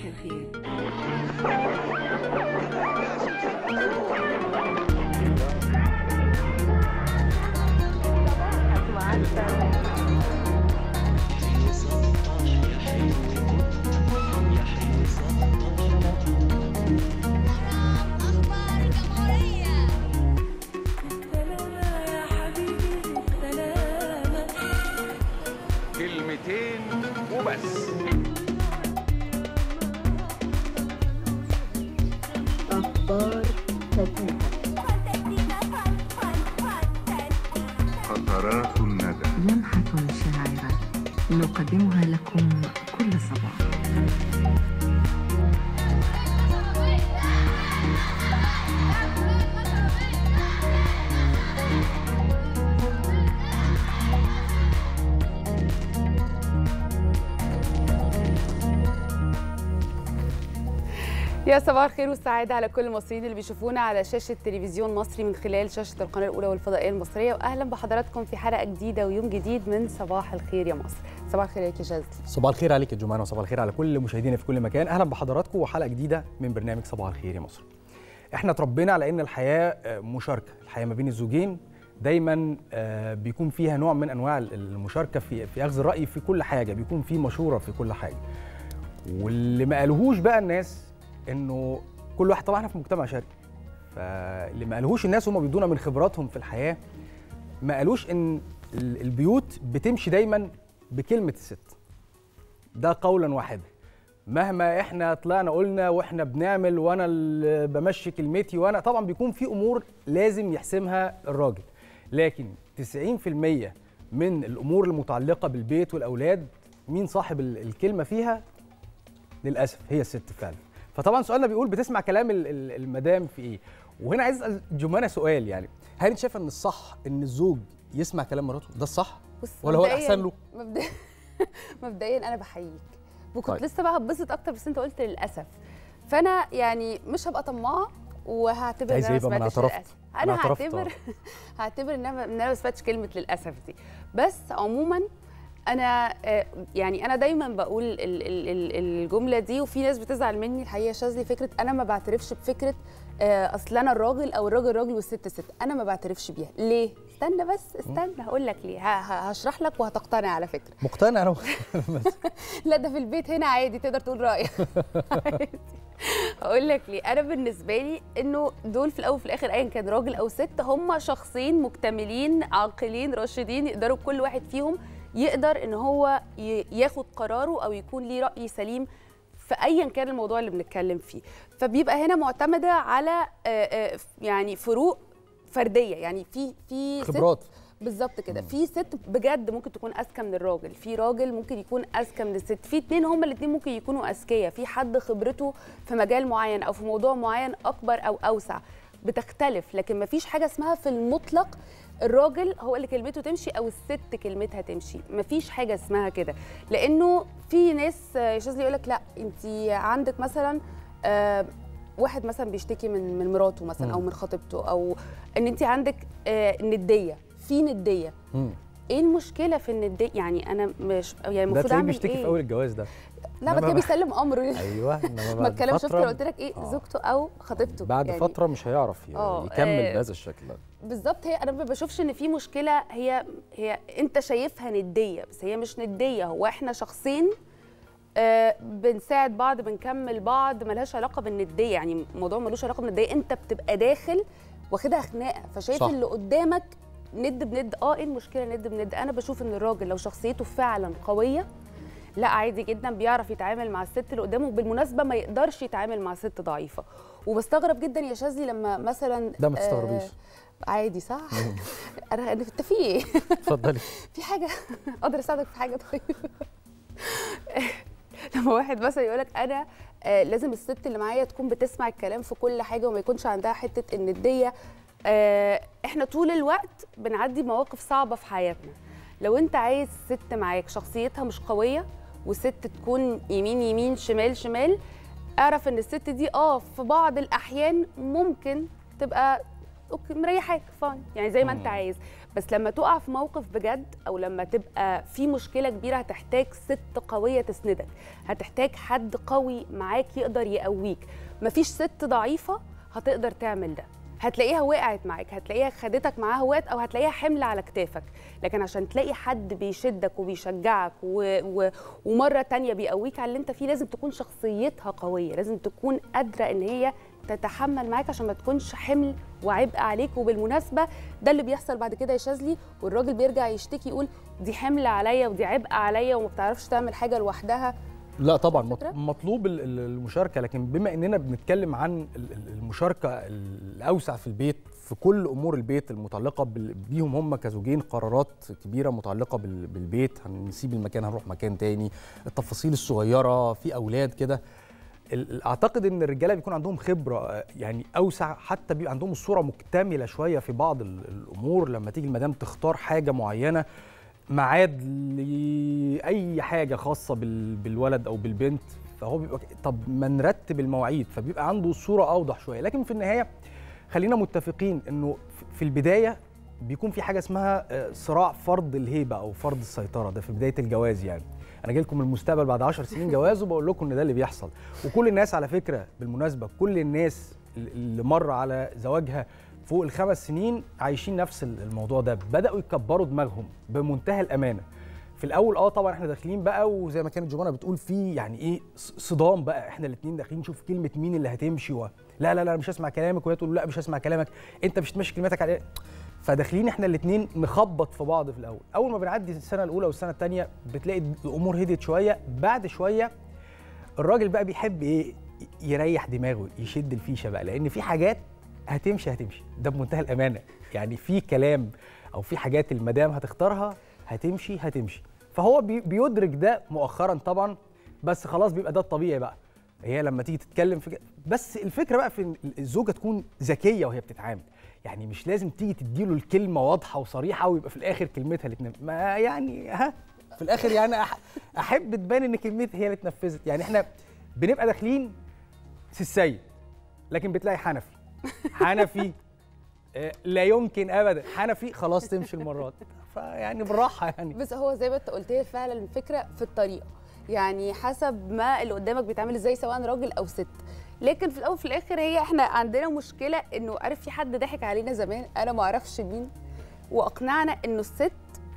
الخير أخبار الجمهورية كلمتين وبس أخبار فتاة قطرات الندى لمحة شاعرة نقدمها لكم كل صباح يا صباح الخير والسعادة على كل المصريين اللي بيشوفونا على شاشة تلفزيون مصري من خلال شاشة القناة الأولى والفضائية المصرية وأهلا بحضراتكم في حلقة جديدة ويوم جديد من صباح الخير يا مصر صباح الخير عليك يا شاذلي صباح الخير عليك يا جمانة وصباح الخير على كل مشاهدينا في كل مكان اهلا بحضراتكم وحلقه جديده من برنامج صباح الخير يا مصر احنا اتربينا على ان الحياه آه، مشاركه الحياه ما بين الزوجين دايما آه، بيكون فيها نوع من انواع المشاركه في في اخذ الراي في كل حاجه بيكون في مشوره في كل حاجه واللي ما قالوهوش بقى الناس انه كل واحد طبعا احنا في مجتمع شرقي فاللي ما قالوهوش الناس هم بيدونا من خبراتهم في الحياه ما قالوش ان ال- البيوت بتمشي دايما بكلمه الست ده قولا واحدا مهما احنا طلعنا قلنا واحنا بنعمل وانا اللي بمشي كلمتي وانا طبعا بيكون في امور لازم يحسمها الراجل لكن 90% من الامور المتعلقه بالبيت والاولاد مين صاحب ال- الكلمه فيها للاسف هي الست فعلا فطبعا سؤالنا بيقول بتسمع كلام ال- ال- المدام في ايه وهنا عايز اسال جمانه سؤال يعني هل انت شايفه ان الصح ان الزوج يسمع كلام مراته ده الصح بص ولا هو مبدئياً- الاحسن له مبدئيا مبدئيا أنا بحييك وكنت طيب. لسه بقى هتبسط أكتر بس أنت قلت للأسف فأنا يعني مش هبقى طماعة وهعتبر عايز إن أنا إيه بقى؟ ما أنا سمعتش اعترفت. للأسف. أنا أنا اعترفت، هعتبر آه. هعتبر ان انا ان انا ما سمعتش كلمه للاسف دي بس عموما انا آه، يعني انا دايما بقول ال- ال- ال- الجمله دي وفي ناس بتزعل مني الحقيقه يا شاذلي فكره انا ما بعترفش بفكره آه، اصل انا الراجل او الراجل راجل والست ست انا ما بعترفش بيها ليه استنى بس استنى هقول لك ليه ه- ه- هشرح لك وهتقتنع على فكره مقتنع انا لا ده في البيت هنا عادي تقدر تقول رايك عادي. هقول لك ليه انا بالنسبه لي انه دول في الاول وفي الاخر ايا كان راجل او ست هم شخصين مكتملين عاقلين راشدين يقدروا كل واحد فيهم يقدر ان هو ي- ياخد قراره او يكون ليه راي سليم في ايا كان الموضوع اللي بنتكلم فيه فبيبقى هنا معتمده على آه، آه، يعني فروق فرديه يعني في في ست خبرات بالظبط كده في ست بجد ممكن تكون اذكى من الراجل في راجل ممكن يكون اذكى من الست في اتنين هما الاتنين ممكن يكونوا اذكياء في حد خبرته في مجال معين او في موضوع معين اكبر او اوسع بتختلف لكن مفيش حاجه اسمها في المطلق الراجل هو اللي كلمته تمشي او الست كلمتها تمشي مفيش حاجه اسمها كده لانه في ناس آه، يا شاذلي يقول لك لا انت عندك مثلا آه، واحد مثلا بيشتكي من من مراته مثلا او من خطيبته او ان انت عندك آه، نديه في نديه مم. ايه المشكله في النديه يعني انا مش يعني ده المفروض تلاقيه اعمل بيشتكي ايه في اول الجواز ده لا إنما بعد كده بيسلم امره ايوه انما ما بعد اتكلم شفت فترة- لو قلت لك ايه آه. زوجته او خطيبته بعد يعني فتره مش هيعرف ي- آه، يكمل آه. بهذا الشكل ده بالظبط هي انا ما بشوفش ان في مشكله هي هي انت شايفها نديه بس هي مش نديه هو احنا شخصين آه بنساعد بعض بنكمل بعض ملهاش علاقه بالنديه يعني الموضوع ملوش علاقه بالنديه انت بتبقى داخل واخدها خناقه فشايف صح. اللي قدامك ند بند اه ايه المشكله ند بند انا بشوف ان الراجل لو شخصيته فعلا قويه لا عادي جدا بيعرف يتعامل مع الست اللي قدامه وبالمناسبه ما يقدرش يتعامل مع ست ضعيفه وبستغرب جدا يا شاذلي لما مثلا ده ما آه، تستغربيش عادي صح انا انت في ايه اتفضلي في حاجه اقدر اساعدك في حاجه طيب لما واحد مثلا يقول لك انا آه لازم الست اللي معايا تكون بتسمع الكلام في كل حاجه وما يكونش عندها حته النديه آه احنا طول الوقت بنعدي مواقف صعبه في حياتنا لو انت عايز ست معاك شخصيتها مش قويه وست تكون يمين يمين شمال شمال اعرف ان الست دي اه في بعض الاحيان ممكن تبقى اوكي مريحاك فاين يعني زي ما انت مم. عايز بس لما تقع في موقف بجد او لما تبقى في مشكله كبيره هتحتاج ست قويه تسندك هتحتاج حد قوي معاك يقدر يقويك مفيش ست ضعيفه هتقدر تعمل ده هتلاقيها وقعت معاك هتلاقيها خدتك معاها وقت او هتلاقيها حمل على كتافك لكن عشان تلاقي حد بيشدك وبيشجعك و... و... ومره تانية بيقويك على اللي انت فيه لازم تكون شخصيتها قويه لازم تكون قادره ان هي تتحمل معاك عشان ما تكونش حمل وعبء عليك وبالمناسبه ده اللي بيحصل بعد كده يا شاذلي والراجل بيرجع يشتكي يقول دي حمل عليا ودي عبء عليا وما بتعرفش تعمل حاجه لوحدها لا طبعا مط- فكرة؟ مطلوب ال- ال- المشاركه لكن بما اننا بنتكلم عن ال- ال- المشاركه الاوسع في البيت في كل امور البيت المتعلقه بال- بيهم هم كزوجين قرارات كبيره متعلقه بال- بالبيت هنسيب المكان هنروح مكان تاني التفاصيل الصغيره في اولاد كده ال- ال- اعتقد ان الرجاله بيكون عندهم خبره آه، يعني اوسع حتى بيبقى عندهم الصوره مكتمله شويه في بعض ال- الامور لما تيجي المدام تختار حاجه معينه ميعاد لاي حاجه خاصه بال- بالولد او بالبنت فهو بيبقى ك- طب ما نرتب المواعيد فبيبقى عنده صوره اوضح شويه لكن في النهايه خلينا متفقين انه ف- في البدايه بيكون في حاجه اسمها آه، صراع فرض الهيبه او فرض السيطره ده في بدايه الجواز يعني انا جاي لكم من المستقبل بعد 10 سنين جواز وبقول لكم ان ده اللي بيحصل وكل الناس على فكره بالمناسبه كل الناس اللي مر على زواجها فوق الخمس سنين عايشين نفس الموضوع ده بداوا يكبروا دماغهم بمنتهى الامانه في الاول اه طبعا احنا داخلين بقى وزي ما كانت جوانا بتقول في يعني ايه ص- صدام بقى احنا الاثنين داخلين نشوف كلمه مين اللي هتمشي و... لا لا لا مش هسمع كلامك وهي تقول لا مش هسمع كلامك انت مش تمشي كلمتك على فداخلين احنا الاثنين نخبط في بعض في الاول اول ما بنعدي السنه الاولى والسنه الثانيه بتلاقي الامور هديت شويه بعد شويه الراجل بقى بيحب ايه يريح دماغه يشد الفيشه بقى لان في حاجات هتمشي هتمشي ده بمنتهى الامانه يعني في كلام او في حاجات المدام هتختارها هتمشي هتمشي فهو بي- بيدرك ده مؤخرا طبعا بس خلاص بيبقى ده الطبيعي بقى هي لما تيجي تتكلم في كده بس الفكره بقى في إن الزوجه تكون ذكيه وهي بتتعامل يعني مش لازم تيجي تديله الكلمه واضحه وصريحه ويبقى في الاخر كلمتها اللي تنفذ ما يعني ها في الاخر يعني أح احب تبان ان كلمتي هي اللي اتنفذت يعني احنا بنبقى داخلين سيسي لكن بتلاقي حنفي حنفي آه، لا يمكن ابدا حنفي خلاص تمشي المرات فيعني بالراحه يعني بس هو زي ما انت قلت هي فعلا الفكره في الطريقه يعني حسب ما اللي قدامك بيتعامل ازاي سواء راجل او ست لكن في الاول وفي الاخر هي احنا عندنا مشكله انه عارف في حد ضحك علينا زمان انا ما اعرفش مين واقنعنا انه الست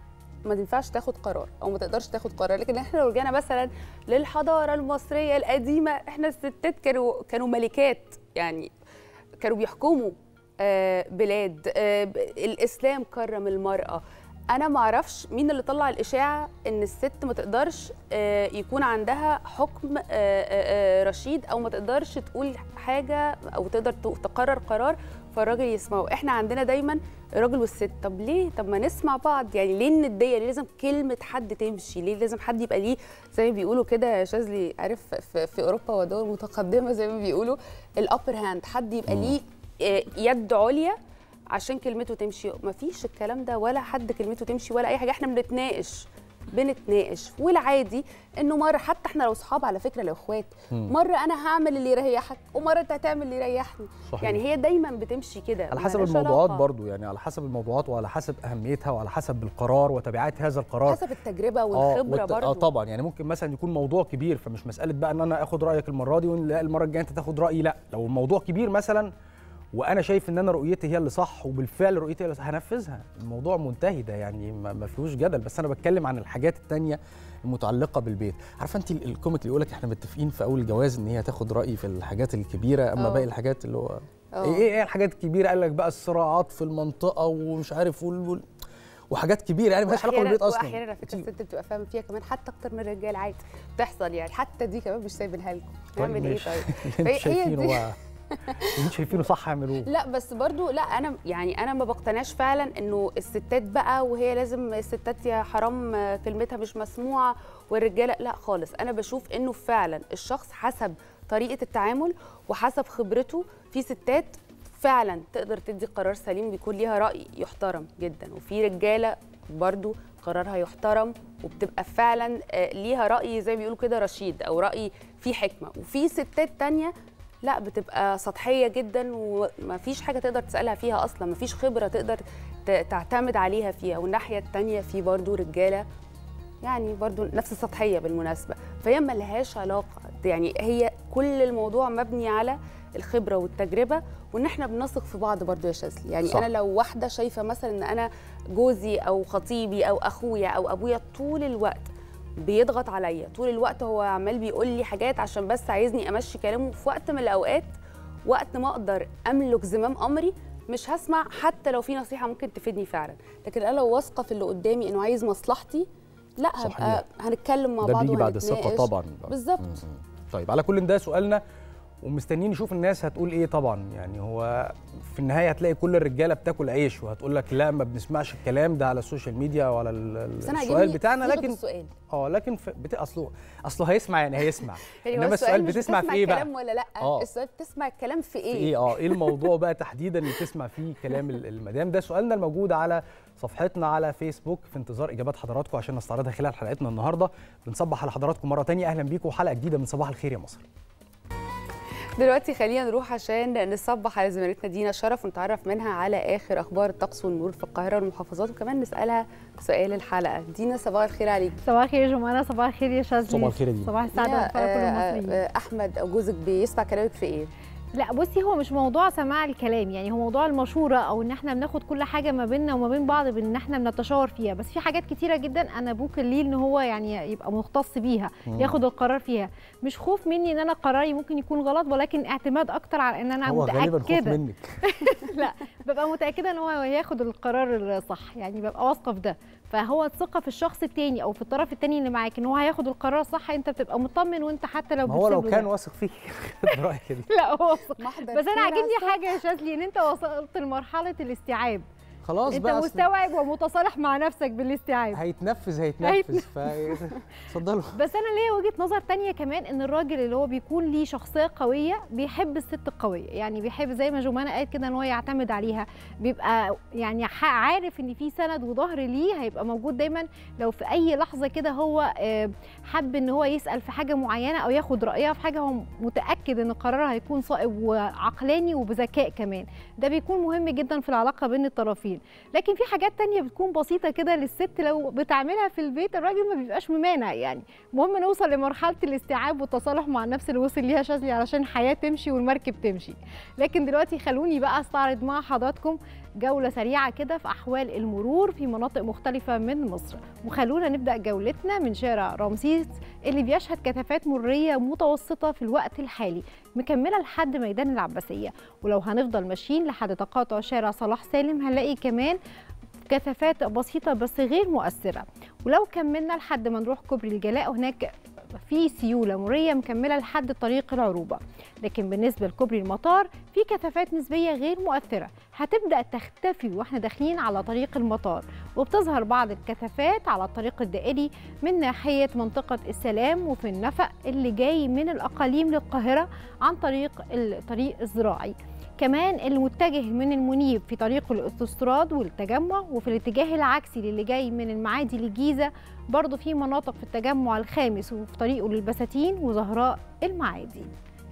ما تنفعش تاخد قرار او ما تقدرش تاخد قرار لكن احنا لو رجعنا مثلا للحضاره المصريه القديمه احنا الستات كانوا كانوا ملكات يعني كانوا بيحكموا آه، بلاد آه، ب- الاسلام كرم المراه انا ما اعرفش مين اللي طلع الاشاعه ان الست ما تقدرش آه، يكون عندها حكم آه، آه، آه، رشيد او ما تقدرش تقول حاجه او تقدر ت- تقرر قرار فالراجل يسمعه احنا عندنا دايما الراجل والست طب ليه طب ما نسمع بعض يعني ليه النديه ليه لازم كلمه حد تمشي ليه لازم حد يبقى ليه زي ما بيقولوا كده يا شاذلي عارف في, في اوروبا ودول متقدمه زي ما بيقولوا الابر هاند حد يبقى ليه آه، يد عليا عشان كلمته تمشي مفيش الكلام ده ولا حد كلمته تمشي ولا اي حاجه احنا بنتناقش بنتناقش والعادي انه مره حتى احنا لو صحاب على فكره لو اخوات مره انا هعمل اللي يريحك ومره انت هتعمل اللي يريحني صحيح. يعني هي دايما بتمشي كده على حسب ملهاش الموضوعات علاقة. برضو يعني على حسب الموضوعات وعلى حسب اهميتها وعلى حسب القرار وتبعات هذا القرار حسب التجربه اه والخبره والت- برضه اه طبعا يعني ممكن مثلا يكون موضوع كبير فمش مساله بقى ان انا اخد رايك المره دي ولا المره الجايه انت تاخد رايي لا لو الموضوع كبير مثلا وانا شايف ان انا رؤيتي هي اللي صح وبالفعل رؤيتي هي اللي صح هنفذها الموضوع منتهي ده يعني ما ما فيهوش جدل بس انا بتكلم عن الحاجات التانية المتعلقه بالبيت عارفه انت ال- الكوميك اللي يقول لك احنا متفقين في اول الجواز ان هي تاخد رايي في الحاجات الكبيره اما اه. باقي الحاجات اللي هو اه. ايه ايه الحاجات الكبيره قال لك بقى الصراعات في المنطقه ومش عارف وال- وال- وحاجات كبيره يعني مالهاش علاقه وأحياناً- بالبيت اصلا واحيانا على فكره الست بتبقى فاهمه فيها كمان حتى اكتر من الرجال عادي بتحصل يعني حتى دي كمان مش سايبينها لكم نعمل ايه ماشي. طيب اللي هي- انتوا هي شايفينه دي- بقى اللي انتوا شايفينه صح اعملوه لا بس برضو لا انا يعني انا ما بقتنعش فعلا انه الستات بقى وهي لازم الستات يا حرام آه، كلمتها مش مسموعه والرجاله لا خالص انا بشوف انه فعلا الشخص حسب طريقه التعامل وحسب خبرته في ستات فعلا تقدر تدي قرار سليم ويكون ليها راي يحترم جدا وفي رجاله برضو قرارها يحترم وبتبقى فعلا آه، ليها راي زي ما بيقولوا كده رشيد او راي فيه حكمه وفي ستات تانية لا بتبقى سطحيه جدا ومفيش حاجه تقدر تسالها فيها اصلا مفيش خبره تقدر ت- تعتمد عليها فيها والناحيه التانية في برضو رجاله يعني برضو نفس السطحيه بالمناسبه فهي ملهاش علاقه يعني هي كل الموضوع مبني على الخبره والتجربه وان احنا بنثق في بعض برضو يا شاذلي يعني صح. صح. انا لو واحده شايفه مثلا ان انا جوزي او خطيبي او اخويا او ابويا طول الوقت بيضغط عليا طول الوقت هو عمال بيقول لي حاجات عشان بس عايزني امشي كلامه في وقت من الاوقات وقت ما اقدر املك زمام امري مش هسمع حتى لو في نصيحه ممكن تفيدني فعلا لكن انا لو واثقه في اللي قدامي انه عايز مصلحتي لا صحيح. هبقى هنتكلم مع ده بعض بيجي بعد الثقه وهنتناقش. طبعا بالظبط م- م. طيب على كل ده سؤالنا ومستنيين نشوف الناس هتقول ايه طبعا يعني هو في النهايه هتلاقي كل الرجاله بتاكل عيش وهتقول لك لا ما بنسمعش الكلام ده على السوشيال ميديا وعلى ال- بس انا السؤال عاجبني بتاعنا صيغة لكن السؤال اه لكن في بت... اصله اصله هيسمع يعني هيسمع يعني هو انما السؤال مش بتسمع في ايه بقى الكلام ولا لا آه. السؤال بتسمع الكلام في في ايه, ايه اه ايه الموضوع بقى تحديدا اللي تسمع فيه كلام ال- المدام ده سؤالنا الموجود على صفحتنا على فيسبوك في انتظار اجابات حضراتكم عشان نستعرضها خلال حلقتنا النهارده بنصبح على حضراتكم مره تانية اهلا بيكم حلقه جديده من صباح الخير يا مصر دلوقتي خلينا نروح عشان نصبح على زميلتنا دينا شرف ونتعرف منها على اخر اخبار الطقس والمرور في القاهره والمحافظات وكمان نسالها سؤال الحلقه دينا صباح الخير عليك صباح الخير يا جمانة صباح الخير يا شاذلي صباح الخير يا دينا. صباح السعادة يا، والفرح كل آه، المصريين آه، احمد او جوزك بيسمع كلامك في ايه لا بصي هو مش موضوع سماع الكلام يعني هو موضوع المشورة او ان احنا بناخد كل حاجة ما بيننا وما بين بعض بان احنا بنتشاور فيها بس في حاجات كتيرة جدا انا بوكل ليه ان هو يعني يبقى مختص بيها ياخد القرار فيها مش خوف مني ان انا قراري ممكن يكون غلط ولكن اعتماد اكتر على ان انا هو غالبا خوف متأكدة منك لا ببقى متاكده ان هو هياخد القرار الصح يعني ببقى واثقه في ده فهو الثقه في الشخص التاني او في الطرف التاني اللي معاك ان هو هياخد القرار الصح انت بتبقى مطمن وانت حتى لو ما هو لو بتسيب له كان ده. واثق فيك رايك كده لا هو واثق محضر بس انا خير عاجبني على حاجه يا شاذلي ان انت وصلت لمرحله الاستيعاب خلاص انت بقى أصل مستوعب ومتصالح مع نفسك بالاستيعاب هيتنفذ هيتنفذ ف اتفضلوا بس انا ليا وجهه نظر تانية كمان ان الراجل اللي هو بيكون ليه شخصيه قويه بيحب الست القويه يعني بيحب زي ما جمانه قالت كده ان هو يعتمد عليها بيبقى يعني ح- عارف ان في سند وظهر ليه هيبقى موجود دايما لو في اي لحظه كده هو آه، حب ان هو يسال في حاجه معينه او ياخد رايها في حاجه هو متاكد ان قرارها هيكون صائب وعقلاني وبذكاء كمان ده بيكون مهم جدا في العلاقه بين الطرفين لكن في حاجات تانية بتكون بسيطه كده للست لو بتعملها في البيت الراجل ما بيبقاش ممانع يعني المهم نوصل لمرحله الاستيعاب والتصالح مع النفس اللي وصل ليها شاذلي علشان الحياه تمشي والمركب تمشي لكن دلوقتي خلوني بقى استعرض مع حضراتكم جولة سريعة كده في أحوال المرور في مناطق مختلفة من مصر وخلونا نبدأ جولتنا من شارع رمسيس اللي بيشهد كثافات مرية متوسطة في الوقت الحالي مكملة لحد ميدان العباسية ولو هنفضل ماشيين لحد تقاطع شارع صلاح سالم هنلاقي كمان كثافات بسيطة بس غير مؤثرة ولو كملنا لحد ما نروح كوبري الجلاء هناك في سيولة مرية مكملة لحد طريق العروبة لكن بالنسبة لكوبري المطار في كثافات نسبية غير مؤثرة هتبدأ تختفي واحنا داخلين على طريق المطار وبتظهر بعض الكثافات على الطريق الدائري من ناحية منطقة السلام وفي النفق اللي جاي من الأقاليم للقاهرة عن طريق الطريق الزراعي كمان المتجه من المنيب في طريق الاوتوستراد والتجمع وفي الاتجاه العكسي للي جاي من المعادي للجيزه برضه في مناطق في التجمع الخامس وفي طريقه للبساتين وزهراء المعادي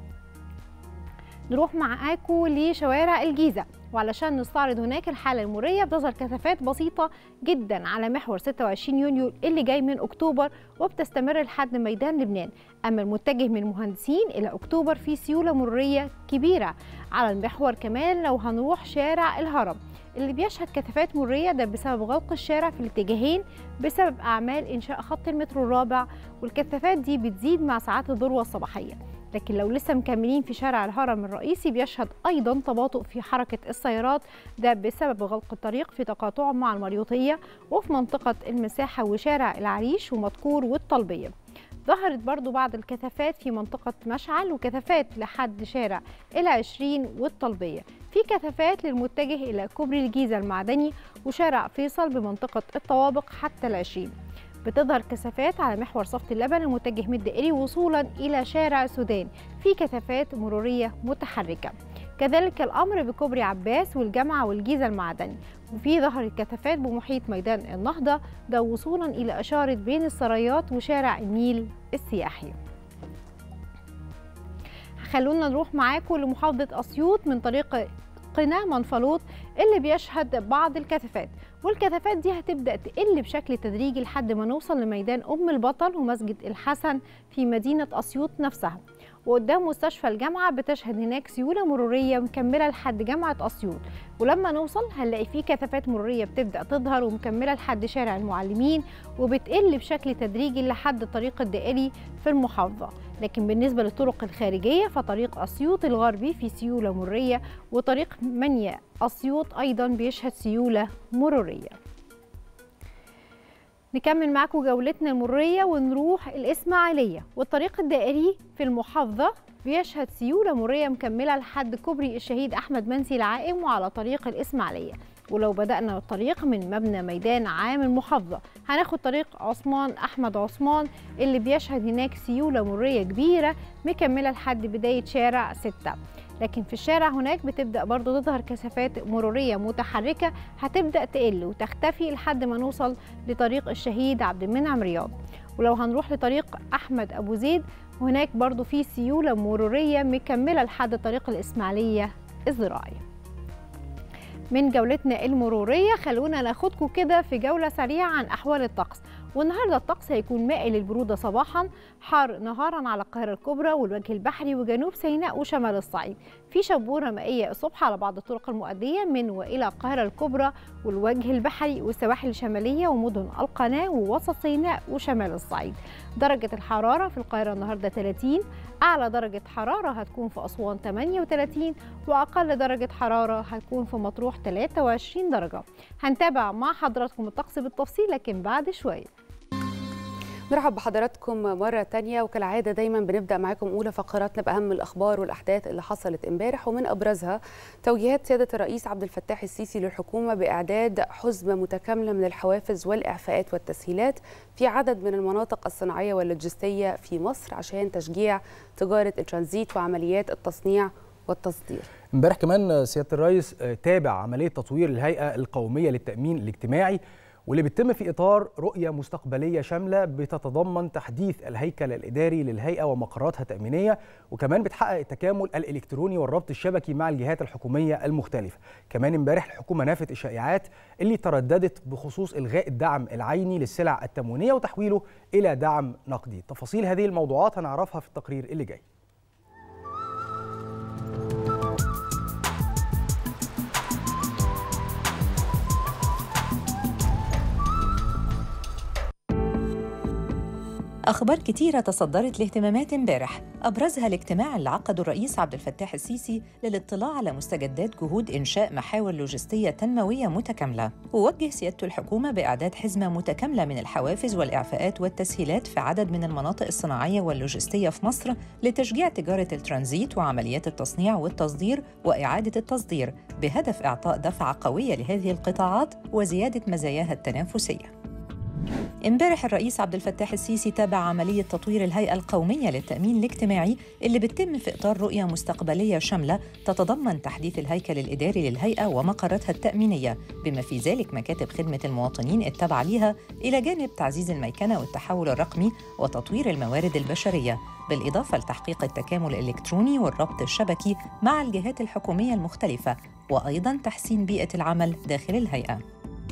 نروح معاكم لشوارع الجيزه وعلشان نستعرض هناك الحاله المريه بتظهر كثافات بسيطه جدا على محور 26 يونيو اللي جاي من اكتوبر وبتستمر لحد ميدان لبنان اما المتجه من مهندسين الى اكتوبر في سيوله مريه كبيره على المحور كمان لو هنروح شارع الهرم اللي بيشهد كثافات مريه ده بسبب غلق الشارع في الاتجاهين بسبب اعمال انشاء خط المترو الرابع والكثافات دي بتزيد مع ساعات الذروه الصباحيه لكن لو لسه مكملين في شارع الهرم الرئيسي بيشهد ايضا تباطؤ في حركه السيارات ده بسبب غلق الطريق في تقاطعه مع المريوطيه وفي منطقه المساحه وشارع العريش ومدكور والطلبيه ظهرت برضو بعض الكثافات في منطقة مشعل وكثافات لحد شارع العشرين والطلبية في كثافات للمتجه إلى كوبري الجيزة المعدني وشارع فيصل بمنطقة الطوابق حتى العشرين بتظهر كثافات على محور صفت اللبن المتجه من الدائري وصولا إلى شارع السودان في كثافات مرورية متحركة كذلك الأمر بكوبري عباس والجامعة والجيزة المعدني وفي ظهر الكثافات بمحيط ميدان النهضة ده وصولا إلى إشارة بين السرايات وشارع النيل السياحي خلونا نروح معاكم لمحافظة أسيوط من طريق قنا منفلوط اللي بيشهد بعض الكثافات والكثافات دي هتبدأ تقل بشكل تدريجي لحد ما نوصل لميدان أم البطل ومسجد الحسن في مدينة أسيوط نفسها وقدام مستشفى الجامعة بتشهد هناك سيولة مرورية مكملة لحد جامعة أسيوط ولما نوصل هنلاقي فيه كثافات مرورية بتبدأ تظهر ومكملة لحد شارع المعلمين وبتقل بشكل تدريجي لحد الطريق الدائري في المحافظة لكن بالنسبة للطرق الخارجية فطريق أسيوط الغربي في سيولة مرورية وطريق منيا أسيوط أيضا بيشهد سيولة مرورية نكمل معاكم جولتنا المرية ونروح الإسماعيلية والطريق الدائري في المحافظة بيشهد سيولة مرية مكملة لحد كوبري الشهيد أحمد منسي العائم وعلى طريق الإسماعيلية ولو بدأنا الطريق من مبنى ميدان عام المحافظة هناخد طريق عثمان أحمد عثمان اللي بيشهد هناك سيولة مرية كبيرة مكملة لحد بداية شارع ستة لكن في الشارع هناك بتبدأ برضو تظهر كثافات مرورية متحركة هتبدأ تقل وتختفي لحد ما نوصل لطريق الشهيد عبد المنعم رياض ولو هنروح لطريق أحمد أبو زيد هناك برضو في سيولة مرورية مكملة لحد طريق الإسماعيلية الزراعي من جولتنا المرورية خلونا ناخدكم كده في جولة سريعة عن أحوال الطقس والنهارده الطقس هيكون مائل للبروده صباحا حار نهارا على القاهره الكبرى والوجه البحري وجنوب سيناء وشمال الصعيد في شبوره مائيه الصبح على بعض الطرق المؤديه من والى القاهره الكبرى والوجه البحري والسواحل الشماليه ومدن القناه ووسط سيناء وشمال الصعيد درجه الحراره في القاهره النهارده 30 اعلى درجه حراره هتكون في اسوان 38 واقل درجه حراره هتكون في مطروح 23 درجه هنتابع مع حضراتكم الطقس بالتفصيل لكن بعد شويه نرحب بحضراتكم مرة تانية وكالعادة دايما بنبدأ معاكم أولى فقراتنا بأهم الأخبار والأحداث اللي حصلت امبارح ومن أبرزها توجيهات سيادة الرئيس عبد الفتاح السيسي للحكومة بإعداد حزمة متكاملة من الحوافز والإعفاءات والتسهيلات في عدد من المناطق الصناعية واللوجستية في مصر عشان تشجيع تجارة الترانزيت وعمليات التصنيع والتصدير امبارح كمان سياده الرئيس تابع عمليه تطوير الهيئه القوميه للتامين الاجتماعي واللي بتتم في اطار رؤيه مستقبليه شامله بتتضمن تحديث الهيكل الاداري للهيئه ومقراتها التامينيه وكمان بتحقق التكامل الالكتروني والربط الشبكي مع الجهات الحكوميه المختلفه كمان امبارح الحكومه نافت الشائعات اللي ترددت بخصوص الغاء الدعم العيني للسلع التموينيه وتحويله الى دعم نقدي تفاصيل هذه الموضوعات هنعرفها في التقرير اللي جاي أخبار كتيرة تصدرت لاهتمامات امبارح أبرزها الاجتماع اللي عقده الرئيس عبد الفتاح السيسي للاطلاع على مستجدات جهود إنشاء محاور لوجستية تنموية متكاملة ووجه سيادته الحكومة بإعداد حزمة متكاملة من الحوافز والإعفاءات والتسهيلات في عدد من المناطق الصناعية واللوجستية في مصر لتشجيع تجارة الترانزيت وعمليات التصنيع والتصدير وإعادة التصدير بهدف إعطاء دفعة قوية لهذه القطاعات وزيادة مزاياها التنافسية امبارح الرئيس عبد الفتاح السيسي تابع عملية تطوير الهيئة القومية للتأمين الاجتماعي اللي بتتم في إطار رؤية مستقبلية شاملة تتضمن تحديث الهيكل الإداري للهيئة ومقراتها التأمينية بما في ذلك مكاتب خدمة المواطنين التابعة ليها إلى جانب تعزيز الميكنة والتحول الرقمي وتطوير الموارد البشرية بالإضافة لتحقيق التكامل الإلكتروني والربط الشبكي مع الجهات الحكومية المختلفة وأيضاً تحسين بيئة العمل داخل الهيئة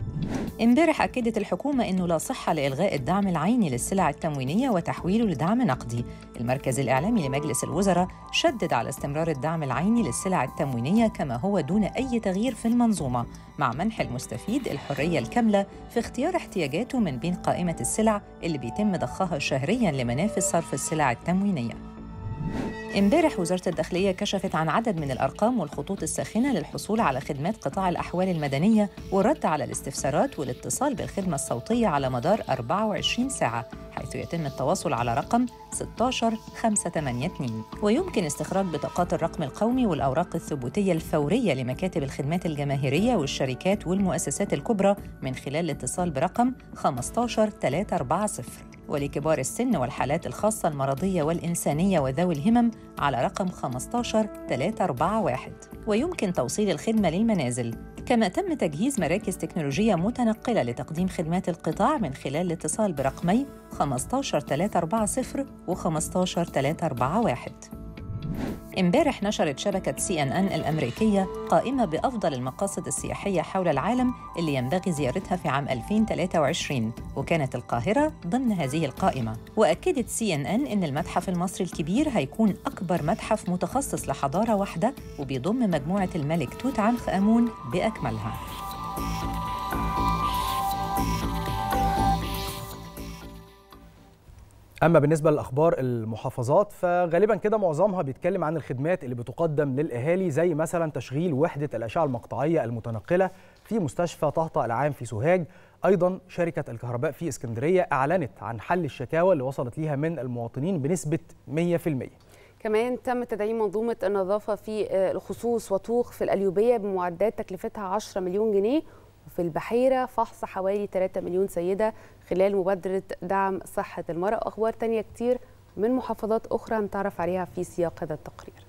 امبارح أكدت الحكومة أنه لا صحة لإلغاء الدعم العيني للسلع التموينية وتحويله لدعم نقدي. المركز الإعلامي لمجلس الوزراء شدد على استمرار الدعم العيني للسلع التموينية كما هو دون أي تغيير في المنظومة، مع منح المستفيد الحرية الكاملة في اختيار احتياجاته من بين قائمة السلع اللي بيتم ضخها شهرياً لمنافذ صرف السلع التموينية. امبارح وزارة الداخلية كشفت عن عدد من الأرقام والخطوط الساخنة للحصول على خدمات قطاع الأحوال المدنية والرد على الاستفسارات والاتصال بالخدمة الصوتية على مدار 24 ساعة حيث يتم التواصل على رقم 16 582 ويمكن استخراج بطاقات الرقم القومي والأوراق الثبوتية الفورية لمكاتب الخدمات الجماهيرية والشركات والمؤسسات الكبرى من خلال الاتصال برقم 15 340 ولكبار السن والحالات الخاصة المرضية والإنسانية وذوي الهمم على رقم 15 341 ويمكن توصيل الخدمة للمنازل كما تم تجهيز مراكز تكنولوجية متنقلة لتقديم خدمات القطاع من خلال الاتصال برقمي 15 340 و 15 341 امبارح نشرت شبكة سي ان ان الأمريكية قائمة بأفضل المقاصد السياحية حول العالم اللي ينبغي زيارتها في عام 2023 وكانت القاهرة ضمن هذه القائمة وأكدت سي ان ان إن المتحف المصري الكبير هيكون أكبر متحف متخصص لحضارة واحدة وبيضم مجموعة الملك توت عنخ آمون بأكملها اما بالنسبه لاخبار المحافظات فغالبا كده معظمها بيتكلم عن الخدمات اللي بتقدم للاهالي زي مثلا تشغيل وحده الاشعه المقطعيه المتنقله في مستشفى طهطا العام في سوهاج ايضا شركه الكهرباء في اسكندريه اعلنت عن حل الشكاوى اللي وصلت ليها من المواطنين بنسبه 100% كمان تم تدعيم منظومة النظافة في الخصوص وطوخ في القليوبية بمعدات تكلفتها 10 مليون جنيه وفي البحيرة فحص حوالي 3 مليون سيدة خلال مبادرة دعم صحة المرأة وأخبار تانية كتير من محافظات أخرى نتعرف عليها في سياق هذا التقرير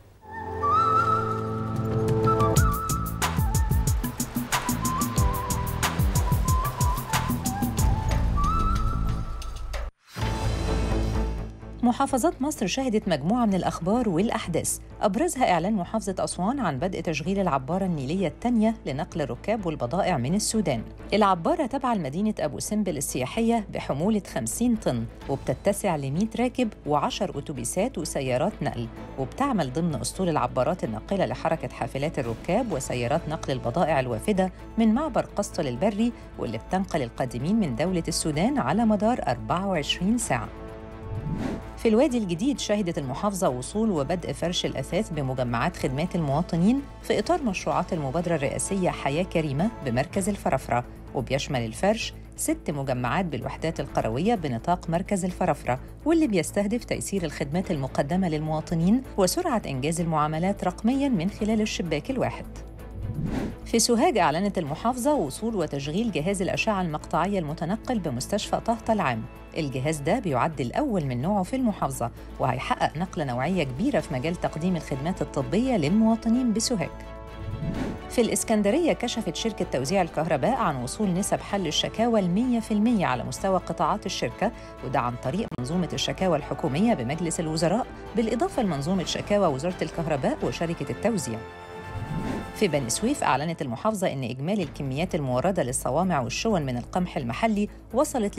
محافظات مصر شهدت مجموعة من الأخبار والأحداث أبرزها إعلان محافظة أسوان عن بدء تشغيل العبارة النيلية الثانية لنقل الركاب والبضائع من السودان العبارة تابعة لمدينة أبو سمبل السياحية بحمولة 50 طن وبتتسع ل 100 راكب و10 أتوبيسات وسيارات نقل وبتعمل ضمن أسطول العبارات الناقلة لحركة حافلات الركاب وسيارات نقل البضائع الوافدة من معبر قسطل البري واللي بتنقل القادمين من دولة السودان على مدار 24 ساعة في الوادي الجديد شهدت المحافظة وصول وبدء فرش الأثاث بمجمعات خدمات المواطنين في إطار مشروعات المبادرة الرئاسية حياة كريمة بمركز الفرافرة وبيشمل الفرش ست مجمعات بالوحدات القروية بنطاق مركز الفرافرة واللي بيستهدف تيسير الخدمات المقدمة للمواطنين وسرعة إنجاز المعاملات رقمياً من خلال الشباك الواحد في سوهاج أعلنت المحافظة وصول وتشغيل جهاز الأشعة المقطعية المتنقل بمستشفى طهطا العام الجهاز ده بيعد الأول من نوعه في المحافظة وهيحقق نقلة نوعية كبيرة في مجال تقديم الخدمات الطبية للمواطنين بسوهاج في الإسكندرية كشفت شركة توزيع الكهرباء عن وصول نسب حل الشكاوى المية في المية على مستوى قطاعات الشركة وده عن طريق منظومة الشكاوى الحكومية بمجلس الوزراء بالإضافة لمنظومة شكاوى وزارة الكهرباء وشركة التوزيع في بني سويف أعلنت المحافظة أن إجمالي الكميات الموردة للصوامع والشون من القمح المحلي وصلت ل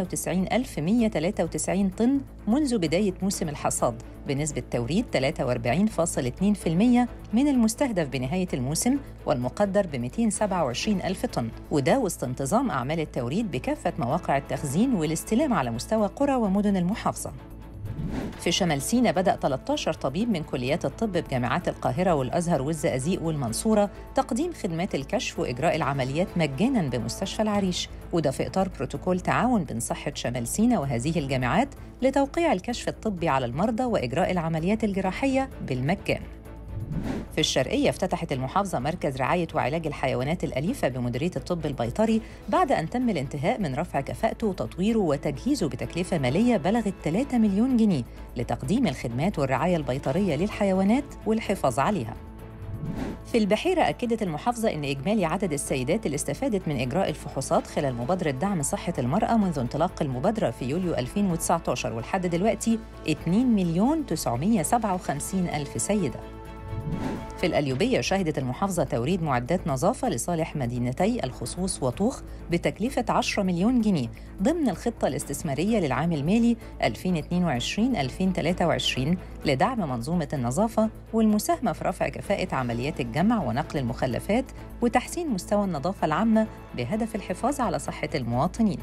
98193 طن منذ بداية موسم الحصاد بنسبة توريد 43.2% من المستهدف بنهاية الموسم والمقدر ب 227 ألف طن وده وسط انتظام أعمال التوريد بكافة مواقع التخزين والاستلام على مستوى قرى ومدن المحافظة في شمال سينا بدأ 13 طبيب من كليات الطب بجامعات القاهرة والأزهر والزقازيق والمنصورة تقديم خدمات الكشف وإجراء العمليات مجاناً بمستشفى العريش وده في إطار بروتوكول تعاون بين صحة شمال سينا وهذه الجامعات لتوقيع الكشف الطبي على المرضى وإجراء العمليات الجراحية بالمجان في الشرقية افتتحت المحافظة مركز رعاية وعلاج الحيوانات الأليفة بمديرية الطب البيطري بعد أن تم الانتهاء من رفع كفاءته وتطويره وتجهيزه بتكلفة مالية بلغت 3 مليون جنيه لتقديم الخدمات والرعاية البيطرية للحيوانات والحفاظ عليها في البحيرة أكدت المحافظة أن إجمالي عدد السيدات اللي استفادت من إجراء الفحوصات خلال مبادرة دعم صحة المرأة منذ انطلاق المبادرة في يوليو 2019 ولحد دلوقتي 2 مليون 957 ألف سيدة في القليوبية شهدت المحافظة توريد معدات نظافة لصالح مدينتي الخصوص وطوخ بتكلفة 10 مليون جنيه ضمن الخطة الاستثمارية للعام المالي 2022-2023 لدعم منظومة النظافة والمساهمة في رفع كفاءة عمليات الجمع ونقل المخلفات وتحسين مستوى النظافة العامة بهدف الحفاظ على صحة المواطنين.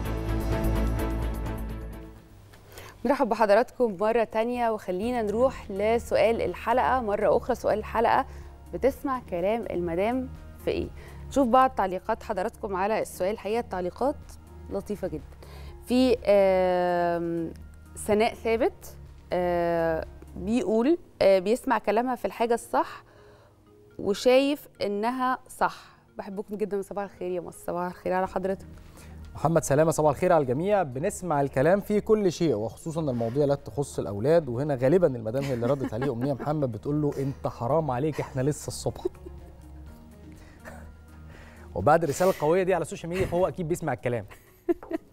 نرحب بحضراتكم مرة تانية وخلينا نروح لسؤال الحلقة مرة أخرى سؤال الحلقة بتسمع كلام المدام في إيه؟ نشوف بعض تعليقات حضراتكم على السؤال الحقيقة التعليقات لطيفة جدا في سناء ثابت بيقول بيسمع كلامها في الحاجة الصح وشايف إنها صح بحبكم جدا صباح الخير يا مصر صباح الخير على حضرتك محمد سلامة صباح الخير على الجميع بنسمع الكلام في كل شيء وخصوصا المواضيع لا تخص الاولاد وهنا غالبا المدام هي اللي ردت عليه امنيه محمد بتقول له انت حرام عليك احنا لسه الصبح وبعد الرساله القويه دي على السوشيال ميديا فهو اكيد بيسمع الكلام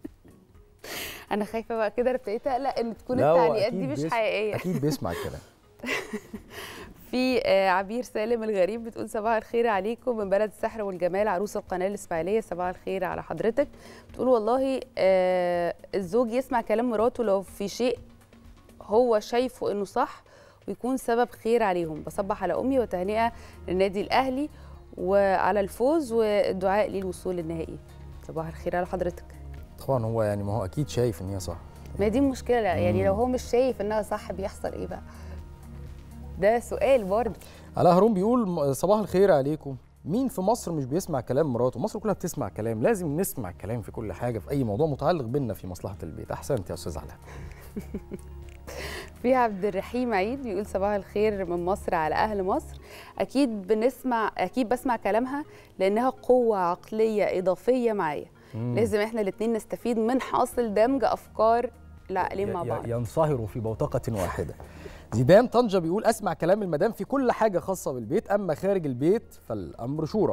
انا خايفه بقى كده ابتديت اقلق ان تكون لا هو التعليقات دي أكيد مش بيس- حقيقيه اكيد بيسمع الكلام في آه، عبير سالم الغريب بتقول صباح الخير عليكم من بلد السحر والجمال عروس القناه الاسماعيليه صباح الخير على حضرتك بتقول والله آه، الزوج يسمع كلام مراته لو في شيء هو شايفه انه صح ويكون سبب خير عليهم بصبح على امي وتهنئه للنادي الاهلي وعلى الفوز والدعاء للوصول للنهائي صباح الخير على حضرتك طبعا هو يعني ما هو اكيد شايف ان هي صح ما دي المشكله يعني مم. لو هو مش شايف انها صح بيحصل ايه بقى ده سؤال برضه علاء هارون بيقول م- صباح الخير عليكم مين في مصر مش بيسمع كلام مراته مصر كلها بتسمع كلام لازم نسمع كلام في كل حاجه في اي موضوع متعلق بينا في مصلحه البيت احسنت يا استاذ علاء في عبد الرحيم عيد بيقول صباح الخير من مصر على اهل مصر اكيد بنسمع اكيد بسمع كلامها لانها قوه عقليه اضافيه معايا لازم احنا الاثنين نستفيد من حاصل دمج افكار العقلين مع ي- بعض ي- ينصهروا في بوتقه واحده زيدان طنجة بيقول اسمع كلام المدام في كل حاجه خاصه بالبيت اما خارج البيت فالامر شورى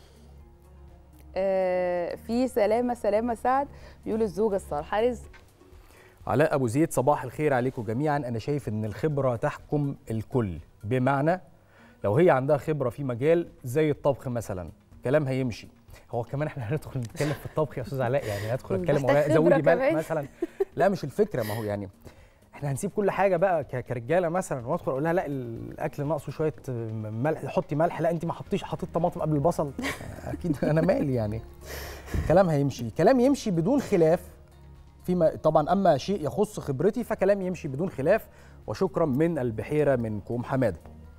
آه في سلامه سلامه سعد بيقول الزوجه الصالحه رزق علاء ابو زيد صباح الخير عليكم جميعا انا شايف ان الخبره تحكم الكل بمعنى لو هي عندها خبره في مجال زي الطبخ مثلا كلام هيمشي هو كمان احنا هندخل نتكلم في الطبخ يا استاذ علاء يعني هدخل اتكلم محتاج ولا خبرة زودي ملح كمان. مثلا لا مش الفكره ما هو يعني احنا هنسيب كل حاجه بقى ك- كرجاله مثلا وادخل اقول لها لا الاكل ناقصه شويه ملح حطي ملح لا انت ما حطيش حطيت طماطم قبل البصل اكيد انا مالي يعني كلام هيمشي كلام يمشي بدون خلاف فيما طبعا اما شيء يخص خبرتي فكلام يمشي بدون خلاف وشكرا من البحيره منكم حماده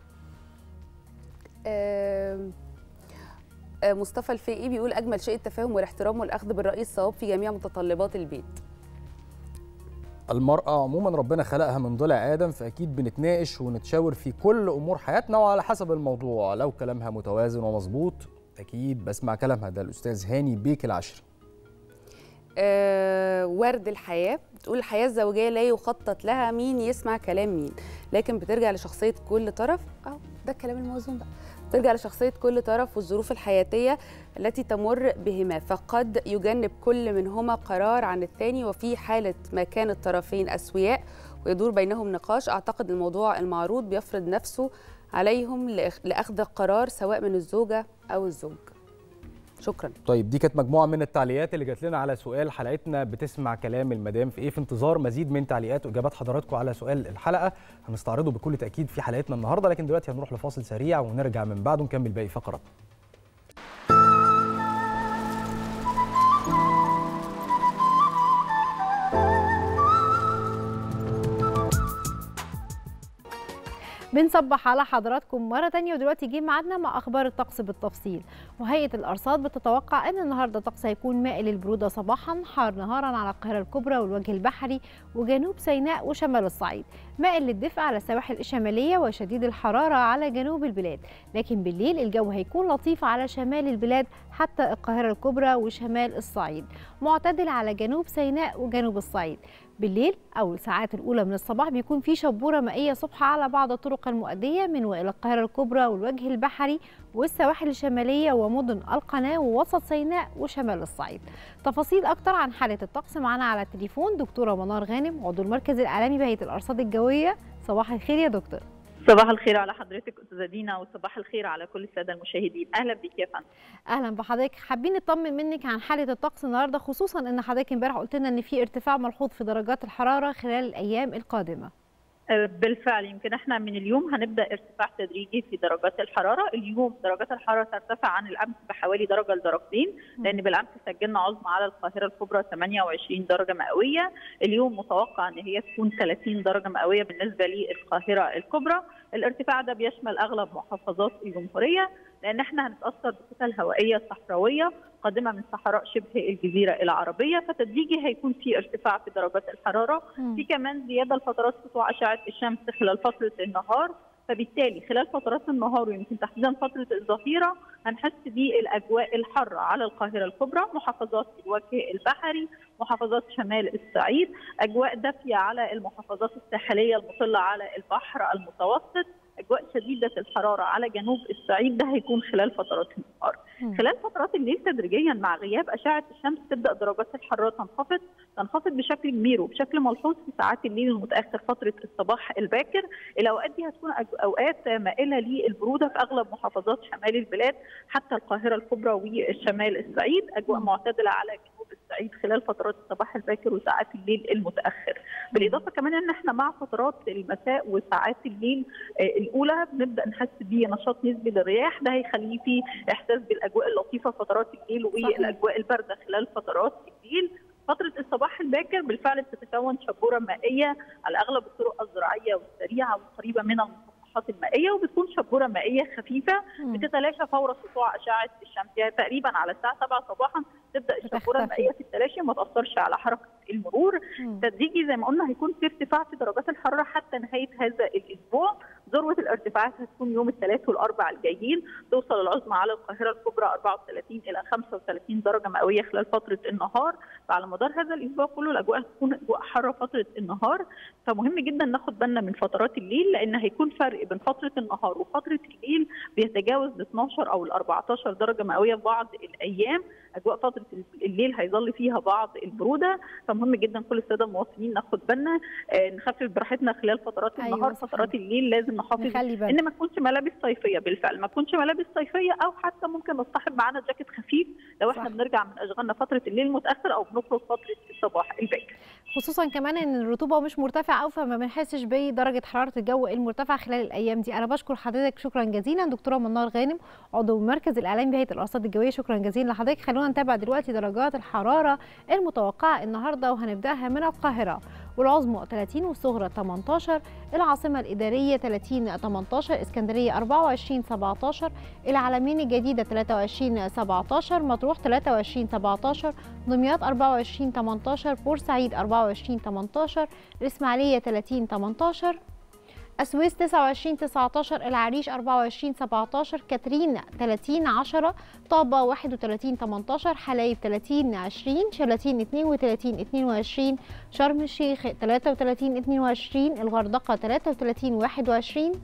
آه آه، مصطفى الفقي بيقول اجمل شيء التفاهم والاحترام والاخذ بالراي الصواب في جميع متطلبات البيت المرأة عموما ربنا خلقها من ضلع آدم فأكيد بنتناقش ونتشاور في كل أمور حياتنا وعلى حسب الموضوع لو كلامها متوازن ومظبوط أكيد بسمع كلامها ده الأستاذ هاني بيك العشري آه ورد الحياة بتقول الحياة الزوجية لا يخطط لها مين يسمع كلام مين لكن بترجع لشخصية كل طرف أو ده الكلام الموزون بقى بترجع لشخصية كل طرف والظروف الحياتية التي تمر بهما فقد يجنب كل منهما قرار عن الثاني وفي حالة ما كان الطرفين أسوياء ويدور بينهم نقاش أعتقد الموضوع المعروض بيفرض نفسه عليهم لأخ- لأخذ القرار سواء من الزوجة أو الزوج شكرا طيب دي كانت مجموعة من التعليقات اللي جات لنا على سؤال حلقتنا بتسمع كلام المدام في ايه في انتظار مزيد من تعليقات واجابات حضراتكم على سؤال الحلقة هنستعرضه بكل تأكيد في حلقتنا النهاردة لكن دلوقتي هنروح لفاصل سريع ونرجع من بعده نكمل باقي فقرات بنصبح على حضراتكم مرة تانية ودلوقتي جه ميعادنا مع أخبار الطقس بالتفصيل وهيئة الأرصاد بتتوقع أن النهاردة الطقس هيكون مائل للبرودة صباحا حار نهارا على القاهرة الكبرى والوجه البحري وجنوب سيناء وشمال الصعيد مائل للدفء على السواحل الشمالية وشديد الحرارة على جنوب البلاد لكن بالليل الجو هيكون لطيف على شمال البلاد حتى القاهرة الكبرى وشمال الصعيد معتدل على جنوب سيناء وجنوب الصعيد بالليل أو الساعات الأولى من الصباح بيكون في شبورة مائية صبح على بعض الطرق المؤدية من وإلى القاهرة الكبرى والوجه البحري والسواحل الشمالية ومدن القناة ووسط سيناء وشمال الصعيد تفاصيل أكتر عن حالة الطقس معنا على التليفون دكتورة منار غانم عضو المركز العالمي بهيئة الأرصاد الجوية صباح الخير يا دكتور صباح الخير على حضرتك استاذه دينا وصباح الخير على كل الساده المشاهدين اهلا بك يا فندم اهلا بحضرتك حابين نطمن منك عن حاله الطقس النهارده خصوصا ان حضرتك امبارح قلت لنا ان في ارتفاع ملحوظ في درجات الحراره خلال الايام القادمه آه، بالفعل يمكن احنا من اليوم هنبدا ارتفاع تدريجي في درجات الحراره اليوم درجات الحراره ترتفع عن الامس بحوالي درجه لدرجتين لان بالامس سجلنا عظمى على القاهره الكبرى 28 درجه مئويه اليوم متوقع ان هي تكون 30 درجه مئويه بالنسبه للقاهره الكبرى الارتفاع ده بيشمل اغلب محافظات الجمهوريه لان احنا هنتاثر بكتل هوائيه صحراويه قادمه من صحراء شبه الجزيره العربيه فتدريجي هيكون في ارتفاع في درجات الحراره في كمان زياده لفترات سطوع اشعه الشمس خلال فتره النهار فبالتالي خلال فترات النهار ويمكن تحديدا فتره الظهيره هنحس بالاجواء الحاره على القاهره الكبرى محافظات الوجه البحري محافظات شمال الصعيد اجواء دافيه على المحافظات الساحليه المطله على البحر المتوسط اجواء شديده الحراره على جنوب الصعيد ده هيكون خلال فترات النهار مم. خلال فترات الليل تدريجيا مع غياب اشعه الشمس تبدا درجات الحراره تنخفض تنخفض بشكل كبير وبشكل ملحوظ في ساعات الليل المتاخر فتره الصباح الباكر الاوقات دي هتكون أج- اوقات مائله للبروده في اغلب محافظات شمال البلاد حتى القاهره الكبرى والشمال الصعيد اجواء مم. معتدله على جنوب الصعيد خلال فترات الصباح الباكر وساعات الليل المتاخر بالاضافه كمان ان احنا مع فترات المساء وساعات الليل آه، الاولى بنبدا نحس بنشاط نسبي للرياح ده هيخليه في احساس بالاجواء اللطيفه فترات الليل والاجواء البارده خلال فترات الليل فترة الصباح الباكر بالفعل بتتكون شبورة مائية على أغلب الطرق الزراعية والسريعة والقريبة من المسطحات المائية وبتكون شبورة مائية خفيفة مم. بتتلاشى فور سطوع أشعة الشمس يعني تقريبا على الساعة 7 صباحا تبدأ الشبورة بتختفي. المائية في التلاشي ما تأثرش على حركة المرور مم. تدريجي زي ما قلنا هيكون في ارتفاع في درجات الحراره حتى نهايه هذا الاسبوع ذروه الارتفاعات هتكون يوم الثلاث والاربع الجايين توصل العظمى على القاهره الكبرى 34 الى 35 درجه مئويه خلال فتره النهار فعلى مدار هذا الاسبوع كله الاجواء هتكون اجواء حاره فتره النهار فمهم جدا ناخد بالنا من فترات الليل لان هيكون فرق بين فتره النهار وفتره الليل بيتجاوز ال 12 او ال 14 درجه مئويه في بعض الايام اجواء فتره الليل هيظل فيها بعض البروده فمهم جدا كل الساده المواطنين ناخد بالنا آه، نخفف براحتنا خلال فترات أيوة النهار صحيح. فترات الليل لازم نحافظ نخلي بالنا ان ما تكونش ملابس صيفيه بالفعل ما تكونش ملابس صيفيه او حتى ممكن نصطحب معانا جاكيت خفيف لو احنا صح. بنرجع من اشغالنا فتره الليل المتاخر او بنخرج فتره الصباح الباكر خصوصا كمان ان الرطوبه مش مرتفعه قوي فما بنحسش بدرجه حراره الجو المرتفعه خلال الايام دي انا بشكر حضرتك شكرا جزيلا دكتوره منار غانم عضو مركز الاعلام بهيئه الارصاد الجويه شكرا جزيلا لحضرتك خلونا نتابع دلوقتي درجات الحراره المتوقعه النهارده وهنبداها من القاهره والعظمى 30 والصغرى 18 العاصمه الاداريه 30 18 اسكندريه 24 17 العلمين الجديده 23 17 مطروح 23 17 دمياط 24 18 بورسعيد 24 18 الإسماعيلية 30 18 السويس 29 19 العريش 24 17 كاترين 30 10 طابة 31 18 حلايب 30 20 شلاتين 32 22 شرم الشيخ 33 22 الغردقة 33 21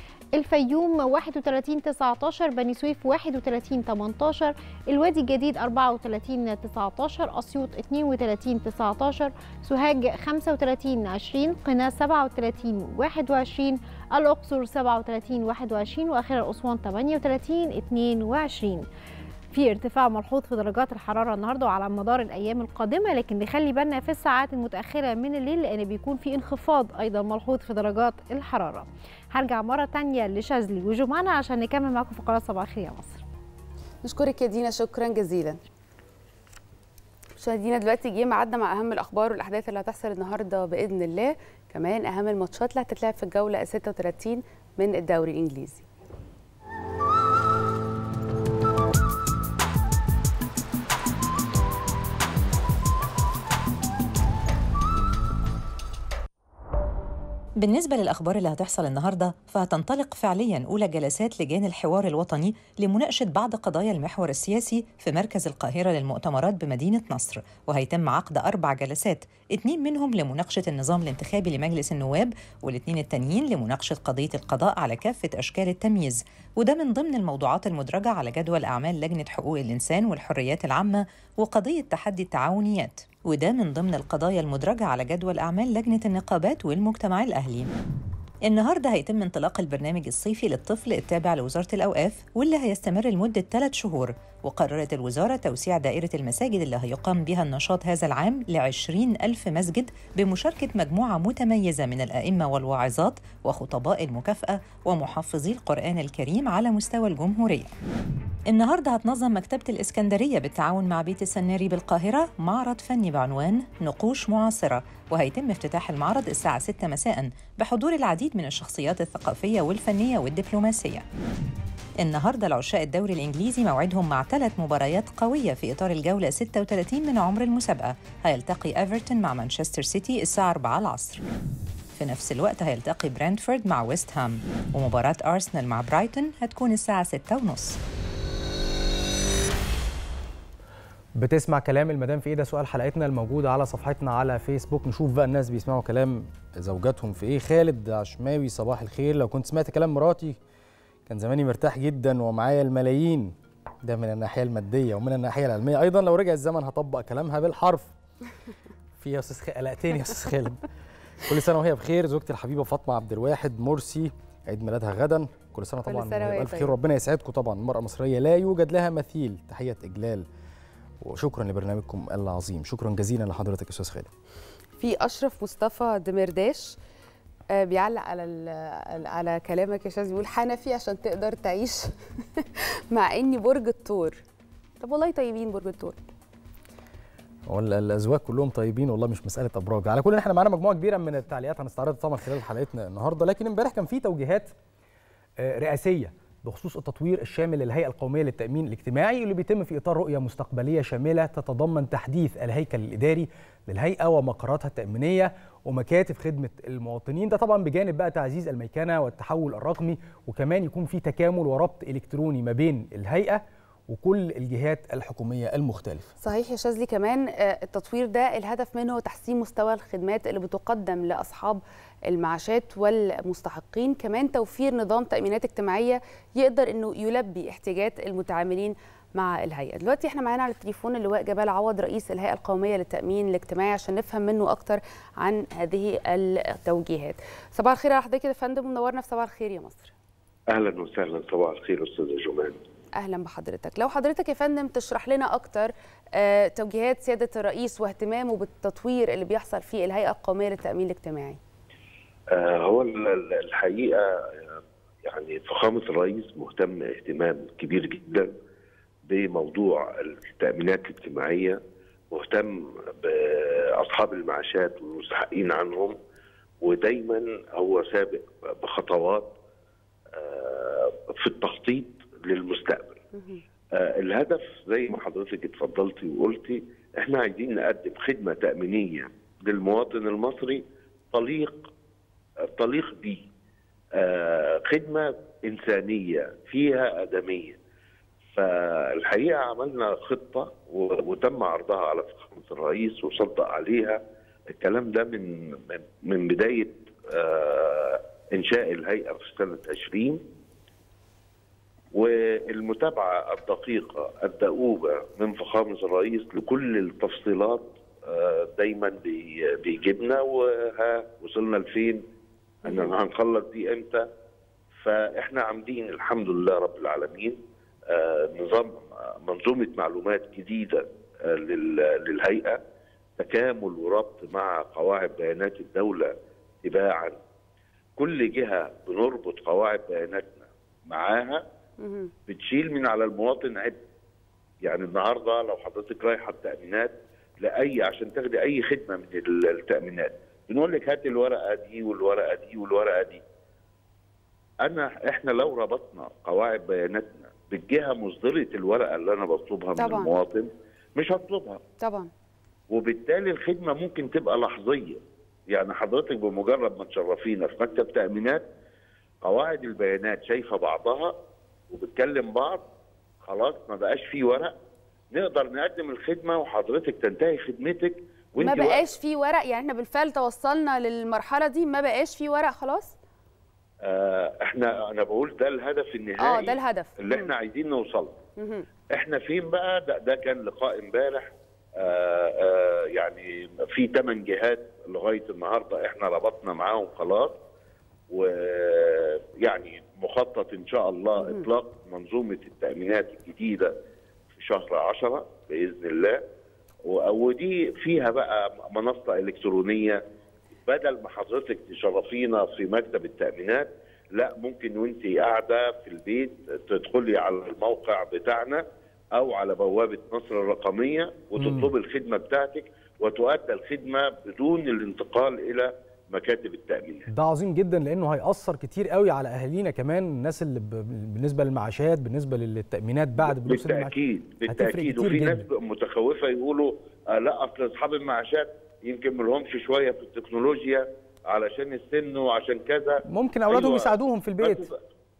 الفيوم 31 19 بني سويف 31 18 الوادي الجديد 34 19 اسيوط 32 19 سوهاج 35 20 قنا 37 21 الاقصر 37 21 واخيرا اسوان 38 22 في ارتفاع ملحوظ في درجات الحراره النهارده وعلى مدار الايام القادمه لكن نخلي بالنا في الساعات المتاخره من الليل لان بيكون في انخفاض ايضا ملحوظ في درجات الحراره هرجع مره تانية لشاذلي وجمانة عشان نكمل معاكم فقرات صباح الخير يا مصر نشكرك يا دينا شكرا جزيلا مشاهدينا دلوقتي جه ميعادنا مع اهم الاخبار والاحداث اللي هتحصل النهارده باذن الله كمان اهم الماتشات اللي هتتلعب في الجوله 36 من الدوري الانجليزي بالنسبة للأخبار اللي هتحصل النهاردة فهتنطلق فعليا أولى جلسات لجان الحوار الوطني لمناقشة بعض قضايا المحور السياسي في مركز القاهرة للمؤتمرات بمدينة نصر وهيتم عقد أربع جلسات اتنين منهم لمناقشة النظام الانتخابي لمجلس النواب والاتنين التانيين لمناقشة قضية القضاء على كافة أشكال التمييز وده من ضمن الموضوعات المدرجة على جدول أعمال لجنة حقوق الإنسان والحريات العامة وقضية تحدي التعاونيات وده من ضمن القضايا المدرجة على جدول أعمال لجنة النقابات والمجتمع الأهلي النهاردة هيتم انطلاق البرنامج الصيفي للطفل التابع لوزارة الأوقاف واللي هيستمر لمدة ثلاث شهور وقررت الوزارة توسيع دائرة المساجد اللي هيقام بها النشاط هذا العام لعشرين ألف مسجد بمشاركة مجموعة متميزة من الأئمة والواعظات وخطباء المكافأة ومحفظي القرآن الكريم على مستوى الجمهورية النهارده هتنظم مكتبة الإسكندرية بالتعاون مع بيت السناري بالقاهرة معرض فني بعنوان نقوش معاصرة وهيتم افتتاح المعرض الساعة 6 مساء بحضور العديد من الشخصيات الثقافية والفنية والدبلوماسية النهارده العشاء الدوري الانجليزي موعدهم مع ثلاث مباريات قويه في اطار الجوله 36 من عمر المسابقه هيلتقي ايفرتون مع مانشستر سيتي الساعه 4 العصر في نفس الوقت هيلتقي برنتفورد مع ويست هام ومباراة أرسنال مع برايتون هتكون الساعة 6 ونص بتسمع كلام المدام في ايه ده سؤال حلقتنا الموجود على صفحتنا على فيسبوك نشوف بقى الناس بيسمعوا كلام زوجاتهم في ايه خالد عشماوي صباح الخير لو كنت سمعت كلام مراتي كان زماني مرتاح جدا ومعايا الملايين ده من الناحيه الماديه ومن الناحيه العلميه ايضا لو رجع الزمن هطبق كلامها بالحرف في يا استاذ خ- قلقتني يا استاذ خالد كل سنه وهي بخير زوجتي الحبيبه فاطمه عبد الواحد مرسي عيد ميلادها غدا كل سنه كل طبعا سنة وهي بالف خير طيبة. ربنا يسعدكم طبعا المراه المصريه لا يوجد لها مثيل تحيه اجلال وشكرا لبرنامجكم العظيم شكرا جزيلا لحضرتك يا استاذ خالد في اشرف مصطفى دمرداش آه، بيعلق على ال- على كلامك يا شاذ بيقول حنفي عشان تقدر تعيش مع اني برج الثور طب والله طيبين برج الثور هو ال- الازواج كلهم طيبين والله مش مساله ابراج على كل احنا معانا مجموعه كبيره من التعليقات هنستعرضها طبعا خلال حلقتنا النهارده لكن امبارح كان في توجيهات آه، رئاسيه بخصوص التطوير الشامل للهيئه القوميه للتامين الاجتماعي اللي بيتم في اطار رؤيه مستقبليه شامله تتضمن تحديث الهيكل الاداري للهيئه ومقراتها التامينيه ومكاتب خدمه المواطنين ده طبعا بجانب بقى تعزيز الميكنه والتحول الرقمي وكمان يكون في تكامل وربط الكتروني ما بين الهيئه وكل الجهات الحكوميه المختلفه صحيح يا شاذلي كمان آه، التطوير ده الهدف منه هو تحسين مستوى الخدمات اللي بتقدم لاصحاب المعاشات والمستحقين كمان توفير نظام تامينات اجتماعيه يقدر انه يلبي احتياجات المتعاملين مع الهيئه دلوقتي احنا معانا على التليفون اللواء جمال عوض رئيس الهيئه القوميه للتامين الاجتماعي عشان نفهم منه اكتر عن هذه التوجيهات صباح الخير على حضرتك يا فندم منورنا في صباح الخير يا مصر اهلا وسهلا صباح الخير استاذه جمان اهلا بحضرتك لو حضرتك يا فندم تشرح لنا اكتر آه، توجيهات سياده الرئيس واهتمامه بالتطوير اللي بيحصل في الهيئه القوميه للتامين الاجتماعي آه هو ال- ال- الحقيقه آه، يعني فخامه الرئيس مهتم اهتمام كبير جدا بموضوع التامينات الاجتماعيه مهتم باصحاب المعاشات والمستحقين عنهم ودايما هو سابق بخطوات آه، في التخطيط للمستقبل آه، الهدف زي ما حضرتك اتفضلتي وقلتي احنا عايزين نقدم خدمه تامينيه للمواطن المصري طليق طليق بيه آه، خدمه انسانيه فيها ادميه فالحقيقه عملنا خطه و- وتم عرضها على فخامه الرئيس وصدق عليها الكلام ده من من- من بدايه آه، انشاء الهيئه في سنه 20 والمتابعه الدقيقه الدؤوبه من فخامه الرئيس لكل التفصيلات آه، دايما بي- بيجيبنا وها وصلنا لفين ان هنخلص دي امتى فاحنا عاملين الحمد لله رب العالمين آه، نظام منظومه معلومات جديده آه، لل- للهيئه تكامل وربط مع قواعد بيانات الدوله تباعا كل جهه بنربط قواعد بياناتنا معاها مهم. بتشيل من على المواطن عبء يعني النهارده لو حضرتك رايحه التامينات لاي عشان تاخدي اي خدمه من ال- التامينات بنقول لك هاتي الورقه دي والورقه دي والورقه دي انا احنا لو ربطنا قواعد بياناتنا بالجهه مصدره الورقه اللي انا بطلبها من طبعاً. المواطن مش هطلبها طبعا وبالتالي الخدمه ممكن تبقى لحظيه يعني حضرتك بمجرد ما تشرفينا في مكتب تامينات قواعد البيانات شايفه بعضها وبتكلم بعض خلاص ما بقاش في ورق نقدر نقدم الخدمه وحضرتك تنتهي خدمتك ما وانت بقاش في ورق يعني احنا بالفعل توصلنا للمرحله دي ما بقاش في ورق خلاص آه احنا انا بقول ده الهدف النهائي اه ده الهدف اللي مم. احنا عايزين نوصل مهم. احنا فين بقى ده, ده كان لقاء امبارح آه آه يعني في ثمان جهات لغايه النهارده احنا ربطنا معاهم خلاص ويعني مخطط ان شاء الله اطلاق منظومه التامينات الجديده في شهر 10 باذن الله و- ودي فيها بقى منصه الكترونيه بدل ما حضرتك تشرفينا في مكتب التامينات لا ممكن وانت قاعده في البيت تدخلي على الموقع بتاعنا او على بوابه مصر الرقميه وتطلبي الخدمه بتاعتك وتؤدى الخدمه بدون الانتقال الى مكاتب التامينات. ده عظيم جدا لانه هيأثر كتير قوي على اهالينا كمان الناس اللي ب... بالنسبه للمعاشات بالنسبه للتامينات بعد بلوغ سن المعاش بالتاكيد هتفرق بالتاكيد كتير وفي ناس جدا. متخوفه يقولوا آه لا اصل اصحاب المعاشات يمكن ملهمش شويه في التكنولوجيا علشان السن وعشان كذا ممكن اولادهم أيوة. يساعدوهم في البيت بس-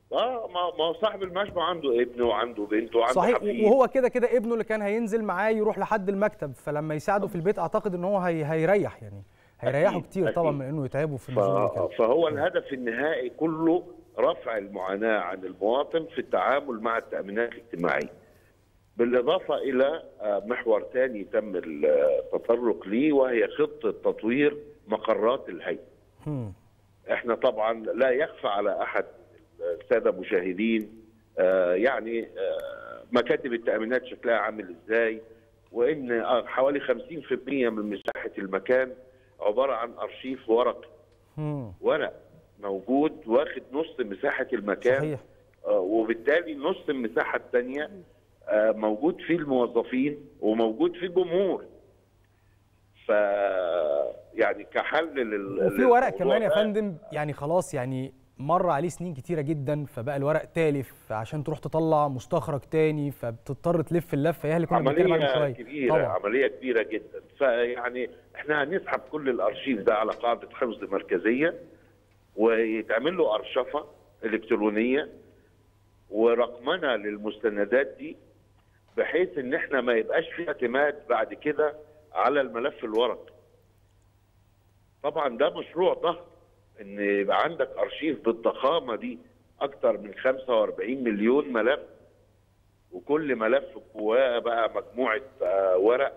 اه ما ما هو صاحب المشبع عنده ابن وعنده بنت وعنده صحيح حفيد. وهو كده كده ابنه اللي كان هينزل معاه يروح لحد المكتب فلما يساعده في البيت اعتقد ان هو هي هيريح يعني هيريحوا أكيد، كتير طبعا أكيد. من انه يتعبوا في ف- النزول وكده فهو الهدف النهائي كله رفع المعاناة عن المواطن في التعامل مع التأمينات الاجتماعية بالإضافة إلى آه، محور ثاني تم التطرق ليه وهي خطة تطوير مقرات الهيئة مم. احنا طبعا لا يخفى على أحد السادة المشاهدين آه، يعني آه، مكاتب التأمينات شكلها عامل إزاي وإن آه، حوالي 50% من مساحة المكان عبارة عن أرشيف ورقي مم. ورق موجود واخد نص مساحة المكان صحيح آه، وبالتالي نص المساحة الثانية آه، موجود فيه الموظفين وموجود فيه الجمهور ف يعني كحل لل وفي ورق للموضوع كمان يا ده، فندم يعني خلاص يعني مر عليه سنين كتيره جدا فبقى الورق تالف عشان تروح تطلع مستخرج تاني فبتضطر تلف اللفه هي اللي كنا بنتكلم عنها من عملية شويه كبيرة طبعا عملية كبيرة جدا فيعني احنا هنسحب كل الارشيف ده على قاعدة حفظ مركزية ويتعمل له ارشفة الكترونية ورقمنة للمستندات دي بحيث ان احنا ما يبقاش في اعتماد بعد كده على الملف الورقي طبعا ده مشروع ضخم ان يبقى عندك ارشيف بالضخامه دي اكتر من 45 مليون ملف وكل ملف جواه بقى مجموعه آه، ورق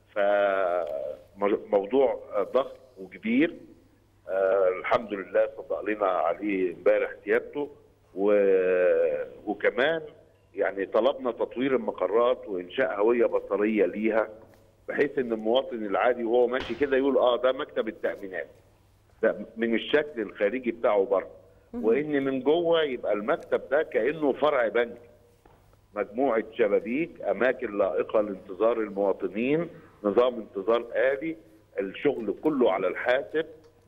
فموضوع ضخم وكبير آه، الحمد لله صدق لنا عليه امبارح سيادته و- وكمان يعني طلبنا تطوير المقرات وانشاء هويه بصريه ليها بحيث ان المواطن العادي وهو ماشي كده يقول اه ده مكتب التامينات ده من الشكل الخارجي بتاعه بره وان من جوه يبقى المكتب ده كانه فرع بنك مجموعه شبابيك اماكن لائقه لانتظار المواطنين نظام انتظار آلي الشغل كله على الحاسب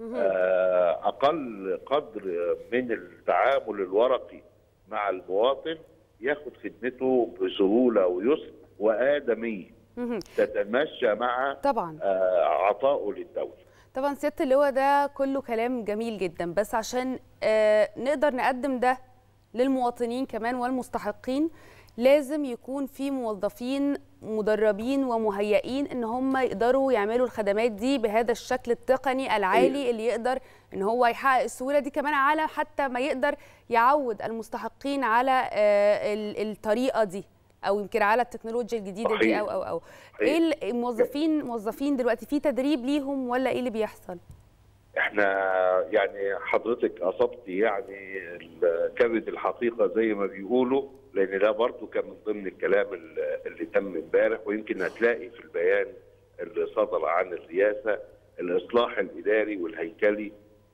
آه، اقل قدر من التعامل الورقي مع المواطن ياخد خدمته بسهوله ويسر وادميه مهم. تتمشى مع طبعا آه، عطائه للدوله طبعا سياده اللواء ده كله كلام جميل جدا بس عشان آه، نقدر نقدم ده للمواطنين كمان والمستحقين لازم يكون في موظفين مدربين ومهيئين ان هم يقدروا يعملوا الخدمات دي بهذا الشكل التقني العالي اللي يقدر ان هو يحقق السهوله دي كمان على حتى ما يقدر يعود المستحقين على آه، ال- الطريقه دي او يمكن على التكنولوجيا الجديده دي صحيح. او او او صحيح. ايه الموظفين موظفين دلوقتي في تدريب ليهم ولا ايه اللي بيحصل احنا يعني حضرتك اصبتي يعني ال- كبد الحقيقه زي ما بيقولوا لان ده برضو كان من ضمن الكلام ال- اللي تم امبارح ويمكن هتلاقي في البيان اللي صدر عن الرئاسه الاصلاح الاداري والهيكلي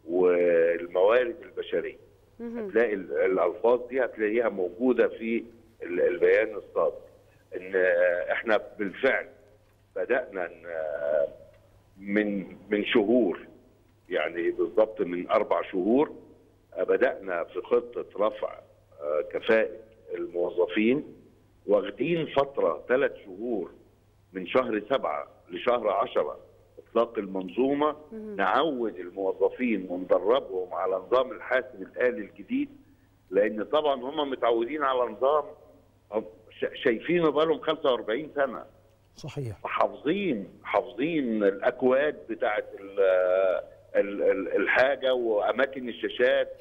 والموارد البشريه هتلاقي ال- الالفاظ دي هتلاقيها موجوده في ال- البيان الصادر ان آه، احنا بالفعل بدانا ن- من من شهور يعني بالضبط من اربع شهور آه، بدانا في خطه رفع آه، كفاءه الموظفين واخدين فتره ثلاث شهور من شهر سبعه لشهر عشره اطلاق المنظومه نعود الموظفين وندربهم على نظام الحاسب الالي الجديد لان طبعا هم متعودين على نظام شا- شايفينه بقالهم 45 سنه صحيح حافظين حافظين الاكواد بتاعت ال ال ال الحاجه واماكن الشاشات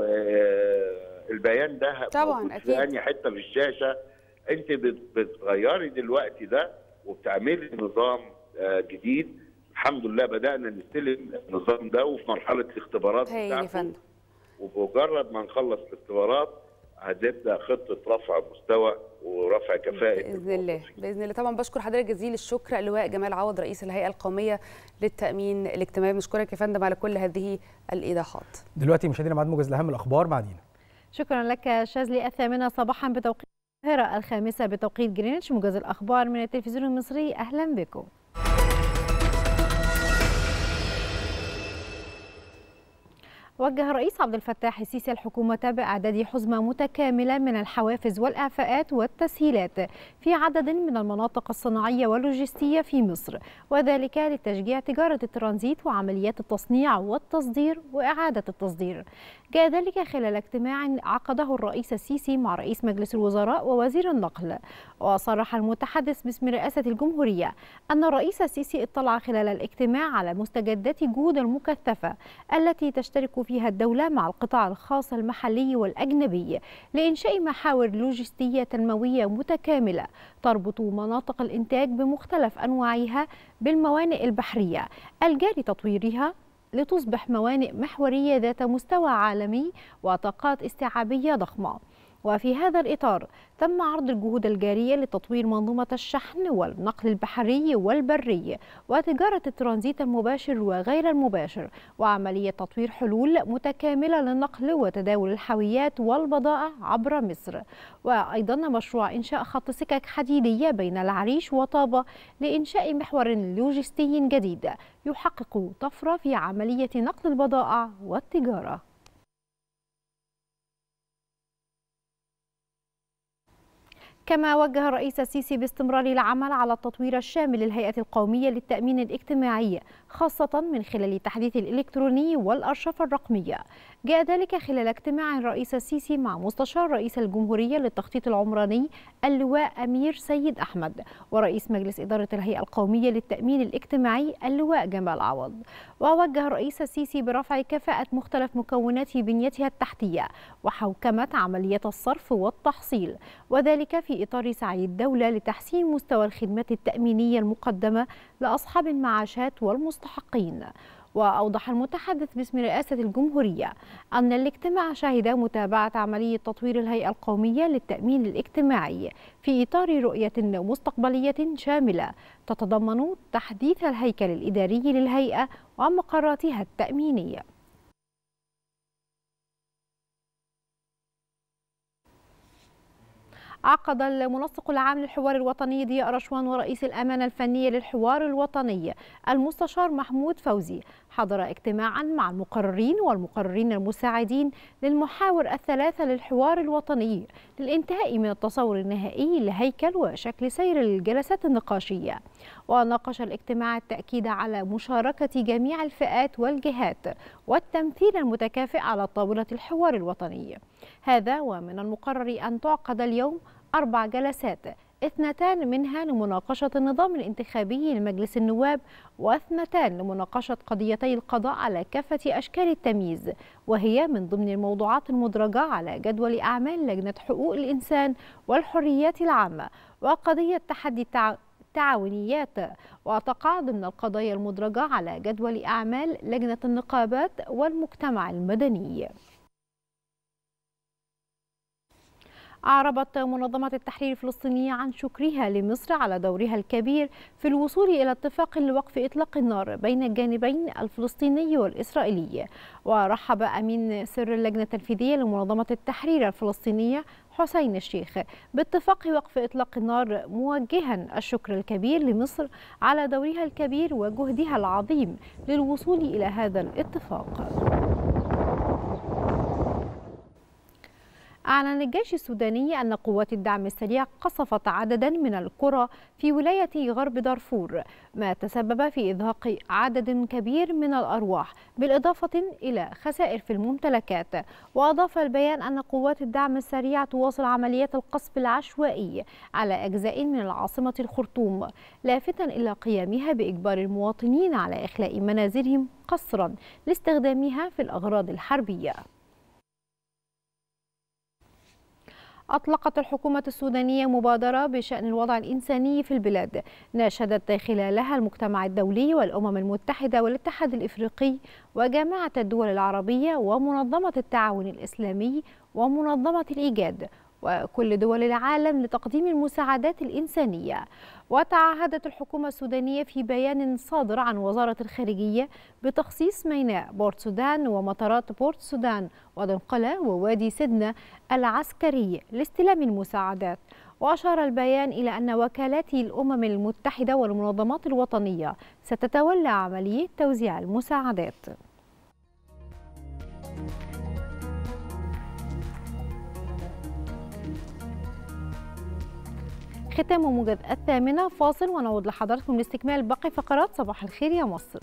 والبيان ده طبعاً، موجود أكيد. في انهي حته في الشاشه انت بت- بتغيري دلوقتي ده وبتعملي نظام آه، جديد الحمد لله بدانا نستلم النظام ده وفي مرحله الاختبارات هايل يا بتاعته فندم وبمجرد ما نخلص الاختبارات هتبدا خطه رفع مستوى ورفع كفاءه باذن الله باذن الله طبعا بشكر حضرتك جزيل الشكر اللواء جمال عوض رئيس الهيئه القوميه للتامين الاجتماعي بنشكرك يا فندم على كل هذه الايضاحات دلوقتي مشاهدينا معاد موجز لاهم الاخبار مع دينا شكرا لك شاذلي الثامنة صباحا بتوقيت القاهرة الخامسة بتوقيت جرينتش موجز الأخبار من التلفزيون المصري أهلا بكم وجه الرئيس عبد الفتاح السيسي الحكومة بإعداد حزمة متكاملة من الحوافز والإعفاءات والتسهيلات في عدد من المناطق الصناعية واللوجستية في مصر وذلك لتشجيع تجارة الترانزيت وعمليات التصنيع والتصدير وإعادة التصدير جاء ذلك خلال اجتماع عقده الرئيس السيسي مع رئيس مجلس الوزراء ووزير النقل وصرح المتحدث باسم رئاسة الجمهورية أن الرئيس السيسي اطلع خلال الاجتماع على مستجدات جهود المكثفة التي تشترك فيها الدولة مع القطاع الخاص المحلي والأجنبي لإنشاء محاور لوجستية تنموية متكاملة تربط مناطق الإنتاج بمختلف أنواعها بالموانئ البحرية الجاري تطويرها لتصبح موانئ محورية ذات مستوى عالمي وطاقات استيعابية ضخمة وفي هذا الإطار تم عرض الجهود الجارية لتطوير منظومة الشحن والنقل البحري والبري وتجارة الترانزيت المباشر وغير المباشر وعملية تطوير حلول متكاملة للنقل وتداول الحاويات والبضائع عبر مصر وأيضا مشروع إنشاء خط سكك حديدية بين العريش وطابة لإنشاء محور لوجستي جديد يحقق طفرة في عملية نقل البضائع والتجارة كما وجه الرئيس السيسي باستمرار العمل على التطوير الشامل للهيئة القومية للتأمين الاجتماعي خاصة من خلال التحديث الإلكتروني والأرشفة الرقمية جاء ذلك خلال اجتماع الرئيس السيسي مع مستشار رئيس الجمهورية للتخطيط العمراني اللواء أمير سيد أحمد ورئيس مجلس إدارة الهيئة القومية للتأمين الاجتماعي اللواء جمال عوض ووجه الرئيس السيسي برفع كفاءة مختلف مكونات بنيتها التحتية وحوكمة عملية الصرف والتحصيل وذلك في إطار سعي الدولة لتحسين مستوى الخدمات التأمينية المقدمة لأصحاب المعاشات والمستحقين وأوضح المتحدث باسم رئاسة الجمهورية أن الاجتماع شهد متابعة عملية تطوير الهيئة القومية للتأمين الاجتماعي في إطار رؤية مستقبلية شاملة تتضمن تحديث الهيكل الإداري للهيئة ومقراتها التأمينية عقد المنسق العام للحوار الوطني ضياء رشوان ورئيس الأمانة الفنية للحوار الوطني المستشار محمود فوزي حضر اجتماعا مع المقررين والمقررين المساعدين للمحاور الثلاثة للحوار الوطني للانتهاء من التصور النهائي لهيكل وشكل سير الجلسات النقاشية وناقش الاجتماع التأكيد على مشاركة جميع الفئات والجهات والتمثيل المتكافئ على طاولة الحوار الوطني هذا ومن المقرر أن تعقد اليوم أربع جلسات اثنتان منها لمناقشة النظام الانتخابي لمجلس النواب واثنتان لمناقشة قضيتي القضاء على كافة أشكال التمييز وهي من ضمن الموضوعات المدرجة على جدول أعمال لجنة حقوق الإنسان والحريات العامة وقضية تحدي التع... التعاونيات وتقع ضمن القضايا المدرجة على جدول أعمال لجنة النقابات والمجتمع المدني أعربت منظمة التحرير الفلسطينية عن شكرها لمصر على دورها الكبير في الوصول إلى اتفاق لوقف إطلاق النار بين الجانبين الفلسطيني والإسرائيلي ورحب أمين سر اللجنة التنفيذية لمنظمة التحرير الفلسطينية حسين الشيخ باتفاق وقف إطلاق النار موجها الشكر الكبير لمصر على دورها الكبير وجهدها العظيم للوصول إلى هذا الاتفاق أعلن الجيش السوداني أن قوات الدعم السريع قصفت عددا من القرى في ولاية غرب دارفور ما تسبب في إزهاق عدد كبير من الأرواح بالإضافة إلى خسائر في الممتلكات وأضاف البيان أن قوات الدعم السريع تواصل عمليات القصف العشوائي على أجزاء من العاصمة الخرطوم لافتا إلى قيامها بإجبار المواطنين على إخلاء منازلهم قسرا لاستخدامها في الأغراض الحربية أطلقت الحكومة السودانية مبادرة بشأن الوضع الإنساني في البلاد ناشدت خلالها المجتمع الدولي والأمم المتحدة والاتحاد الإفريقي وجامعة الدول العربية ومنظمة التعاون الإسلامي ومنظمة الإيجاد وكل دول العالم لتقديم المساعدات الإنسانية وتعهدت الحكومة السودانية في بيان صادر عن وزارة الخارجية بتخصيص ميناء بورت سودان ومطارات بورت سودان ودنقلة ووادي سدنة العسكري لاستلام المساعدات وأشار البيان إلى أن وكالات الأمم المتحدة والمنظمات الوطنية ستتولى عملية توزيع المساعدات ختام موجز الثامنة فاصل ونعود لحضراتكم لاستكمال باقي فقرات صباح الخير يا مصر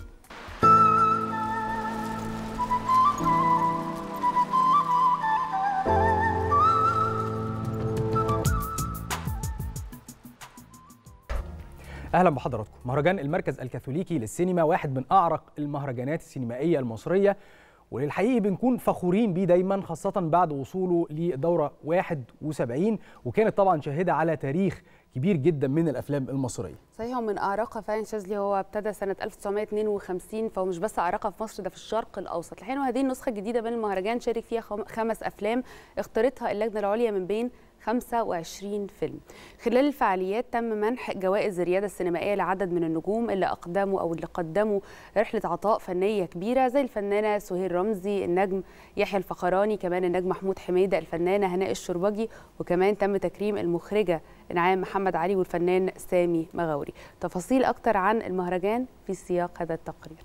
اهلا بحضراتكم مهرجان المركز الكاثوليكي للسينما واحد من اعرق المهرجانات السينمائيه المصريه وللحقيقه بنكون فخورين بيه دايما خاصه بعد وصوله لدوره 71 وكانت طبعا شاهده على تاريخ كبير جدا من الافلام المصريه صحيح ومن اعراقها فعلا شاذلي هو ابتدى سنه 1952 فهو مش بس اعراقها في مصر ده في الشرق الاوسط الحين وهذه النسخه الجديده من المهرجان شارك فيها خم- خمس افلام اختارتها اللجنه العليا من بين 25 فيلم خلال الفعاليات تم منح جوائز الرياده السينمائيه لعدد من النجوم اللي اقدموا او اللي قدموا رحله عطاء فنيه كبيره زي الفنانه سهير رمزي النجم يحيى الفخراني كمان النجم محمود حميده الفنانه هناء الشربجي وكمان تم تكريم المخرجه انعام محمد علي والفنان سامي مغاوري تفاصيل اكتر عن المهرجان في سياق هذا التقرير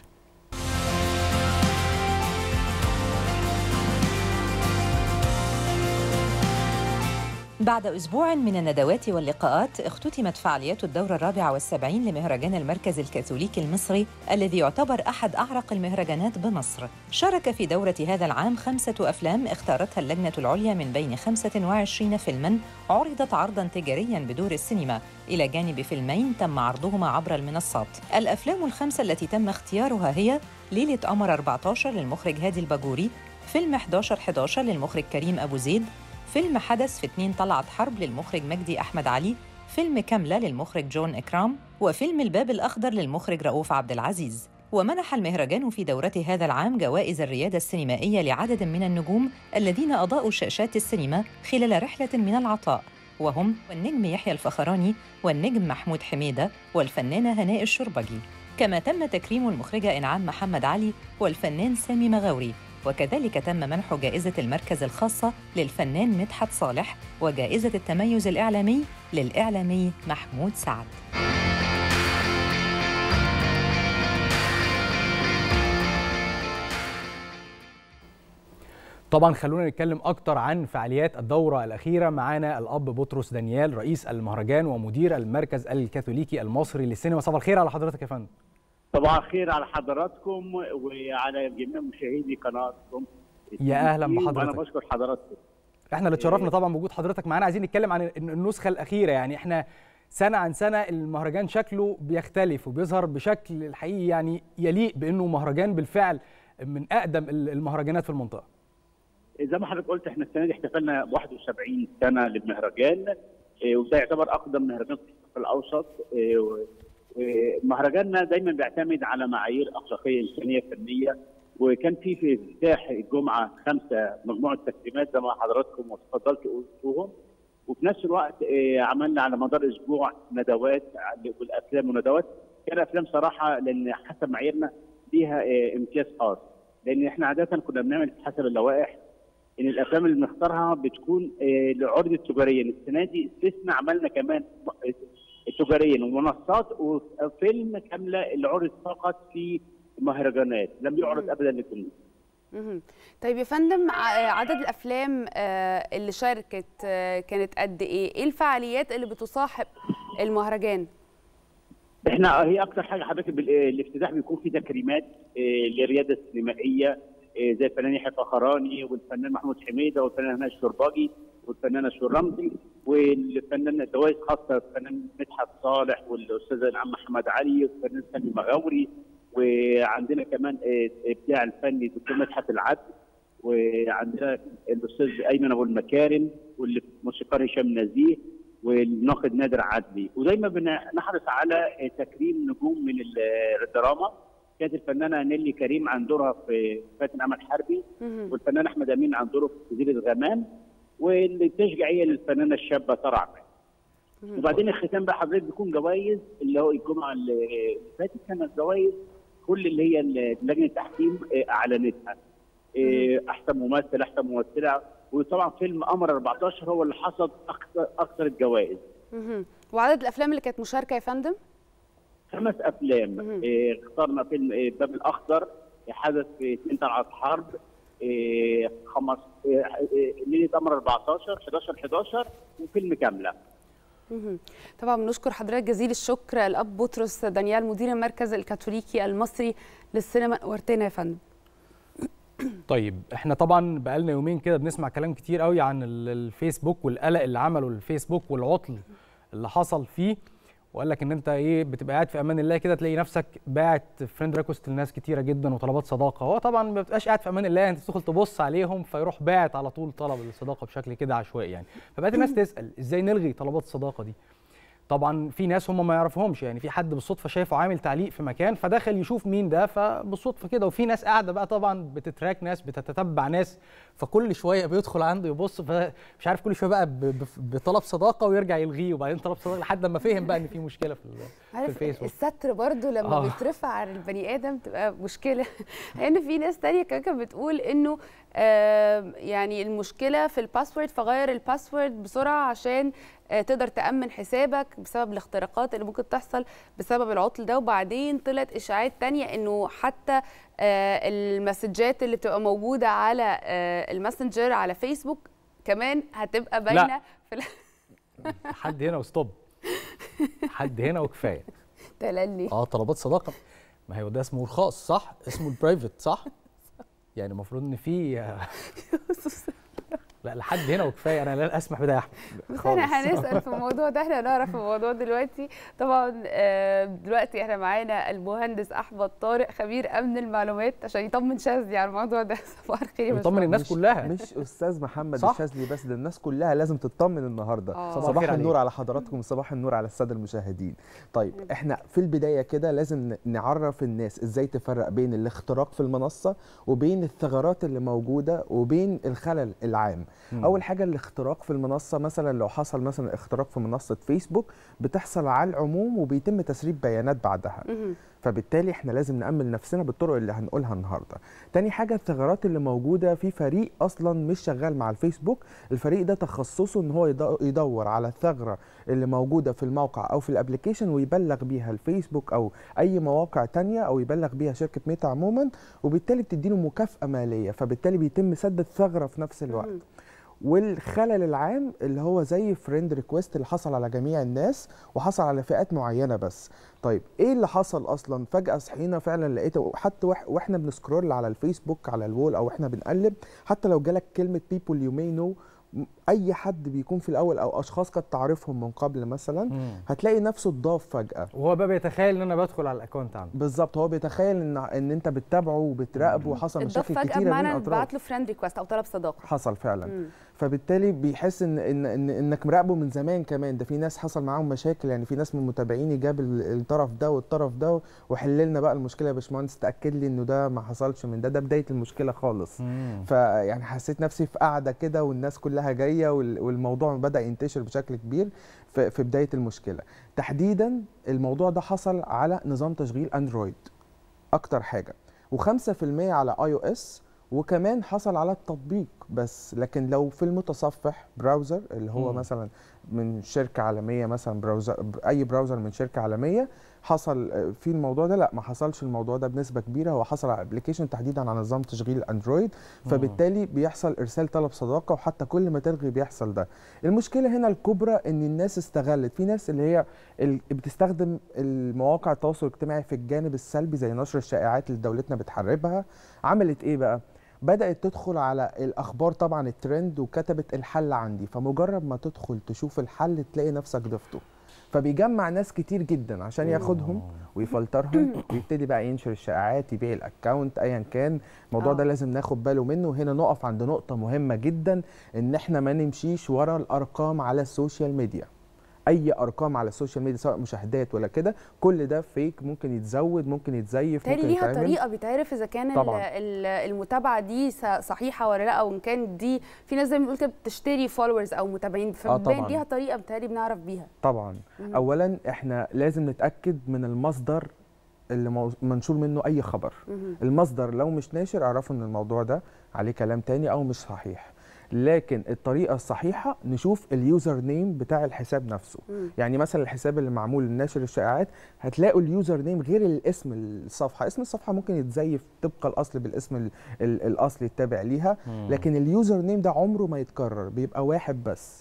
بعد أسبوع من الندوات واللقاءات اختتمت فعاليات الدورة الرابعة والسبعين لمهرجان المركز الكاثوليكي المصري الذي يعتبر أحد أعرق المهرجانات بمصر شارك في دورة هذا العام خمسة أفلام اختارتها اللجنة العليا من بين 25 فيلماً عرضت عرضاً تجارياً بدور السينما إلى جانب فيلمين تم عرضهما عبر المنصات الأفلام الخمسة التي تم اختيارها هي ليلة قمر 14 للمخرج هادي الباجوري فيلم 11 11 للمخرج كريم أبو زيد فيلم حدث في اتنين طلعت حرب للمخرج مجدي أحمد علي فيلم كاملة للمخرج جون إكرام وفيلم الباب الأخضر للمخرج رؤوف عبد العزيز ومنح المهرجان في دورته هذا العام جوائز الريادة السينمائية لعدد من النجوم الذين أضاءوا شاشات السينما خلال رحلة من العطاء وهم النجم يحيى الفخراني والنجم محمود حميدة والفنانة هناء الشربجي كما تم تكريم المخرجة إنعام محمد علي والفنان سامي مغاوري وكذلك تم منح جائزة المركز الخاصة للفنان مدحت صالح وجائزة التميز الإعلامي للإعلامي محمود سعد طبعا خلونا نتكلم اكتر عن فعاليات الدوره الاخيره معانا الاب بطرس دانيال رئيس المهرجان ومدير المركز الكاثوليكي المصري للسينما صباح الخير على حضرتك يا فندم صباح الخير على حضراتكم وعلى جميع مشاهدي قناتكم يا أهلاً وانا بحضرتك. بشكر حضراتكم احنا اللي اتشرفنا طبعا بوجود حضرتك معانا عايزين نتكلم عن النسخه الاخيره يعني احنا سنه عن سنه المهرجان شكله بيختلف وبيظهر بشكل الحقيقي يعني يليق بانه مهرجان بالفعل من اقدم المهرجانات في المنطقه زي ما حضرتك قلت احنا السنه دي احتفلنا 71 سنه للمهرجان إيه، وده يعتبر اقدم مهرجان في الشرق الاوسط إيه، و- ومهرجاننا دايما بيعتمد على معايير اخلاقيه انسانيه فنيه وكان في في افتتاح الجمعه خمسه مجموعه تكريمات زي ما حضراتكم اتفضلتوا قلتوهم وفي نفس الوقت إيه، عملنا على مدار اسبوع ندوات عن- والافلام وندوات كان افلام صراحه لان حسب معاييرنا ليها إيه، امتياز خاص لان احنا عاده كنا بنعمل حسب اللوائح ان الافلام اللي بنختارها بتكون آه، لعرض تجاريا السنه دي استثناء عملنا كمان آه، تجاريا ومنصات وفيلم كامله اللي عرض فقط في مهرجانات لم يعرض ابدا للجمهور مهم. طيب يا فندم ع- عدد الافلام آه، اللي شاركت آه، كانت قد ايه ايه الفعاليات اللي بتصاحب المهرجان احنا هي اكتر حاجه حضرتك بال- آه، الافتتاح بيكون فيه تكريمات آه، للرياده السينمائيه آه، زي الفنان يحيى فخراني والفنان محمود حميده والفنان هناء الشرباجي والفنانه شور رمزي والفنان دوائر خاصه الفنان مدحت صالح والاستاذ انعام محمد علي والفنان سامي مغاوري وعندنا كمان آه، ابداع الفني دكتور مدحت العدل وعندنا الاستاذ ايمن ابو المكارم والموسيقار هشام نزيه والناقد نادر عدلي ودايما بنحرص على تكريم نجوم من الدراما كانت الفنانه نيلي كريم عن دورها في فاتن امل حربي مهم. والفنان احمد امين عن دوره في جزيره غمام والتشجيعيه للفنانه الشابه ترى عماد مهم. وبعدين الختام بقى حضرتك بيكون جوائز اللي هو الجمعه اللي فاتت كانت جوائز كل اللي هي لجنه التحكيم آه، اعلنتها آه، احسن ممثل احسن ممثله وطبعا فيلم قمر 14 هو اللي حصد اكثر اكثر الجوائز مهم. وعدد الافلام اللي كانت مشاركه يا فندم خمس افلام مهم. آه، اخترنا فيلم آه، الباب الاخضر حدث في اثنين طلعت حرب آه، خمس آه، آه، ليله قمر 14 11 11 وفيلم كامله مهم. طبعا بنشكر حضرتك جزيل الشكر الاب بطرس دانيال مدير المركز الكاثوليكي المصري للسينما نورتنا يا فندم طيب احنا طبعا بقالنا يومين كده بنسمع كلام كتير قوي عن ال- الفيسبوك والقلق اللي عمله الفيسبوك والعطل اللي حصل فيه وقال لك ان انت ايه بتبقى قاعد في امان الله كده تلاقي نفسك باعت فريند ريكوست لناس كتيره جدا وطلبات صداقه هو طبعا ما بتبقاش قاعد في امان الله انت تدخل تبص عليهم فيروح باعت على طول طلب الصداقه بشكل كده عشوائي يعني فبقت الناس تسال ازاي نلغي طلبات الصداقه دي طبعا في ناس هم ما يعرفهمش يعني في حد بالصدفه شايفه عامل تعليق في مكان فدخل يشوف مين ده فبالصدفه كده وفي ناس قاعده بقى طبعا بتتراك ناس بتتتبع ناس فكل شويه بيدخل عنده يبص فمش عارف كل شويه بقى ب- ب- بطلب صداقه ويرجع يلغيه وبعدين طلب صداقه لحد ما فهم بقى ان في مشكله في, ال- في عارف الفيسبوك الستر برضو لما آه. بيترفع عن البني ادم تبقى مشكله لان في ناس تانية كمان كانت بتقول انه آه يعني المشكله في الباسورد فغير الباسورد بسرعه عشان آه تقدر تامن حسابك بسبب الاختراقات اللي ممكن تحصل بسبب العطل ده وبعدين طلعت اشاعات تانية انه حتى آه المسجات اللي بتبقى موجوده على آه الماسنجر على فيسبوك كمان هتبقى باينه في ال- حد هنا وستوب حد هنا وكفايه تللي اه طلبات صداقه ما هو ده اسمه الخاص صح اسمه البرايفت صح يعني المفروض ان في لا لحد هنا وكفايه انا لا اسمح بده يا احمد بس خالص. احنا هنسال في الموضوع ده احنا هنعرف الموضوع دلوقتي طبعا آه، دلوقتي احنا معانا المهندس احمد طارق خبير امن المعلومات عشان يطمن شاذلي على الموضوع ده صباح الخير يا ويطمن باشمهندس. الناس مش كلها مش استاذ محمد صح؟ الشاذلي بس ده الناس كلها لازم تطمن النهارده آه. صباح صباح الخير النور عليك. على حضراتكم صباح النور على الساده المشاهدين طيب احنا في البدايه كده لازم ن- نعرف الناس ازاي تفرق بين الاختراق في المنصه وبين الثغرات اللي موجوده وبين الخلل العام مم. اول حاجه الاختراق في المنصه مثلا لو حصل مثلا اختراق في منصه فيسبوك بتحصل على العموم وبيتم تسريب بيانات بعدها مهم. فبالتالي احنا لازم نأمن نفسنا بالطرق اللي هنقولها النهارده. تاني حاجه الثغرات اللي موجوده في فريق اصلا مش شغال مع الفيسبوك، الفريق ده تخصصه ان هو يدو- يدور على الثغره اللي موجوده في الموقع او في الابلكيشن ويبلغ بيها الفيسبوك او اي مواقع تانية او يبلغ بيها شركه ميتا عموما وبالتالي بتديله مكافاه ماليه فبالتالي بيتم سد الثغره في نفس الوقت. مهم. والخلل العام اللي هو زي فريند ريكويست اللي حصل على جميع الناس وحصل على فئات معينه بس طيب ايه اللي حصل اصلا فجاه صحينا فعلا لقيته حتى وإح- واحنا بنسكرول على الفيسبوك على الوول او احنا بنقلب حتى لو جالك كلمه people you may know م- اي حد بيكون في الاول او اشخاص قد تعرفهم من قبل مثلا مم. هتلاقي نفسه اتضاف فجاه وهو بقى بيتخيل ان انا بدخل على الاكونت عنده بالظبط هو بيتخيل ان ان انت بتتابعه وبتراقبه وحصل اتضاف مشاكل فجاه كتيره بمعنى بين إن اطراف بعت له فريند ريكوست او طلب صداقه حصل فعلا مم. فبالتالي بيحس ان ان, إن انك مراقبه من زمان كمان ده في ناس حصل معاهم مشاكل يعني في ناس من متابعيني جاب ال- الطرف ده والطرف ده وحل لنا بقى المشكله يا باشمهندس تاكد لي انه ده ما حصلش من ده ده بدايه المشكله خالص مم. فيعني حسيت نفسي في قاعده كده والناس كلها جايه وال- والموضوع بدا ينتشر بشكل كبير في في بدايه المشكله تحديدا الموضوع ده حصل على نظام تشغيل اندرويد اكتر حاجه و5% على اي او اس وكمان حصل على التطبيق بس لكن لو في المتصفح براوزر اللي هو مم. مثلا من شركه عالميه مثلا براوزر اي براوزر من شركه عالميه حصل آه، في الموضوع ده لا ما حصلش الموضوع ده بنسبه كبيره هو حصل على ابلكيشن تحديدا على نظام تشغيل اندرويد فبالتالي بيحصل ارسال طلب صداقه وحتى كل ما تلغي بيحصل ده المشكله هنا الكبرى ان الناس استغلت في ناس اللي هي ال- بتستخدم المواقع التواصل الاجتماعي في الجانب السلبي زي نشر الشائعات اللي دولتنا بتحاربها عملت ايه بقى بدات تدخل على الاخبار طبعا الترند وكتبت الحل عندي فمجرد ما تدخل تشوف الحل تلاقي نفسك ضفته فبيجمع ناس كتير جدا عشان ياخدهم ويفلترهم ويبتدي بقى ينشر الشائعات يبيع الاكونت ايا كان الموضوع آه. ده لازم ناخد باله منه وهنا نقف عند نقطه مهمه جدا ان احنا ما نمشيش ورا الارقام على السوشيال ميديا اي ارقام على السوشيال ميديا سواء مشاهدات ولا كده كل ده فيك ممكن يتزود ممكن يتزيف تالي ممكن ليها يتعمل طريقه بيتعرف اذا كان ال- طبعاً. ال- المتابعه دي س- صحيحه ولا لا او ان كان دي في ناس زي ما بنقول كده بتشتري فولورز او متابعين فبين طبعاً. ليها طريقه بتهيألي بنعرف بيها طبعا مم. اولا احنا لازم نتاكد من المصدر اللي مو- منشور منه اي خبر مهم. المصدر لو مش ناشر اعرفوا ان الموضوع ده عليه كلام تاني او مش صحيح لكن الطريقه الصحيحه نشوف اليوزر نيم بتاع الحساب نفسه مم. يعني مثلا الحساب اللي معمول لنشر الشائعات هتلاقوا اليوزر نيم غير الاسم الصفحه اسم الصفحه ممكن يتزيف طبق الاصل بالاسم ال- ال- الاصلي التابع ليها مم. لكن اليوزر نيم ده عمره ما يتكرر بيبقى واحد بس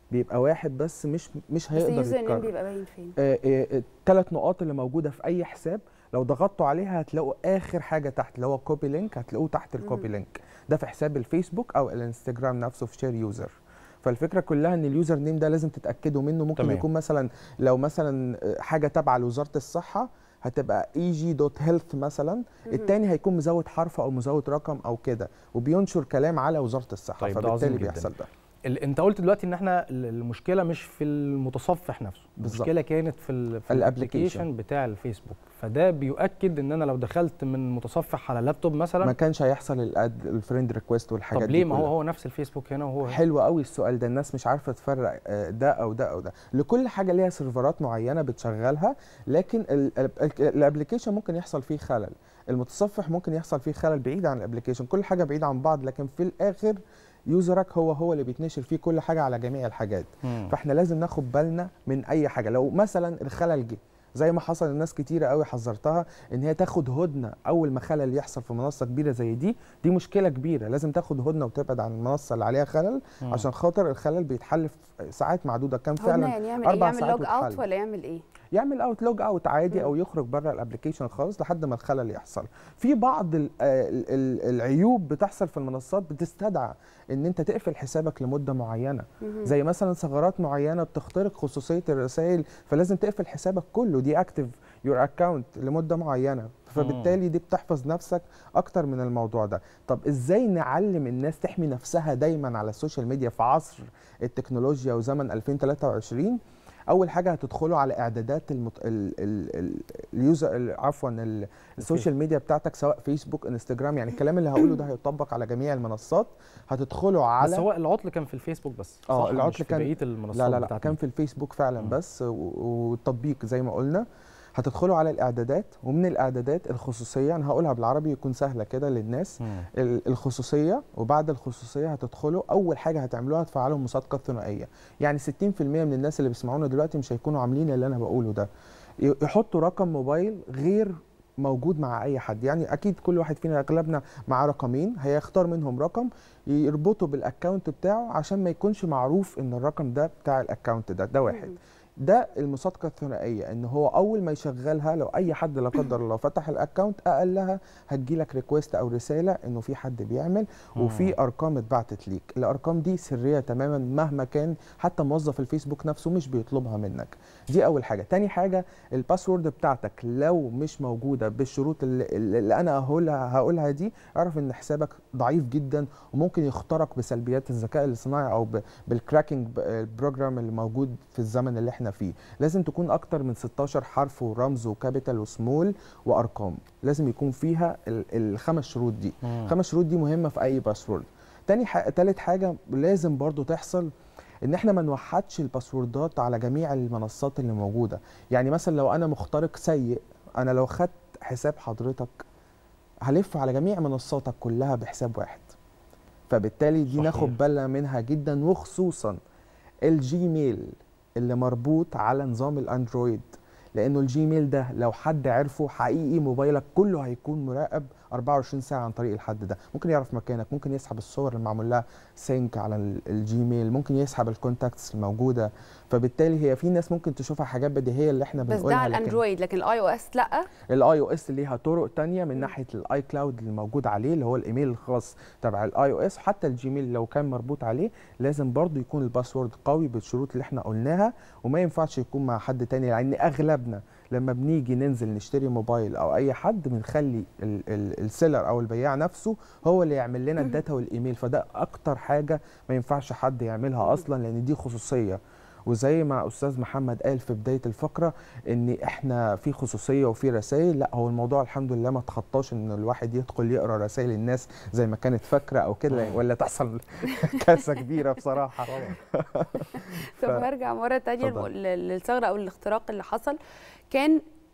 بيبقى واحد بس مش مش بس هيقدر اليوزر نيم يتكرر بيبقى باين فين الثلاث نقاط اللي موجوده في اي حساب لو ضغطتوا عليها هتلاقوا اخر حاجه تحت اللي هو كوبي لينك هتلاقوه تحت الكوبي مم. لينك ده في حساب الفيسبوك او الانستجرام نفسه في شير يوزر فالفكره كلها ان اليوزر نيم ده لازم تتاكدوا منه ممكن تمام. يكون مثلا لو مثلا حاجه تابعه لوزاره الصحه هتبقى eg.health مثلا التاني هيكون مزود حرف او مزود رقم او كده وبينشر كلام على وزاره الصحه طيب، ده عظيم فبالتالي جداً. بيحصل ده ال- انت قلت دلوقتي ان احنا ال- المشكله مش في المتصفح نفسه بالظبط. المشكله كانت في ال في الابليكيشن. الابلكيشن بتاع الفيسبوك فده بيؤكد ان انا لو دخلت من متصفح على اللابتوب ما مثلا كانش هيحصل الاد الفريند ريكويست والحاجات طب دي ليه ما هو كلها. هو نفس الفيسبوك هنا وهو هنا حلو قوي السؤال ده الناس مش عارفه تفرق آه، ده او ده او ده لكل حاجه ليها سيرفرات معينه بتشغلها لكن الابلكيشن ممكن يحصل فيه خلل المتصفح ممكن يحصل فيه خلل بعيد عن الابلكيشن كل حاجه بعيده عن بعض لكن في الاخر يوزرك هو هو اللي بيتنشر فيه كل حاجه على جميع الحاجات مم. فاحنا لازم ناخد بالنا من اي حاجه لو مثلا الخلل جه زي ما حصل الناس كتيرة قوي حذرتها ان هي تاخد هدنه اول ما خلل يحصل في منصه كبيره زي دي دي مشكله كبيره لازم تاخد هدنه وتبعد عن المنصه اللي عليها خلل مم. عشان خاطر الخلل بيتحل في ساعات معدوده كان هدنة فعلا يعني يعمل ايه أربع يعمل ساعات لوج اوت واتحل. ولا يعمل ايه يعمل اوت لوج اوت عادي مم. او يخرج بره الابلكيشن خالص لحد ما الخلل يحصل في بعض ال- آه ال- ال- العيوب بتحصل في المنصات بتستدعى ان انت تقفل حسابك لمده معينه مهم. زي مثلا ثغرات معينه بتخترق خصوصيه الرسائل فلازم تقفل حسابك كله دي اكتف يور اكونت لمده معينه فبالتالي دي بتحفظ نفسك اكتر من الموضوع ده طب ازاي نعلم الناس تحمي نفسها دايما على السوشيال ميديا في عصر التكنولوجيا وزمن 2023 اول حاجه هتدخلوا على اعدادات المت... ال... ال... ال... اليوزر ال- عفوا ال... السوشيال ميديا بتاعتك سواء فيسبوك انستجرام يعني الكلام اللي هقوله ده هيطبق على جميع المنصات هتدخلوا على بس هو العطل كان في الفيسبوك بس اه صح؟ العطل مش في كان- بقيه المنصات لا لا لا بتاعت كان ميتا. في الفيسبوك فعلا مم. بس و- والتطبيق زي ما قلنا هتدخلوا على الاعدادات ومن الاعدادات الخصوصيه انا هقولها بالعربي يكون سهله كده للناس مم. ال- الخصوصيه وبعد الخصوصيه هتدخلوا اول حاجه هتعملوها هتفعلوا المصادقه الثنائيه يعني 60% من الناس اللي بيسمعونا دلوقتي مش هيكونوا عاملين اللي انا بقوله ده ي- يحطوا رقم موبايل غير موجود مع اي حد يعني اكيد كل واحد فينا اغلبنا معاه رقمين هيختار منهم رقم يربطه بالاكونت بتاعه عشان ما يكونش معروف ان الرقم ده بتاع الاكونت ده ده واحد ده المصادقه الثنائيه ان هو اول ما يشغلها لو اي حد لا قدر الله فتح الاكونت اقلها هتجيلك ريكويست او رساله انه في حد بيعمل وفي ارقام اتبعتت ليك الارقام دي سريه تماما مهما كان حتى موظف الفيسبوك نفسه مش بيطلبها منك دي اول حاجه تاني حاجه الباسورد بتاعتك لو مش موجوده بالشروط اللي, اللي انا هقولها هقولها دي اعرف ان حسابك ضعيف جدا وممكن يخترق بسلبيات الذكاء الاصطناعي او ب- بالكراكنج ب- البروجرام اللي موجود في الزمن اللي احنا فيه لازم تكون اكتر من 16 حرف ورمز وكابيتال وسمول وارقام لازم يكون فيها ال- الخمس شروط دي مم. الخمس شروط دي مهمه في اي باسورد تاني ح... تالت حاجه لازم برضو تحصل ان احنا ما نوحدش الباسوردات على جميع المنصات اللي موجوده يعني مثلا لو انا مخترق سيء انا لو خدت حساب حضرتك هلف على جميع منصاتك كلها بحساب واحد فبالتالي دي صحيح. ناخد بالنا منها جدا وخصوصا الجيميل اللي مربوط على نظام الاندرويد لانه الجيميل ده لو حد عرفه حقيقي موبايلك كله هيكون مراقب 24 ساعه عن طريق الحد ده ممكن يعرف مكانك ممكن يسحب الصور اللي معمول لها سينك على ال- الجيميل ممكن يسحب الكونتاكتس الموجوده فبالتالي هي في ناس ممكن تشوفها حاجات بديهيه اللي احنا بس ده بنقولها على لكن الاندرويد لكن الاي او اس لا الاي او اس ليها طرق تانية من ناحيه الاي كلاود اللي موجود عليه اللي هو الايميل الخاص تبع الاي او اس حتى الجيميل لو كان مربوط عليه لازم برضو يكون الباسورد قوي بالشروط اللي احنا قلناها وما ينفعش يكون مع حد تاني لان اغلبنا لما بنيجي ننزل نشتري موبايل او اي حد بنخلي ال- ال- السيلر او البياع نفسه هو اللي يعمل لنا الداتا والايميل فده اكتر حاجه ما ينفعش حد يعملها اصلا لان دي خصوصيه وزي ما استاذ محمد قال في بدايه الفقره ان احنا في خصوصيه وفي رسائل لا هو الموضوع الحمد لله ما تخطاش ان الواحد يدخل يقرا رسائل الناس زي ما كانت فاكره او كده ولا تحصل كارثه كبيره بصراحه طب هرجع مره تانية اتفضل. لل- للثغره او الاختراق اللي حصل كان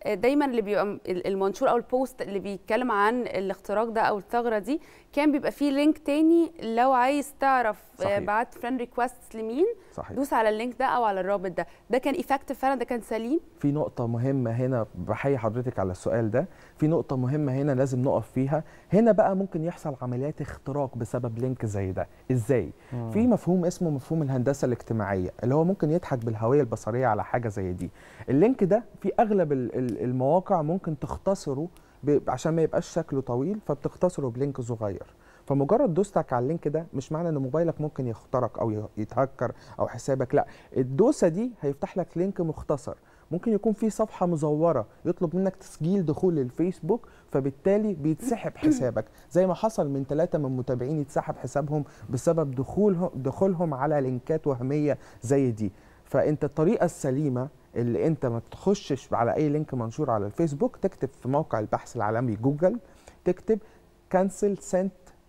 آه، دايما اللي بيبقى م- ال- المنشور او البوست اللي بيتكلم عن الاختراق ده او الثغره دي كان بيبقى فيه لينك تاني لو عايز تعرف آه، صحيح. بعت فريند ريكوست لمين صحيح دوس على اللينك ده او على الرابط ده ده كان ايفكتيف فعلا ده كان سليم في نقطة مهمة هنا بحيي حضرتك على السؤال ده في نقطة مهمة هنا لازم نقف فيها هنا بقى ممكن يحصل عمليات اختراق بسبب لينك زي ده ازاي في مفهوم اسمه مفهوم الهندسة الاجتماعية اللي هو ممكن يضحك بالهوية البصرية على حاجة زي دي اللينك ده في اغلب ال- ال- المواقع ممكن تختصره ب- عشان ما يبقاش شكله طويل فبتختصره بلينك صغير فمجرد دوستك على اللينك ده مش معنى ان موبايلك ممكن يخترق او ي- يتهكر او حسابك لا الدوسه دي هيفتح لك لينك مختصر ممكن يكون في صفحه مزوره يطلب منك تسجيل دخول للفيسبوك فبالتالي بيتسحب حسابك زي ما حصل من ثلاثه من متابعين يتسحب حسابهم بسبب دخولهم دخولهم على لينكات وهميه زي دي فانت الطريقه السليمه اللي انت ما تخشش على اي لينك منشور على الفيسبوك تكتب في موقع البحث العالمي جوجل تكتب كانسل سنت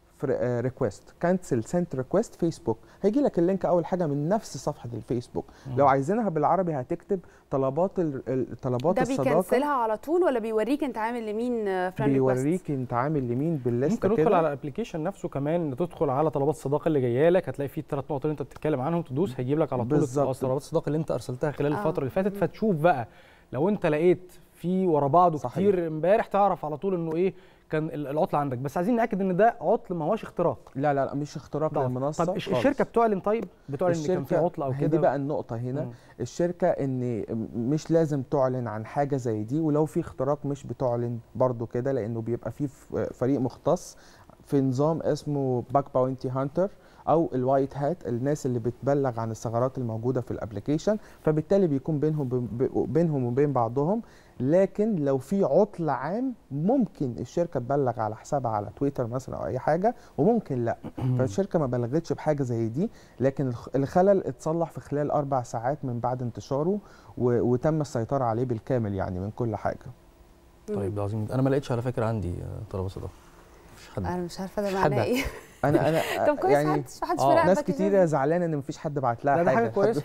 ريكويست كانسل سنت ريكويست فيسبوك هيجي لك اللينك اول حاجه من نفس صفحه الفيسبوك لو عايزينها بالعربي هتكتب طلبات ال- ال- طلبات ده الصداقه بيكنسلها على طول ولا بيوريك انت عامل لمين فريند ريكوست بيوريك انت عامل لمين بالليسته ممكن ندخل كده على الابلكيشن نفسه كمان تدخل على طلبات الصداقه اللي جايه لك هتلاقي فيه الثلاث نقط اللي انت بتتكلم عنهم تدوس هيجيب لك على طول بالظبط. طلبات الصداقه اللي انت ارسلتها خلال آه. الفتره اللي فاتت فتشوف بقى لو انت لقيت في ورا بعضه صحيح. كتير امبارح تعرف على طول انه ايه كان ال- العطل عندك بس عايزين ناكد ان ده عطل ما هوش اختراق لا لا لا مش اختراق ضعف. للمنصه طب الش- خالص. الشركه بتعلن طيب بتعلن ان كان في عطل او هي دي كده بقى النقطة هنا مم. الشركة ان مش لازم تعلن عن حاجة زي دي ولو في اختراق مش بتعلن برضو كده لانه بيبقى في ف- فريق مختص في نظام اسمه باك باونتي هانتر او الوايت هات الناس اللي بتبلغ عن الثغرات الموجوده في الابلكيشن فبالتالي بيكون بينهم ب- بينهم وبين بعضهم لكن لو في عطل عام ممكن الشركه تبلغ على حسابها على تويتر مثلا او اي حاجه وممكن لا فالشركه ما بلغتش بحاجه زي دي لكن الخ- الخلل اتصلح في خلال اربع ساعات من بعد انتشاره و- وتم السيطره عليه بالكامل يعني من كل حاجه طيب ده عظيم جدا. انا ما لقيتش على فكره عندي آه، طلبات صداقه مش حد انا مش عارفه ده حد. معناه ايه انا انا طب كويس يعني محدش محدش آه، فراقبك ناس كده. كتيره زعلانه ان مفيش حد بعت لها لا، ده حاجه حاجة كويسة.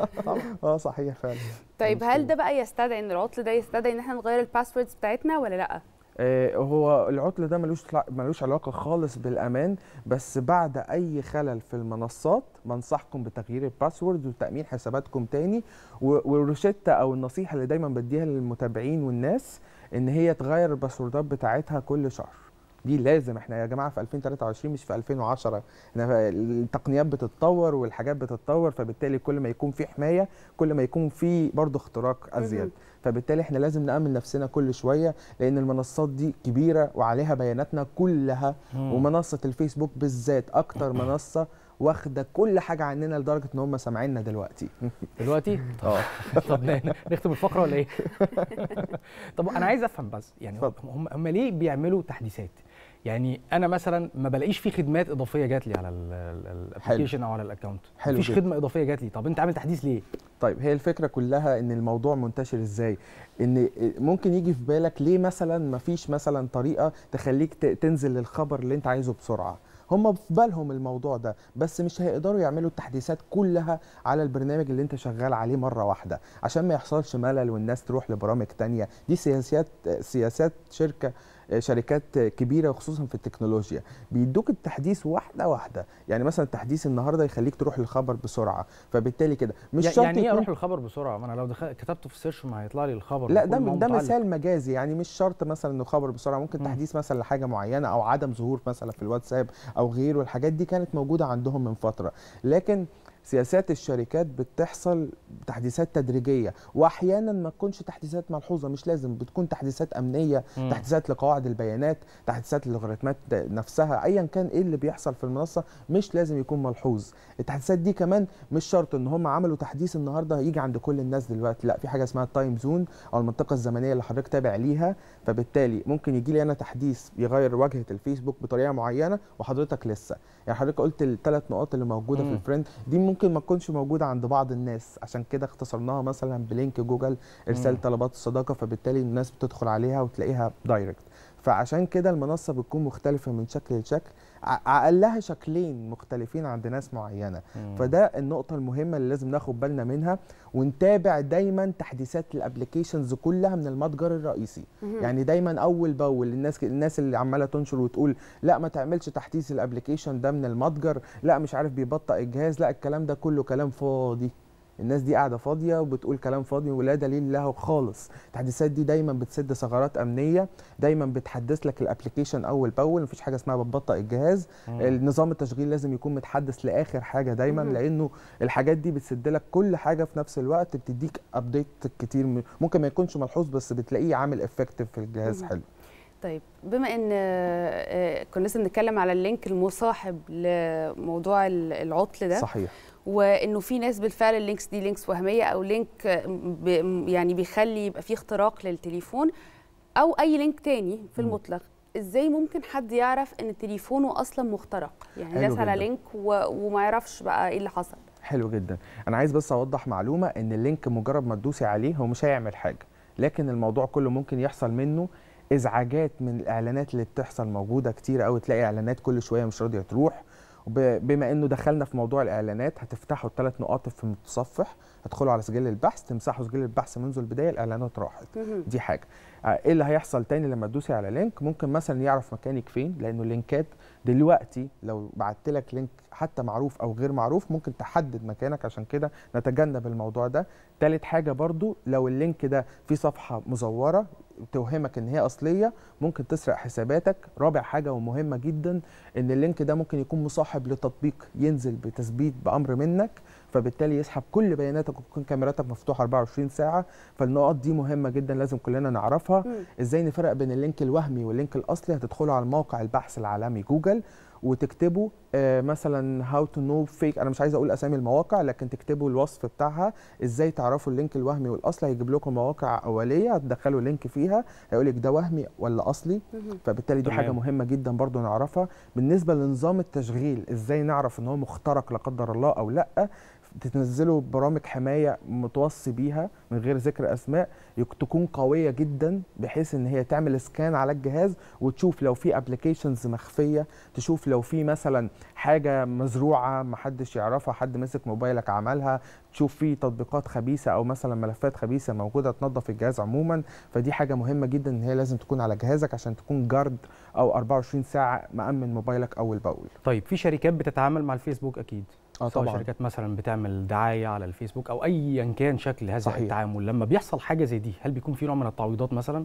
اه صحيح فعلا طيب هل ده بقى يستدعي ان العطل ده يستدعي ان احنا نغير الباسوردز بتاعتنا ولا لا آه، هو العطل ده ملوش ملوش علاقه خالص بالامان بس بعد اي خلل في المنصات بنصحكم بتغيير الباسورد وتامين حساباتكم تاني و- والروشته او النصيحه اللي دايما بديها للمتابعين والناس ان هي تغير الباسوردات بتاعتها كل شهر دي لازم احنا يا جماعه في 2023 مش في 2010 احنا التقنيات بتتطور والحاجات بتتطور فبالتالي كل ما يكون في حمايه كل ما يكون في برضه اختراق ازيد مهم. فبالتالي احنا لازم نامن نفسنا كل شويه لان المنصات دي كبيره وعليها بياناتنا كلها مم. ومنصه الفيسبوك بالذات اكتر منصه واخده كل حاجه عننا لدرجه ان هم سامعيننا دلوقتي دلوقتي اه طب ن- نختم الفقره ولا ايه؟ طب انا عايز افهم بس يعني اتفضل. هم هم ليه بيعملوا تحديثات؟ يعني انا مثلا ما بلاقيش في خدمات اضافيه جات لي على الابلكيشن او على الاكونت حلو مفيش جدا. خدمه اضافيه جات لي طب انت عامل تحديث ليه؟ طيب هي الفكره كلها ان الموضوع منتشر ازاي ان ممكن يجي في بالك ليه مثلا ما فيش مثلا طريقه تخليك ت- تنزل للخبر اللي انت عايزه بسرعه هم في بالهم الموضوع ده بس مش هيقدروا يعملوا التحديثات كلها على البرنامج اللي انت شغال عليه مره واحده عشان ما يحصلش ملل والناس تروح لبرامج تانية دي سياسات سياسات شركه شركات كبيره وخصوصا في التكنولوجيا بيدوك التحديث واحده واحده يعني مثلا التحديث النهارده يخليك تروح للخبر بسرعه فبالتالي كده مش يع- شرط يعني ايه يكون اروح الخبر بسرعه؟ ما انا لو دخل كتبته في السيرش ما هيطلع لي الخبر لا كل ده ما هو ده متعلق. مثال مجازي يعني مش شرط مثلا انه خبر بسرعه ممكن مم. تحديث مثلا لحاجه معينه او عدم ظهور مثلا في الواتساب او غيره الحاجات دي كانت موجوده عندهم من فتره لكن سياسات الشركات بتحصل تحديثات تدريجيه واحيانا ما تكونش تحديثات ملحوظه مش لازم بتكون تحديثات امنيه مم. تحديثات لقواعد البيانات تحديثات للوغاريتمات نفسها ايا كان ايه اللي بيحصل في المنصه مش لازم يكون ملحوظ التحديثات دي كمان مش شرط ان هم عملوا تحديث النهارده يجي عند كل الناس دلوقتي لا في حاجه اسمها التايم زون او المنطقه الزمنيه اللي حضرتك تابع ليها فبالتالي ممكن يجي لي انا تحديث يغير واجهه الفيسبوك بطريقه معينه وحضرتك لسه يعني حضرتك قلت الثلاث نقاط اللي موجوده في مم. الفريند دي ممكن ما تكونش موجوده عند بعض الناس عشان كده اختصرناها مثلا بلينك جوجل ارسال مم. طلبات الصداقه فبالتالي الناس بتدخل عليها وتلاقيها دايركت فعشان كده المنصه بتكون مختلفه من شكل لشكل ع- اقلها شكلين مختلفين عند ناس معينه مم. فده النقطه المهمه اللي لازم ناخد بالنا منها ونتابع دايما تحديثات الابلكيشنز كلها من المتجر الرئيسي مهم. يعني دايما اول باول الناس الناس اللي عماله تنشر وتقول لا ما تعملش تحديث الابلكيشن ده من المتجر لا مش عارف بيبطئ الجهاز لا الكلام ده كله كلام فاضي الناس دي قاعده فاضيه وبتقول كلام فاضي ولا دليل له خالص التحديثات دي دايما بتسد ثغرات امنيه دايما بتحدث لك الابلكيشن اول باول مفيش حاجه اسمها بتبطئ الجهاز مم. النظام التشغيل لازم يكون متحدث لاخر حاجه دايما مهم. لانه الحاجات دي بتسد لك كل حاجه في نفس الوقت بتديك ابديت كتير م- ممكن ما يكونش ملحوظ بس بتلاقيه عامل افكتيف في الجهاز مهم. حلو طيب بما ان آه، كنا لسه بنتكلم على اللينك المصاحب لموضوع ال- العطل ده صحيح وانه في ناس بالفعل اللينكس دي لينكس وهميه او لينك ب يعني بيخلي يبقى فيه اختراق للتليفون او اي لينك تاني في مم. المطلق ازاي ممكن حد يعرف ان تليفونه اصلا مخترق يعني حلو داس على جداً. لينك و... وما يعرفش بقى ايه اللي حصل حلو جدا انا عايز بس اوضح معلومه ان اللينك مجرد ما تدوسي عليه هو مش هيعمل حاجه لكن الموضوع كله ممكن يحصل منه ازعاجات من الاعلانات اللي بتحصل موجوده كتير قوي تلاقي اعلانات كل شويه مش راضيه تروح وب- بما انه دخلنا في موضوع الاعلانات هتفتحوا الثلاث نقاط في المتصفح هتدخلوا على سجل البحث تمسحوا سجل البحث منذ البدايه الاعلانات راحت مهم. دي حاجه آه، ايه اللي هيحصل تاني لما تدوسي على لينك ممكن مثلا يعرف مكانك فين لانه اللينكات دلوقتي لو بعت لك لينك حتى معروف او غير معروف ممكن تحدد مكانك عشان كده نتجنب الموضوع ده تالت حاجه برضو لو اللينك ده في صفحه مزوره توهمك ان هي اصليه ممكن تسرق حساباتك رابع حاجه ومهمه جدا ان اللينك ده ممكن يكون مصاحب لتطبيق ينزل بتثبيت بامر منك فبالتالي يسحب كل بياناتك وتكون كاميراتك مفتوحه 24 ساعه فالنقط دي مهمه جدا لازم كلنا نعرفها مم. ازاي نفرق بين اللينك الوهمي واللينك الاصلي هتدخلوا على الموقع البحث العالمي جوجل وتكتبوا آه، مثلا هاو تو نو فيك انا مش عايز اقول اسامي المواقع لكن تكتبوا الوصف بتاعها ازاي تعرفوا اللينك الوهمي والاصلي هيجيب لكم مواقع اوليه هتدخلوا لينك فيها هيقول لك ده وهمي ولا اصلي مهم. فبالتالي دي تمام. حاجه مهمه جدا برضو نعرفها بالنسبه لنظام التشغيل ازاي نعرف ان هو مخترق لا قدر الله او لا تنزلوا برامج حمايه متوصي بيها من غير ذكر اسماء يك- تكون قويه جدا بحيث ان هي تعمل سكان على الجهاز وتشوف لو في ابلكيشنز مخفيه تشوف لو في مثلا حاجه مزروعه محدش يعرفها حد مسك موبايلك عملها تشوف في تطبيقات خبيثه او مثلا ملفات خبيثه موجوده تنظف الجهاز عموما فدي حاجه مهمه جدا ان هي لازم تكون على جهازك عشان تكون جارد او 24 ساعه مامن موبايلك اول باول طيب في شركات بتتعامل مع الفيسبوك اكيد اه سواء طبعا شركات مثلا بتعمل دعايه على الفيسبوك او ايا كان شكل هذا صحيح. التعامل لما بيحصل حاجه زي دي هل بيكون في نوع من التعويضات مثلا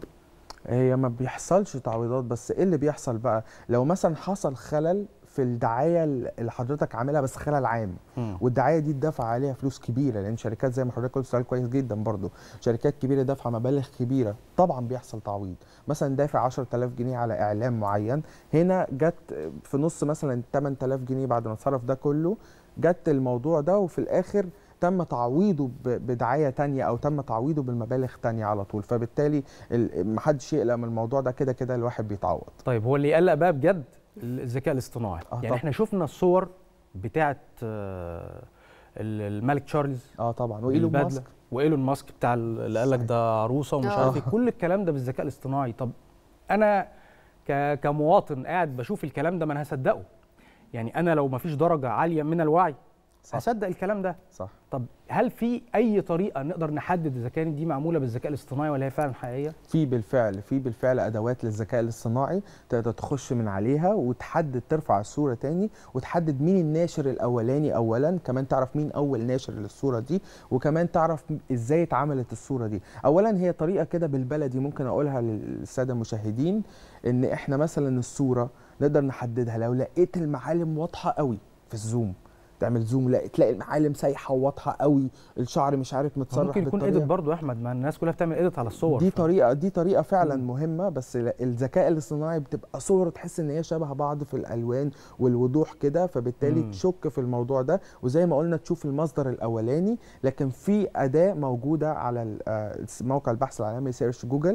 هي ما بيحصلش تعويضات بس ايه اللي بيحصل بقى لو مثلا حصل خلل في الدعايه اللي حضرتك عاملها بس خلل عام مم. والدعايه دي اتدفع عليها فلوس كبيره لان شركات زي ما حضرتك قلت سؤال كويس جدا برضو شركات كبيره دافعه مبالغ كبيره طبعا بيحصل تعويض مثلا دافع 10000 جنيه على اعلان معين هنا جت في نص مثلا 8000 جنيه بعد ما صرف ده كله جت الموضوع ده وفي الاخر تم تعويضه ب- بدعايه تانية او تم تعويضه بالمبالغ تانية على طول فبالتالي ال- محدش يقلق من الموضوع ده كده كده الواحد بيتعوض طيب هو اللي يقلق بقى بجد الذكاء الاصطناعي آه يعني طبعا. احنا شفنا الصور بتاعه آه، ال- الملك تشارلز اه طبعا وايلون بالبدلة، ماسك وايلون ماسك بتاع ال- اللي قال لك ده عروسه ومش آه. عارف ايه كل الكلام ده بالذكاء الاصطناعي طب انا ك- كمواطن قاعد بشوف الكلام ده ما انا هصدقه يعني انا لو ما فيش درجه عاليه من الوعي صح. هصدق الكلام ده صح طب هل في اي طريقه نقدر نحدد اذا كانت دي معموله بالذكاء الاصطناعي ولا هي فعلا حقيقيه في بالفعل في بالفعل ادوات للذكاء الاصطناعي تقدر تخش من عليها وتحدد ترفع الصوره تاني وتحدد مين الناشر الاولاني اولا كمان تعرف مين اول ناشر للصوره دي وكمان تعرف ازاي اتعملت الصوره دي اولا هي طريقه كده بالبلدي ممكن اقولها للساده المشاهدين ان احنا مثلا الصوره نقدر نحددها لو لقيت المعالم واضحه قوي في الزوم تعمل زوم لا تلاقي المعالم سايحه وواضحه قوي الشعر مش عارف متصرف ممكن يكون بالطريقة- ايديت برضه يا احمد ما الناس كلها بتعمل ايديت على الصور دي ف- طريقه دي طريقه فعلا مم. مهمه بس ال- الذكاء الاصطناعي بتبقى صور تحس ان هي شبه بعض في الالوان والوضوح كده فبالتالي مم. تشك في الموضوع ده وزي ما قلنا تشوف المصدر الاولاني لكن في اداه موجوده على ال- آه، موقع البحث العالمي سيرش جوجل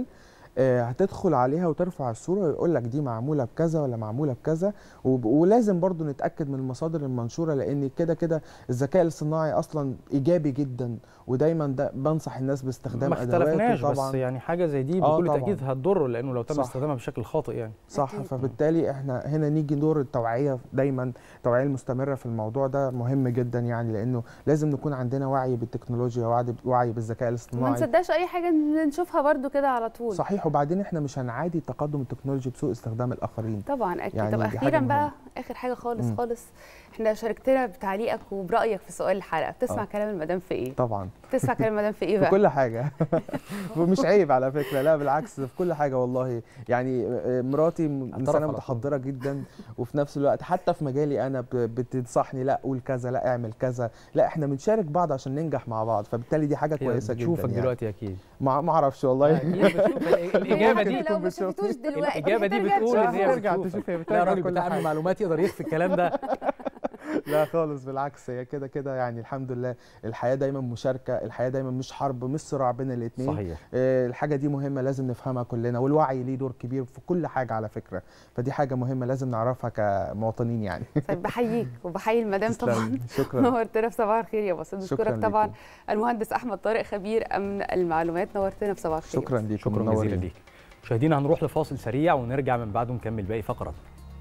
آه، هتدخل عليها وترفع الصوره ويقول لك دي معموله بكذا ولا معموله بكذا وب- ولازم برضو نتاكد من المصادر المنشوره لان كده كده الذكاء الاصطناعي اصلا ايجابي جدا ودايما ده بنصح الناس باستخدام ما ادواته اختلفناش طبعا بس يعني حاجه زي دي آه بكل طبعاً. تاكيد هتضره لانه لو تم صح. استخدامها بشكل خاطئ يعني صح فبالتالي احنا هنا نيجي دور التوعيه دايما التوعيه المستمره في الموضوع ده مهم جدا يعني لانه لازم نكون عندنا وعي بالتكنولوجيا وعي وعي بالذكاء ما الاصطناعي نصدقش اي حاجه نشوفها برضو كده على طول صحيح وبعدين احنا مش هنعادي تقدم التكنولوجيا بسوء استخدام الاخرين طبعا اكيد يعني طب دي حاجة اخيرا بقى مهمة. اخر حاجه خالص مم. خالص احنا شاركتنا بتعليقك وبرايك في سؤال الحلقه بتسمع آه. كلام المدام في ايه طبعا بتسمع كلام المدام في ايه في بقى كل حاجه ومش عيب على فكره لا بالعكس في كل حاجه والله يعني آه، مراتي اعترف انسانه على طول. متحضره جدا وفي نفس الوقت حتى في مجالي انا ب- بتنصحني لا قول كذا لا اعمل كذا لا احنا بنشارك بعض عشان ننجح مع بعض فبالتالي دي حاجه هي كويسه جدا بتشوفك يعني. دلوقتي اكيد ما ما اعرفش والله أكيد بتشوف الاجابه دي لو ما شفتوش دلوقتي الاجابه دي هترجع بتقول ان تشوف. هي ترجع بتشوفك. تشوف هي لا بترجع راجل كل بتاع حاجة. المعلومات يقدر يخفي الكلام ده لا خالص بالعكس هي كده كده يعني الحمد لله الحياه دايما مشاركه الحياه دايما مش حرب مش صراع بين الاثنين صحيح الحاجه دي مهمه لازم نفهمها كلنا والوعي ليه دور كبير في كل حاجه على فكره فدي حاجه مهمه لازم نعرفها كمواطنين يعني طيب بحييك وبحيي المدام طبعا تسلمي. شكرا نورتنا في صباح الخير يا باسم شكراً بشكرك طبعا ليكي. المهندس احمد طارق خبير امن المعلومات نورتنا في صباح الخير شكرا ليكم شكرا جزيلا منورين. ليك مشاهدينا هنروح لفاصل سريع ونرجع من بعده نكمل باقي فقرات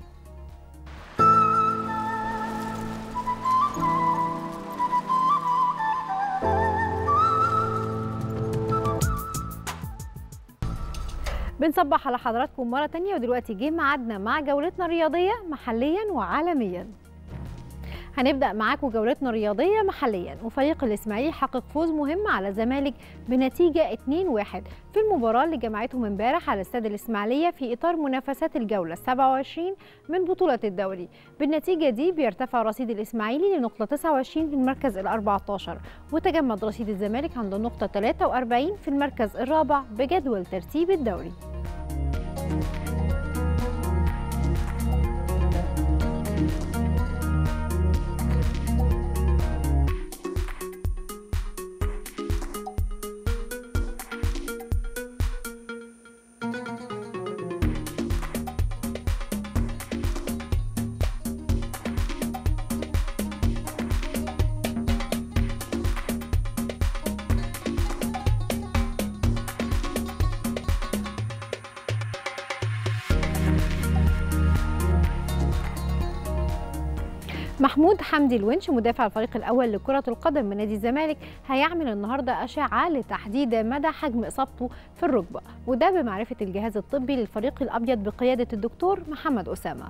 بنصبح على حضراتكم مرة تانية ودلوقتي جه ميعادنا مع جولتنا الرياضية محليا وعالميا هنبدأ معاكم جولتنا الرياضية محليا وفريق الإسماعيلي حقق فوز مهم على الزمالك بنتيجة 2-1 في المباراة اللي جمعتهم امبارح على استاد الإسماعيلية في إطار منافسات الجولة 27 من بطولة الدوري بالنتيجة دي بيرتفع رصيد الإسماعيلي لنقطة 29 في المركز ال 14 وتجمد رصيد الزمالك عند النقطة 43 في المركز الرابع بجدول ترتيب الدوري محمود حمدي الونش مدافع الفريق الاول لكره القدم بنادي الزمالك هيعمل النهارده اشعه لتحديد مدى حجم اصابته في الركبه وده بمعرفه الجهاز الطبي للفريق الابيض بقياده الدكتور محمد اسامه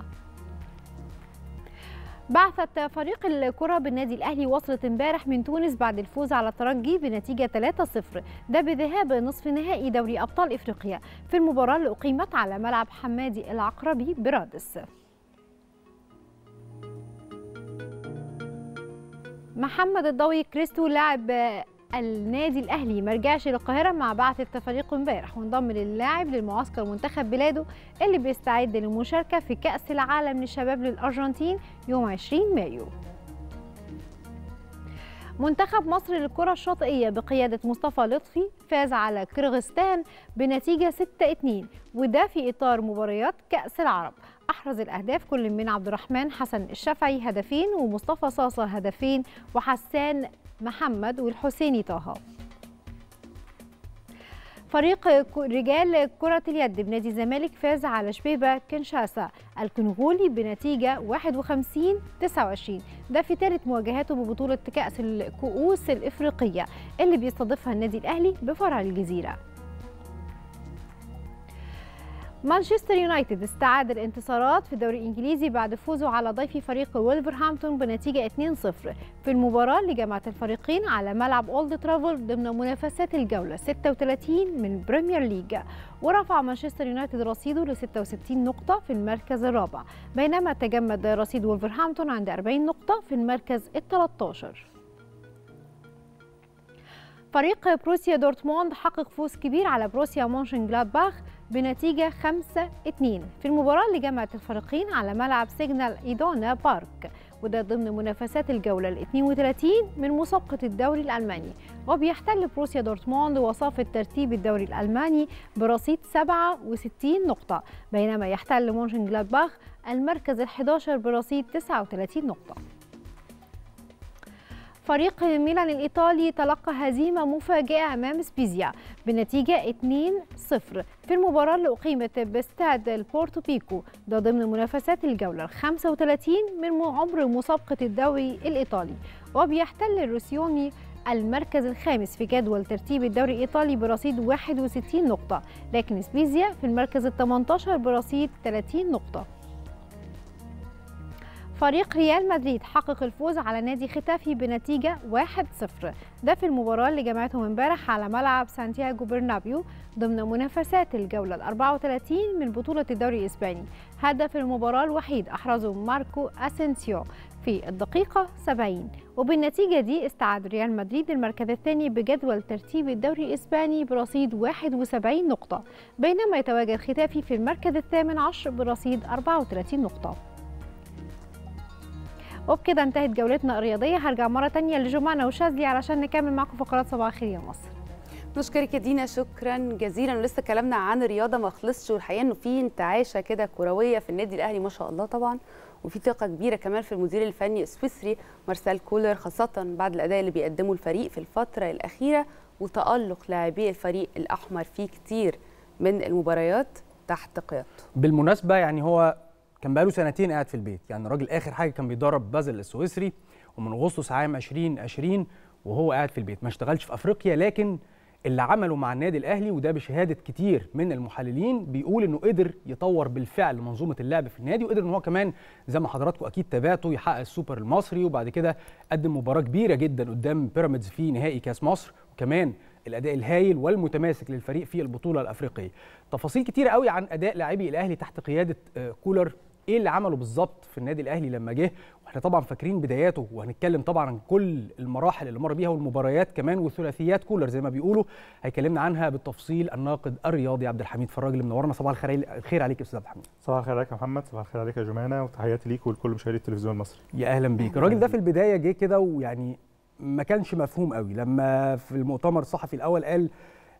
بعثت فريق الكرة بالنادي الأهلي وصلت امبارح من تونس بعد الفوز على الترجي بنتيجة 3-0 ده بذهاب نصف نهائي دوري أبطال إفريقيا في المباراة اللي أقيمت على ملعب حمادي العقربي برادس محمد الضوي كريستو لاعب النادي الاهلي ما رجعش للقاهره مع بعثه فريقه امبارح وانضم للاعب للمعسكر منتخب بلاده اللي بيستعد للمشاركه في كاس العالم للشباب للارجنتين يوم 20 مايو منتخب مصر للكرة الشاطئية بقيادة مصطفى لطفي فاز على كرغستان بنتيجة 6-2 وده في إطار مباريات كأس العرب أحرز الأهداف كل من عبد الرحمن حسن الشافعي هدفين ومصطفى صاصة هدفين وحسان محمد والحسيني طه فريق رجال كرة اليد بنادي الزمالك فاز على شبيبة كنشاسا الكونغولي بنتيجة 51 29 ده في ثالث مواجهاته ببطولة كأس الكؤوس الإفريقية اللي بيستضيفها النادي الأهلي بفرع الجزيرة مانشستر يونايتد استعاد الانتصارات في الدوري الانجليزي بعد فوزه على ضيف فريق وولفرهامبتون بنتيجه 2-0 في المباراه اللي جمعت الفريقين على ملعب اولد ترافل ضمن منافسات الجوله 36 من بريمير ليج ورفع مانشستر يونايتد رصيده ل 66 نقطه في المركز الرابع بينما تجمد رصيد وولفرهامبتون عند 40 نقطه في المركز ال 13 فريق بروسيا دورتموند حقق فوز كبير على بروسيا مونشن جلادباخ بنتيجة 5-2 في المباراة اللي جمعت الفريقين على ملعب سيجنال إيدونا بارك وده ضمن منافسات الجولة ال 32 من مسابقة الدوري الألماني وبيحتل بروسيا دورتموند وصافة ترتيب الدوري الألماني برصيد 67 نقطة بينما يحتل مونشن جلادباخ المركز ال 11 برصيد 39 نقطة فريق ميلان الإيطالي تلقى هزيمة مفاجئة أمام سبيزيا بنتيجة 2-0 في المباراة اللي أقيمت باستاد البورتو بيكو ده ضمن منافسات الجولة ال 35 من عمر مسابقة الدوري الإيطالي وبيحتل روسيوني المركز الخامس في جدول ترتيب الدوري الإيطالي برصيد 61 نقطة لكن سبيزيا في المركز ال 18 برصيد 30 نقطة فريق ريال مدريد حقق الفوز على نادي ختافي بنتيجة 1-0 ده في المباراة اللي جمعتهم امبارح على ملعب سانتياغو برنابيو ضمن منافسات الجولة ال 34 من بطولة الدوري الإسباني هدف المباراة الوحيد أحرزه ماركو أسينسيو في الدقيقة 70 وبالنتيجة دي استعاد ريال مدريد المركز الثاني بجدول ترتيب الدوري الإسباني برصيد 71 نقطة بينما يتواجد ختافي في المركز الثامن عشر برصيد 34 نقطة وبكده انتهت جولتنا الرياضية هرجع مرة تانية لجمانة وشاذلي علشان نكمل معكم فقرات صباح الخير يا مصر نشكرك يا دينا شكرا جزيلا ولسه كلامنا عن الرياضه ما خلصش والحقيقه انه في انتعاشه كده كرويه في النادي الاهلي ما شاء الله طبعا وفي ثقه كبيره كمان في المدير الفني السويسري مارسيل كولر خاصه بعد الاداء اللي بيقدمه الفريق في الفتره الاخيره وتالق لاعبي الفريق الاحمر في كتير من المباريات تحت قيادته بالمناسبه يعني هو كان بقاله سنتين قاعد في البيت يعني الراجل اخر حاجه كان بيدرب بازل السويسري ومن اغسطس عام 2020 وهو قاعد في البيت ما اشتغلش في افريقيا لكن اللي عمله مع النادي الاهلي وده بشهاده كتير من المحللين بيقول انه قدر يطور بالفعل منظومه اللعب في النادي وقدر ان هو كمان زي ما حضراتكم اكيد تابعتوا يحقق السوبر المصري وبعد كده قدم مباراه كبيره جدا قدام بيراميدز في نهائي كاس مصر وكمان الاداء الهايل والمتماسك للفريق في البطوله الافريقيه تفاصيل كتيره قوي عن اداء لاعبي الاهلي تحت قياده كولر ايه اللي عمله بالظبط في النادي الاهلي لما جه واحنا طبعا فاكرين بداياته وهنتكلم طبعا عن كل المراحل اللي مر بيها والمباريات كمان وثلاثيات كولر زي ما بيقولوا هيكلمنا عنها بالتفصيل الناقد الرياضي عبد الحميد فراج اللي منورنا صباح الخير عليك يا استاذ عبد الحميد صباح الخير عليك يا محمد صباح الخير عليك يا جمانه وتحياتي ليك ولكل مشاهدي التلفزيون المصري يا اهلا بيك الراجل ده في البدايه جه كده ويعني ما كانش مفهوم قوي لما في المؤتمر الصحفي الاول قال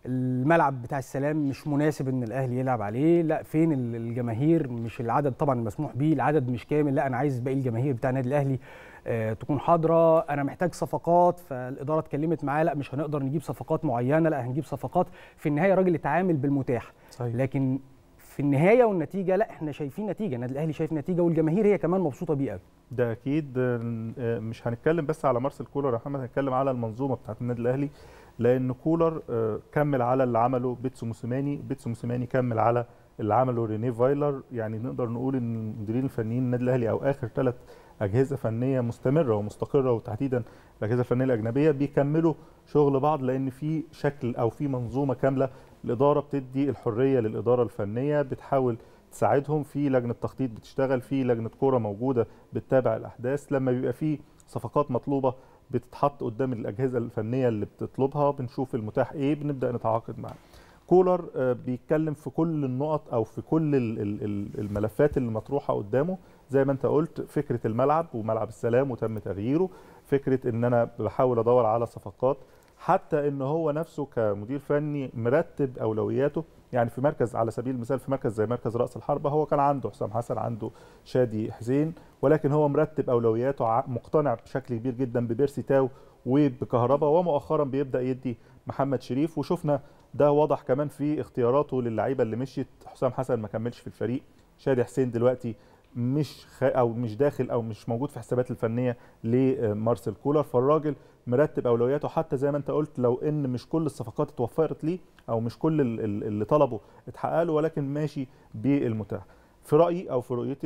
الملعب بتاع السلام مش مناسب ان الاهلي يلعب عليه لا فين الجماهير مش العدد طبعا المسموح بيه العدد مش كامل لا انا عايز باقي الجماهير بتاع النادي الاهلي آه تكون حاضره انا محتاج صفقات فالاداره اتكلمت معاه لا مش هنقدر نجيب صفقات معينه لا هنجيب صفقات في النهايه الراجل اتعامل بالمتاح صحيح. لكن في النهايه والنتيجه لا احنا شايفين نتيجه النادي الاهلي شايف نتيجه والجماهير هي كمان مبسوطه بيه قوي ده اكيد مش هنتكلم بس على مارسيل كولر يا محمد هنتكلم على المنظومه بتاعت النادي الاهلي لان كولر كمل على اللي عمله بيتسو موسيماني بيتسو موسيماني كمل على اللي عمله رينيه فايلر يعني نقدر نقول ان المديرين الفنيين النادي الاهلي او اخر ثلاث اجهزه فنيه مستمره ومستقره وتحديدا الاجهزه الفنيه الاجنبيه بيكملوا شغل بعض لان في شكل او في منظومه كامله الاداره بتدي الحريه للاداره الفنيه بتحاول تساعدهم في لجنه تخطيط بتشتغل في لجنه كوره موجوده بتتابع الاحداث لما بيبقى في صفقات مطلوبه بتتحط قدام الاجهزه الفنيه اللي بتطلبها بنشوف المتاح ايه بنبدا نتعاقد معاه كولر بيتكلم في كل النقط او في كل الملفات اللي مطروحه قدامه زي ما انت قلت فكره الملعب وملعب السلام وتم تغييره فكره ان انا بحاول ادور على صفقات حتى ان هو نفسه كمدير فني مرتب اولوياته يعني في مركز على سبيل المثال في مركز زي مركز راس الحربه هو كان عنده حسام حسن عنده شادي حسين ولكن هو مرتب اولوياته مقتنع بشكل كبير جدا ببيرسي تاو وبكهربا ومؤخرا بيبدا يدي محمد شريف وشفنا ده واضح كمان في اختياراته للعيبه اللي مشيت حسام حسن ما كملش في الفريق شادي حسين دلوقتي مش خ... او مش داخل او مش موجود في الحسابات الفنيه لمارسيل كولر فالراجل مرتب اولوياته حتى زي ما انت قلت لو ان مش كل الصفقات اتوفرت ليه او مش كل اللي طلبه اتحقق له ولكن ماشي بالمتاح في رايي او في رؤيتي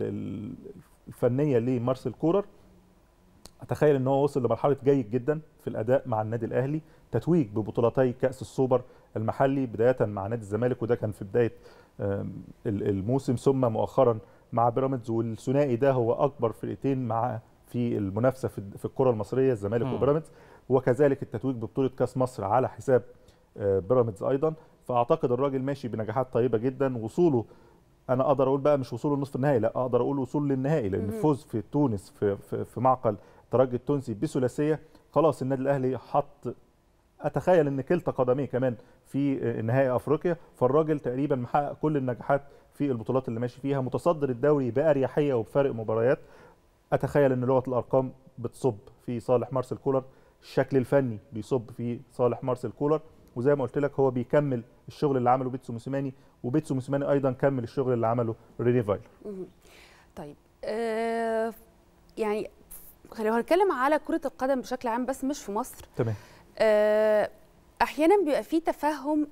الفنيه لمارسيل كولر اتخيل ان هو وصل لمرحله جيد جدا في الاداء مع النادي الاهلي تتويج ببطولتي كاس السوبر المحلي بدايه مع نادي الزمالك وده كان في بدايه الموسم ثم مؤخرا مع بيراميدز والثنائي ده هو اكبر فرقتين مع في المنافسه في الكره المصريه الزمالك وبيراميدز وكذلك التتويج ببطوله كاس مصر على حساب بيراميدز ايضا فاعتقد الراجل ماشي بنجاحات طيبه جدا وصوله انا اقدر اقول بقى مش وصول للنصف النهائي لا اقدر اقول وصول للنهائي لان مهم. الفوز في تونس في في, في معقل الترجي التونسي بثلاثيه خلاص النادي الاهلي حط اتخيل ان كلتا قدميه كمان في نهائي افريقيا فالراجل تقريبا محقق كل النجاحات في البطولات اللي ماشي فيها متصدر الدوري باريحيه وبفارق مباريات اتخيل ان لغه الارقام بتصب في صالح مارسيل كولر الشكل الفني بيصب في صالح مارسيل كولر وزي ما قلت لك هو بيكمل الشغل اللي عمله بيتسو موسيماني وبيتسو موسيماني ايضا كمل الشغل اللي عمله ريني فايلر مهم. طيب آه يعني لو هنتكلم على كرة القدم بشكل عام بس مش في مصر تمام آه احيانا بيبقى في تفهم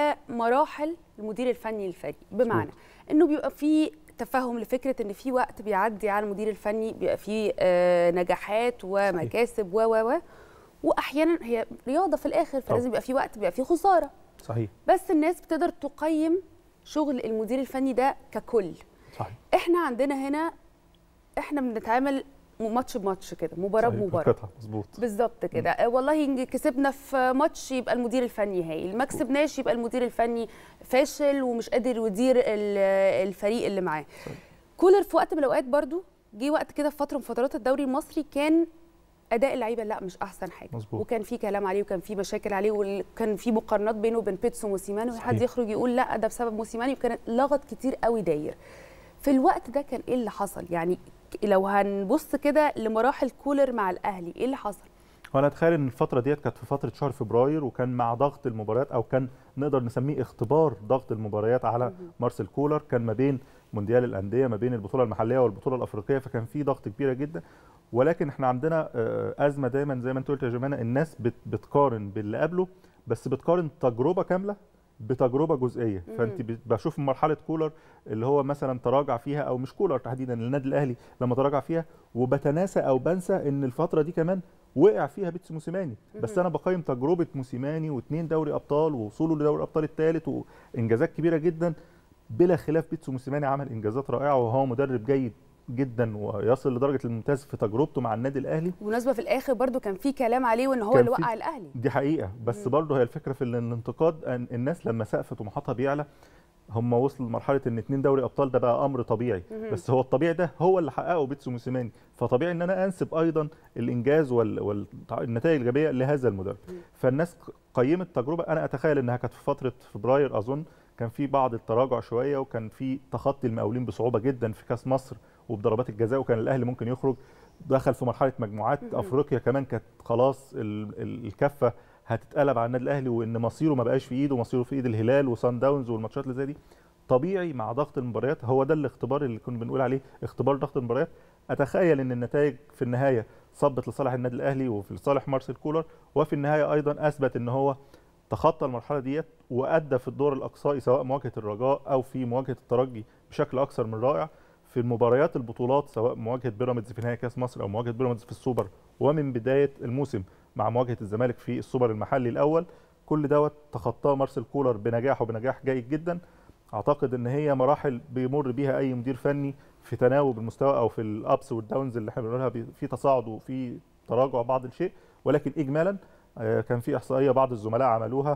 لمراحل المدير الفني للفريق بمعنى انه بيبقى في تفهم لفكره ان في وقت بيعدي على المدير الفني بيبقى في آه نجاحات ومكاسب و و و واحيانا هي رياضه في الاخر فلازم يبقى في وقت بيبقى في خساره صحيح بس الناس بتقدر تقيم شغل المدير الفني ده ككل صحيح احنا عندنا هنا احنا بنتعامل ماتش بماتش كده مباراه صحيح، بمباراه بالقطعة، مظبوط بالظبط كده آه، والله إن كسبنا في ماتش يبقى المدير الفني هايل ما كسبناش يبقى المدير الفني فاشل ومش قادر يدير ال- الفريق اللي معاه كولر في وقت من الاوقات برضو جه وقت كده في فتره من فترات الدوري المصري كان اداء اللعيبه لا مش احسن حاجه مظبوط. وكان في كلام عليه وكان في مشاكل عليه وكان في مقارنات بينه وبين بيتسو موسيماني وحد صحيح. يخرج يقول لا ده بسبب موسيماني وكان لغط كتير قوي داير في الوقت ده كان ايه اللي حصل يعني لو هنبص كده لمراحل كولر مع الاهلي ايه اللي حصل وانا اتخيل ان الفتره ديت كانت في فتره شهر فبراير وكان مع ضغط المباريات او كان نقدر نسميه اختبار ضغط المباريات على مارسيل كولر كان ما بين مونديال الانديه ما بين البطوله المحليه والبطوله الافريقيه فكان في ضغط كبيره جدا ولكن احنا عندنا آه، ازمه دايما زي ما انت قلت يا جمانه الناس بت- بتقارن باللي قبله بس بتقارن تجربه كامله بتجربه جزئيه مم. فانت بت- بشوف مرحله كولر اللي هو مثلا تراجع فيها او مش كولر تحديدا النادي الاهلي لما تراجع فيها وبتناسى او بنسى ان الفتره دي كمان وقع فيها بيتسو موسيماني بس مهم. انا بقيم تجربه موسيماني واثنين دوري ابطال ووصوله لدوري الابطال الثالث وانجازات كبيره جدا بلا خلاف بيتسو موسيماني عمل انجازات رائعه وهو مدرب جيد جدا ويصل لدرجه الممتاز في تجربته مع النادي الاهلي بالمناسبه في الاخر برضو كان في كلام عليه وان هو كان اللي في- وقع الاهلي دي حقيقه بس برضه هي الفكره في ال- الانتقاد أن الناس لما سقف طموحاتها بيعلى هم وصلوا لمرحله ان اتنين دوري ابطال ده بقى امر طبيعي مهم. بس هو الطبيعي ده هو اللي حققه بيتسو موسيماني فطبيعي ان انا انسب ايضا الانجاز وال- والنتائج الايجابيه لهذا المدرب فالناس قيمت التجربه انا اتخيل انها كانت في فتره فبراير اظن كان في بعض التراجع شويه وكان في تخطي المقاولين بصعوبه جدا في كاس مصر وبضربات الجزاء وكان الاهلي ممكن يخرج دخل في مرحله مجموعات مهم. افريقيا كمان كانت خلاص ال- ال- الكفه هتتقلب على النادي الاهلي وان مصيره ما بقاش في ايده مصيره في ايد الهلال وسان داونز والماتشات اللي زي دي طبيعي مع ضغط المباريات هو ده الاختبار اللي كنا بنقول عليه اختبار ضغط المباريات اتخيل ان النتائج في النهايه صبت لصالح النادي الاهلي وفي صالح مارسيل كولر وفي النهايه ايضا اثبت ان هو تخطى المرحله ديت وادى في الدور الاقصائي سواء مواجهه الرجاء او في مواجهه الترجي بشكل اكثر من رائع في المباريات البطولات سواء مواجهه بيراميدز في نهائي كاس مصر او مواجهه بيراميدز في السوبر ومن بدايه الموسم مع مواجهه الزمالك في السوبر المحلي الاول كل دوت تخطاه مارسيل كولر بنجاح وبنجاح جيد جدا اعتقد ان هي مراحل بيمر بيها اي مدير فني في تناوب المستوى او في الابس والداونز اللي احنا بنقولها بي- في تصاعد وفي تراجع بعض الشيء ولكن اجمالا آه، كان في احصائيه بعض الزملاء عملوها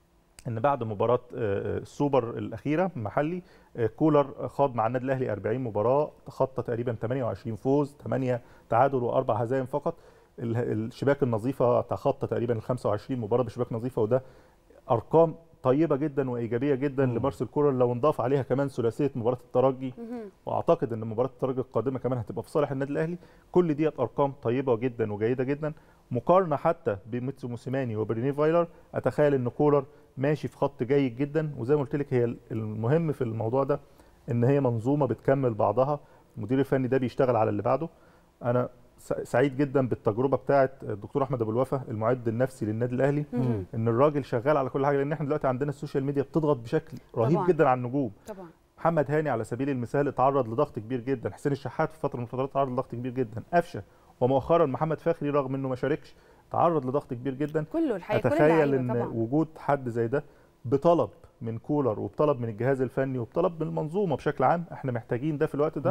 ان بعد مباراه آه، السوبر الاخيره محلي آه، كولر خاض مع النادي الاهلي 40 مباراه تخطى تقريبا 28 فوز 8 تعادل واربع هزائم فقط ال- الشباك النظيفه تخطى تقريبا ال 25 مباراه بشباك نظيفه وده ارقام طيبه جدا وايجابيه جدا لمارسيل كولر لو نضاف عليها كمان ثلاثيه مباراه الترجي واعتقد ان مباراه الترجي القادمه كمان هتبقى في صالح النادي الاهلي كل ديت ارقام طيبه جدا وجيده جدا مقارنه حتى بميتسو موسيماني وبريني فايلر اتخيل ان كولر ماشي في خط جيد جدا وزي ما قلت لك هي المهم في الموضوع ده ان هي منظومه بتكمل بعضها المدير الفني ده بيشتغل على اللي بعده انا س- سعيد جدا بالتجربه بتاعه الدكتور احمد ابو الوفا المعد النفسي للنادي الاهلي مم. ان الراجل شغال على كل حاجه لان احنا دلوقتي عندنا السوشيال ميديا بتضغط بشكل رهيب طبعاً. جدا على النجوم طبعا محمد هاني على سبيل المثال اتعرض لضغط كبير جدا حسين الشحات في فتره من الفترات تعرض لضغط كبير جدا قفشه ومؤخرا محمد فخري رغم انه ما شاركش تعرض لضغط كبير جدا كله الحقيقه كل اتخيل اللعيبة ان طبعا وجود حد زي ده بطلب من كولر وبطلب من الجهاز الفني وبطلب من المنظومه بشكل عام احنا محتاجين ده في الوقت ده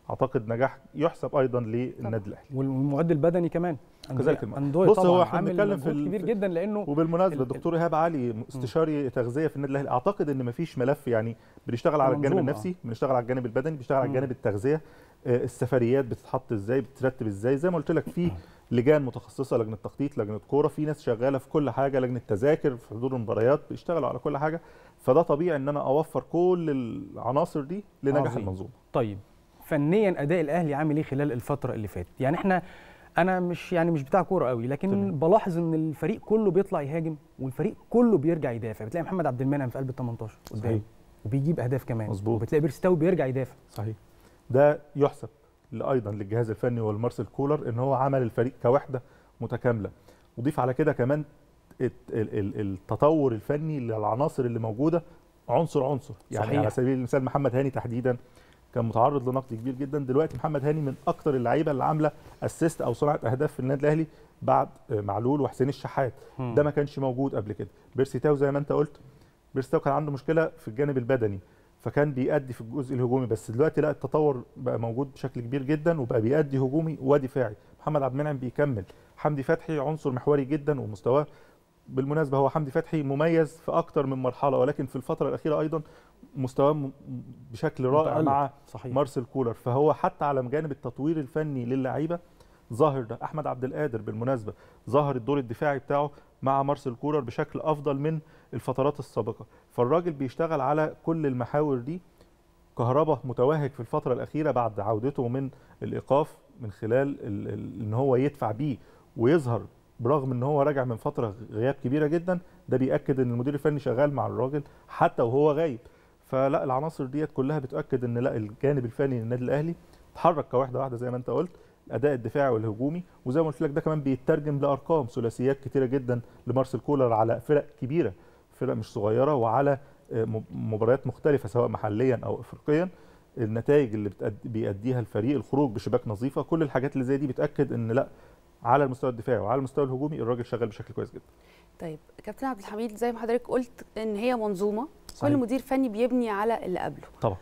اعتقد نجاح يحسب ايضا للنادي الاهلي والمعد البدني كمان كذلك المعد. اندوي بص، طبعا هو احنا عامل بنتكلم في مجهود ال- كبير في- جدا لانه وبالمناسبه ال- الدكتور ايهاب علي استشاري تغذيه في النادي الاهلي اعتقد ان مفيش ملف يعني بنشتغل على الجانب كمنظومة، النفسي بنشتغل على الجانب البدني بنشتغل على مم. الجانب التغذيه آه، السفريات بتتحط ازاي بتترتب ازاي زي ما قلت لك في لجان متخصصه لجنه تخطيط لجنه كوره في ناس شغاله في كل حاجه لجنه تذاكر في حضور المباريات بيشتغلوا على كل حاجه فده طبيعي ان انا اوفر كل العناصر دي لنجاح عظيم. المنظومه طيب فنيا اداء الاهلي عامل ايه خلال الفتره اللي فاتت يعني احنا انا مش يعني مش بتاع كوره قوي لكن تمام. بلاحظ ان الفريق كله بيطلع يهاجم والفريق كله بيرجع يدافع بتلاقي محمد عبد المنعم في قلب ال 18 قدام صحيح. وبيجيب اهداف كمان مظبوط. وبتلاقي بيرستاوي بيرجع يدافع صحيح ده يحسب ايضا للجهاز الفني والمارسيل كولر ان هو عمل الفريق كوحده متكامله وضيف على كده كمان الت- ال- ال- التطور الفني للعناصر اللي موجوده عنصر عنصر يعني صحيح. على سبيل المثال محمد هاني تحديدا كان متعرض لنقد كبير جدا دلوقتي محمد هاني من اكتر اللعيبه اللي عامله اسيست او صناعه اهداف في النادي الاهلي بعد آه، معلول وحسين الشحات مم. ده ما كانش موجود قبل كده بيرسي تاو زي ما انت قلت بيرسي تاو كان عنده مشكله في الجانب البدني فكان بيأدي في الجزء الهجومي بس دلوقتي لا التطور بقى موجود بشكل كبير جدا وبقى بيأدي هجومي ودفاعي محمد عبد المنعم بيكمل حمدي فتحي عنصر محوري جدا ومستواه بالمناسبه هو حمدي فتحي مميز في اكتر من مرحله ولكن في الفتره الاخيره ايضا مستواه م- بشكل رائع متألق. مع صحيح مارسيل كولر فهو حتى على جانب التطوير الفني للعيبه ظاهر ده احمد عبد القادر بالمناسبه ظهر الدور الدفاعي بتاعه مع مارسيل كولر بشكل افضل من الفترات السابقه فالراجل بيشتغل على كل المحاور دي كهربا متوهج في الفتره الاخيره بعد عودته من الايقاف من خلال ال- ال- ان هو يدفع بيه ويظهر برغم ان هو راجع من فتره غياب كبيره جدا ده بياكد ان المدير الفني شغال مع الراجل حتى وهو غايب فلا العناصر ديت كلها بتؤكد ان لا الجانب الفني للنادي الاهلي اتحرك كواحده واحده زي ما انت قلت الاداء الدفاعي والهجومي وزي ما قلت لك ده كمان بيترجم لارقام ثلاثيات كتيره جدا لمارسيل كولر على فرق كبيره فرق مش صغيره وعلى آه، م- مباريات مختلفه سواء محليا او افريقيا النتائج اللي بتأدي بيأديها الفريق الخروج بشباك نظيفه كل الحاجات اللي زي دي بتاكد ان لا على المستوى الدفاعي وعلى المستوى الهجومي الراجل شغال بشكل كويس جدا طيب كابتن عبد الحميد زي ما حضرتك قلت ان هي منظومه صحيح. كل مدير فني بيبني على اللي قبله طبعا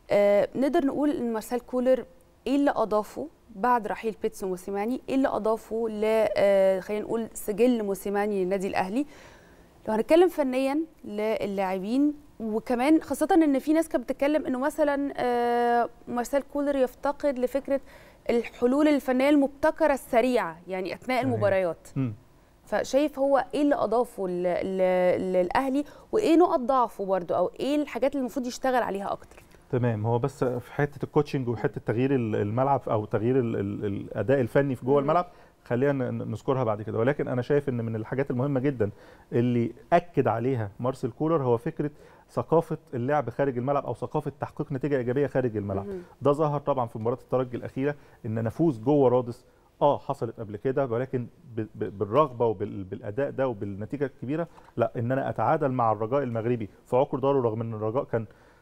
آه نقدر نقول ان مارسيل كولر ايه اللي اضافه بعد رحيل بيتسو موسيماني ايه اللي اضافه ل آه خلينا نقول سجل موسيماني للنادي الاهلي لو هنتكلم فنيا للاعبين وكمان خاصة ان في ناس كانت بتتكلم انه مثلا آه، مارسيل كولر يفتقد لفكرة الحلول الفنية المبتكرة السريعة يعني اثناء تمام. المباريات مم. فشايف هو ايه اللي اضافه ل- ل- للاهلي وايه نقط ضعفه برضه او ايه الحاجات اللي المفروض يشتغل عليها اكتر تمام هو بس في حته الكوتشنج وحته تغيير ال- الملعب او تغيير ال- ال- الاداء الفني في جوه مم. الملعب خلينا ن- نذكرها بعد كده ولكن انا شايف ان من الحاجات المهمه جدا اللي اكد عليها مارسيل كولر هو فكره ثقافه اللعب خارج الملعب او ثقافه تحقيق نتيجه ايجابيه خارج الملعب مهم. ده ظهر طبعا في مباراه الترجي الاخيره ان نفوز جوه رادس اه حصلت قبل كده ولكن ب- ب- بالرغبه وبالاداء ده وبالنتيجه الكبيره لا ان انا اتعادل مع الرجاء المغربي في عقر داره رغم ان الرجاء كان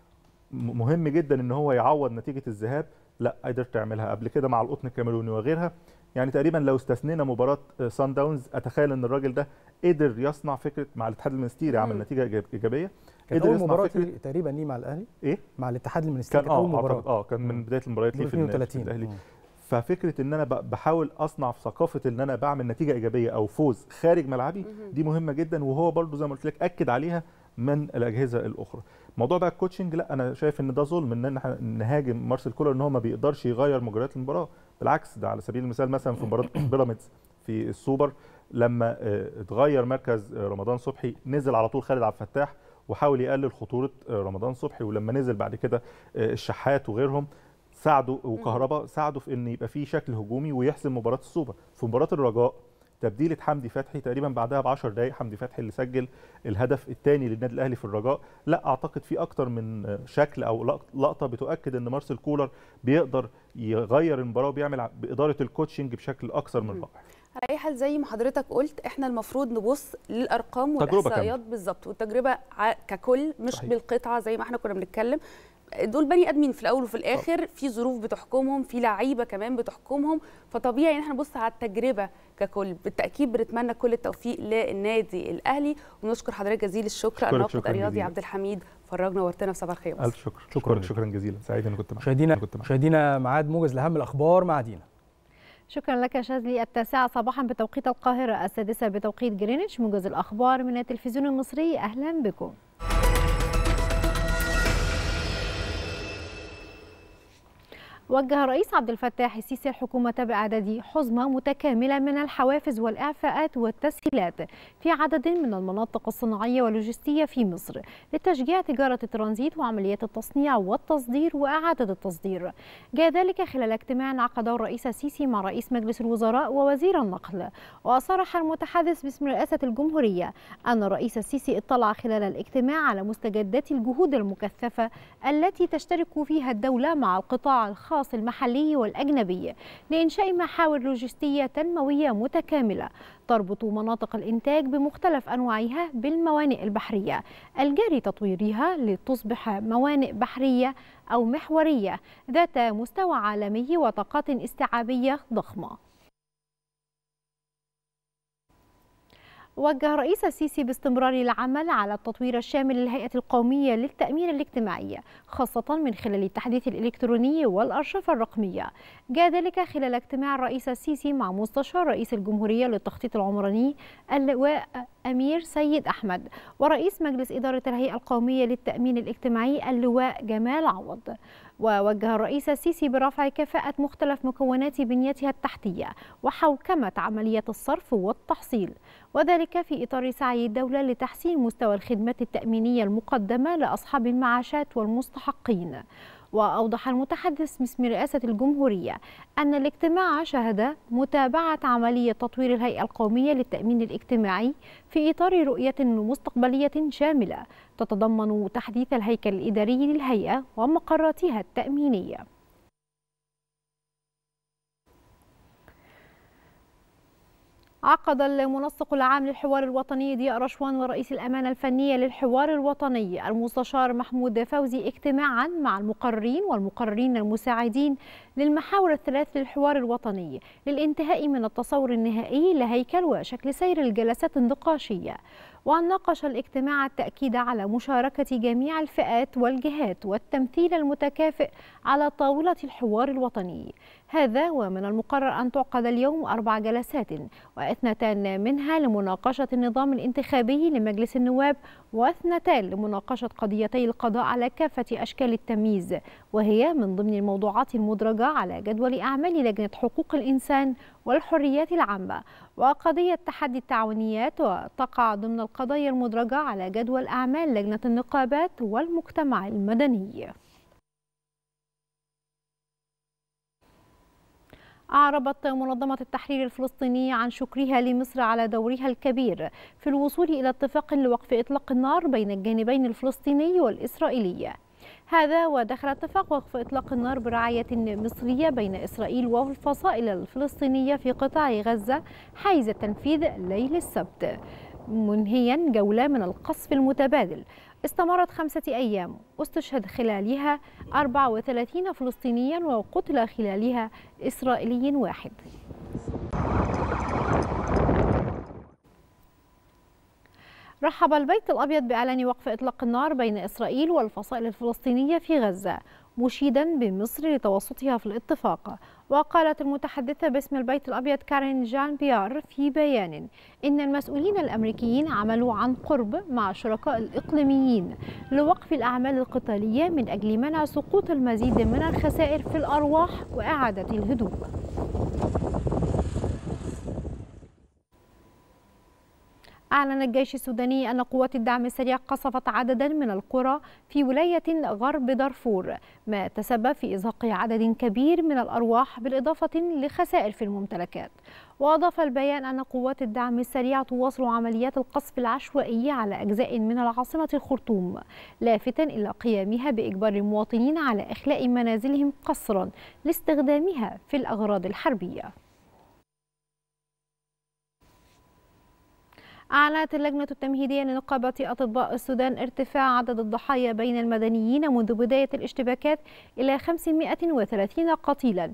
م- مهم جدا ان هو يعوض نتيجه الذهاب لا قدرت تعملها قبل كده مع القطن الكاميروني وغيرها يعني تقريبا لو استثنينا مباراه آه، سان داونز اتخيل ان الراجل ده قدر يصنع فكره مع الاتحاد المنستيري عمل مم. نتيجه إيجاب- ايجابيه كانت قدر اول يصنع مباراه فكرة- تقريبا ليه مع الاهلي ايه مع الاتحاد المنستيري كان كانت اول اه مباراه أعتقد- اه كان من بدايه المباريات ليه في النادي- في 32 الاهلي مم. ففكره ان انا ب- بحاول اصنع في ثقافه ان انا بعمل نتيجه ايجابيه او فوز خارج ملعبي مهم. دي مهمه جدا وهو برضو زي ما قلت لك اكد عليها من الاجهزه الاخرى موضوع بقى الكوتشنج لا انا شايف ان ده ظلم ان احنا نهاجم مارسيل كولر ان هو ما بيقدرش يغير مجريات المباراه بالعكس ده على سبيل المثال مثلا في مباراه بيراميدز في السوبر لما آه، اتغير مركز آه، رمضان صبحي نزل على طول خالد عبد الفتاح وحاول يقلل خطوره آه، رمضان صبحي ولما نزل بعد كده آه، الشحات وغيرهم ساعدوا وكهرباء ساعدوا في ان يبقى في شكل هجومي ويحسم مباراه السوبر في مباراه الرجاء تبديله حمدي فتحي تقريبا بعدها ب 10 دقائق حمدي فتحي اللي سجل الهدف الثاني للنادي الاهلي في الرجاء لا اعتقد في اكتر من شكل او لق- لقطه بتؤكد ان مارسيل كولر بيقدر يغير المباراه وبيعمل ع- باداره الكوتشنج بشكل اكثر من مم. رائع على اي حال زي ما حضرتك قلت احنا المفروض نبص للارقام تجربة والاحصائيات بالظبط والتجربه ع- ككل مش صحيح. بالقطعه زي ما احنا كنا بنتكلم دول بني ادمين في الاول وفي الاخر في ظروف بتحكمهم في لعيبه كمان بتحكمهم فطبيعي ان احنا نبص على التجربه ككل بالتاكيد بنتمنى كل التوفيق للنادي الاهلي ونشكر حضرتك جزيل الشكر أشكرك الناقد شكراً الرياضي جزيلاً. عبد الحميد فرجنا ورتنا في صباح الخير يا مصر. الف شكر شكرا شكرا جزيلا سعيد اني كنت معاك مشاهدينا كنت معاك. مشاهدينا ميعاد موجز لاهم الاخبار مع دينا شكرا لك يا شاذلي التاسعة صباحا بتوقيت القاهرة السادسة بتوقيت جرينتش موجز الأخبار من التلفزيون المصري أهلا بكم وجه الرئيس عبد الفتاح السيسي الحكومة بإعداد حزمة متكاملة من الحوافز والإعفاءات والتسهيلات في عدد من المناطق الصناعية واللوجستية في مصر لتشجيع تجارة الترانزيت وعمليات التصنيع والتصدير وإعادة التصدير جاء ذلك خلال اجتماع عقده الرئيس السيسي مع رئيس مجلس الوزراء ووزير النقل وصرح المتحدث باسم رئاسة الجمهورية أن الرئيس السيسي اطلع خلال الاجتماع على مستجدات الجهود المكثفة التي تشترك فيها الدولة مع القطاع الخاص المحلي والأجنبي لإنشاء محاور لوجستية تنموية متكاملة تربط مناطق الإنتاج بمختلف أنواعها بالموانئ البحرية الجاري تطويرها لتصبح موانئ بحرية أو محورية ذات مستوى عالمي وطاقات استيعابية ضخمة وجه الرئيس السيسي باستمرار العمل على التطوير الشامل للهيئة القومية للتأمين الاجتماعي خاصة من خلال التحديث الإلكتروني والأرشفة الرقمية جاء ذلك خلال اجتماع الرئيس السيسي مع مستشار رئيس الجمهورية للتخطيط العمراني اللواء أمير سيد أحمد ورئيس مجلس إدارة الهيئة القومية للتأمين الاجتماعي اللواء جمال عوض ووجه الرئيس السيسي برفع كفاءة مختلف مكونات بنيتها التحتية وحوكمة عملية الصرف والتحصيل وذلك في إطار سعي الدولة لتحسين مستوى الخدمات التأمينية المقدمة لأصحاب المعاشات والمستحقين وأوضح المتحدث باسم رئاسة الجمهورية أن الاجتماع شهد متابعة عملية تطوير الهيئة القومية للتأمين الاجتماعي في إطار رؤية مستقبلية شاملة تتضمن تحديث الهيكل الإداري للهيئة ومقراتها التأمينية عقد المنسق العام للحوار الوطني ضياء رشوان ورئيس الأمانة الفنية للحوار الوطني المستشار محمود فوزي اجتماعا مع المقررين والمقررين المساعدين للمحاور الثلاث للحوار الوطني للانتهاء من التصور النهائي لهيكل وشكل سير الجلسات النقاشية وناقش الاجتماع التأكيد على مشاركة جميع الفئات والجهات والتمثيل المتكافئ على طاولة الحوار الوطني هذا ومن المقرر أن تعقد اليوم أربع جلسات واثنتان منها لمناقشة النظام الانتخابي لمجلس النواب واثنتان لمناقشة قضيتي القضاء على كافة أشكال التمييز وهي من ضمن الموضوعات المدرجة على جدول أعمال لجنة حقوق الإنسان والحريات العامة وقضية تحدي التعاونيات وتقع ضمن القضايا المدرجة على جدول أعمال لجنة النقابات والمجتمع المدني أعربت منظمة التحرير الفلسطيني عن شكرها لمصر على دورها الكبير في الوصول إلى اتفاق لوقف إطلاق النار بين الجانبين الفلسطيني والإسرائيلي هذا ودخل اتفاق وقف إطلاق النار برعاية مصرية بين إسرائيل والفصائل الفلسطينية في قطاع غزة حيز التنفيذ ليل السبت منهيا جولة من القصف المتبادل استمرت خمسة أيام استشهد خلالها 34 فلسطينيا وقتل خلالها إسرائيلي واحد رحب البيت الأبيض بإعلان وقف إطلاق النار بين إسرائيل والفصائل الفلسطينية في غزة مشيدا بمصر لتوسطها في الاتفاق وقالت المتحدثة باسم البيت الأبيض كارين جان بيار في بيان إن المسؤولين الأمريكيين عملوا عن قرب مع الشركاء الإقليميين لوقف الأعمال القتالية من أجل منع سقوط المزيد من الخسائر في الأرواح وإعادة الهدوء أعلن الجيش السوداني أن قوات الدعم السريع قصفت عددا من القرى في ولاية غرب دارفور ما تسبب في إزهاق عدد كبير من الأرواح بالإضافة لخسائر في الممتلكات وأضاف البيان أن قوات الدعم السريع تواصل عمليات القصف العشوائي على أجزاء من العاصمة الخرطوم لافتا إلى قيامها بإجبار المواطنين على إخلاء منازلهم قسرا لاستخدامها في الأغراض الحربية أعلنت اللجنة التمهيدية لنقابة أطباء السودان ارتفاع عدد الضحايا بين المدنيين منذ بداية الاشتباكات إلى 530 قتيلا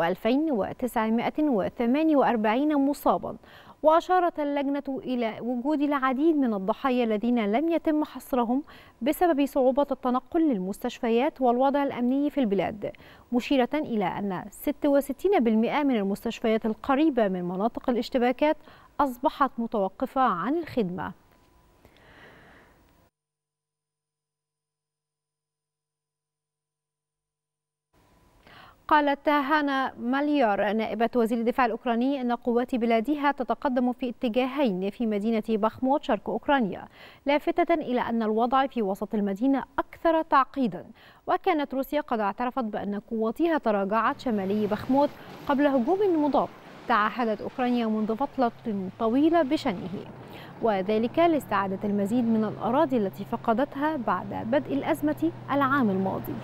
و2948 مصابا وأشارت اللجنة إلى وجود العديد من الضحايا الذين لم يتم حصرهم بسبب صعوبة التنقل للمستشفيات والوضع الأمني في البلاد مشيرة إلى أن 66% من المستشفيات القريبة من مناطق الاشتباكات أصبحت متوقفة عن الخدمة قالت هانا ماليار نائبة وزير الدفاع الأوكراني أن قوات بلادها تتقدم في اتجاهين في مدينة بخموت شرق أوكرانيا لافتة إلى أن الوضع في وسط المدينة أكثر تعقيدا وكانت روسيا قد اعترفت بأن قواتها تراجعت شمالي بخموت قبل هجوم مضاد تعهدت أوكرانيا منذ فترة طويلة بشنه وذلك لاستعادة المزيد من الأراضي التي فقدتها بعد بدء الأزمة العام الماضي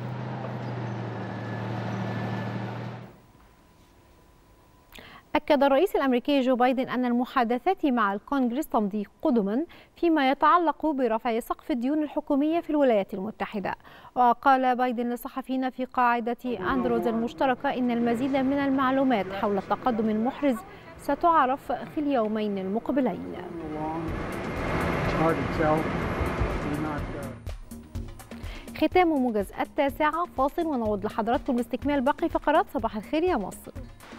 أكد الرئيس الأمريكي جو بايدن أن المحادثات مع الكونغرس تمضي قدما فيما يتعلق برفع سقف الديون الحكومية في الولايات المتحدة وقال بايدن للصحفيين في قاعدة أندروز المشتركة إن المزيد من المعلومات حول التقدم المحرز ستعرف في اليومين المقبلين ختام موجز التاسعة فاصل ونعود لحضراتكم لاستكمال باقي فقرات صباح الخير يا مصر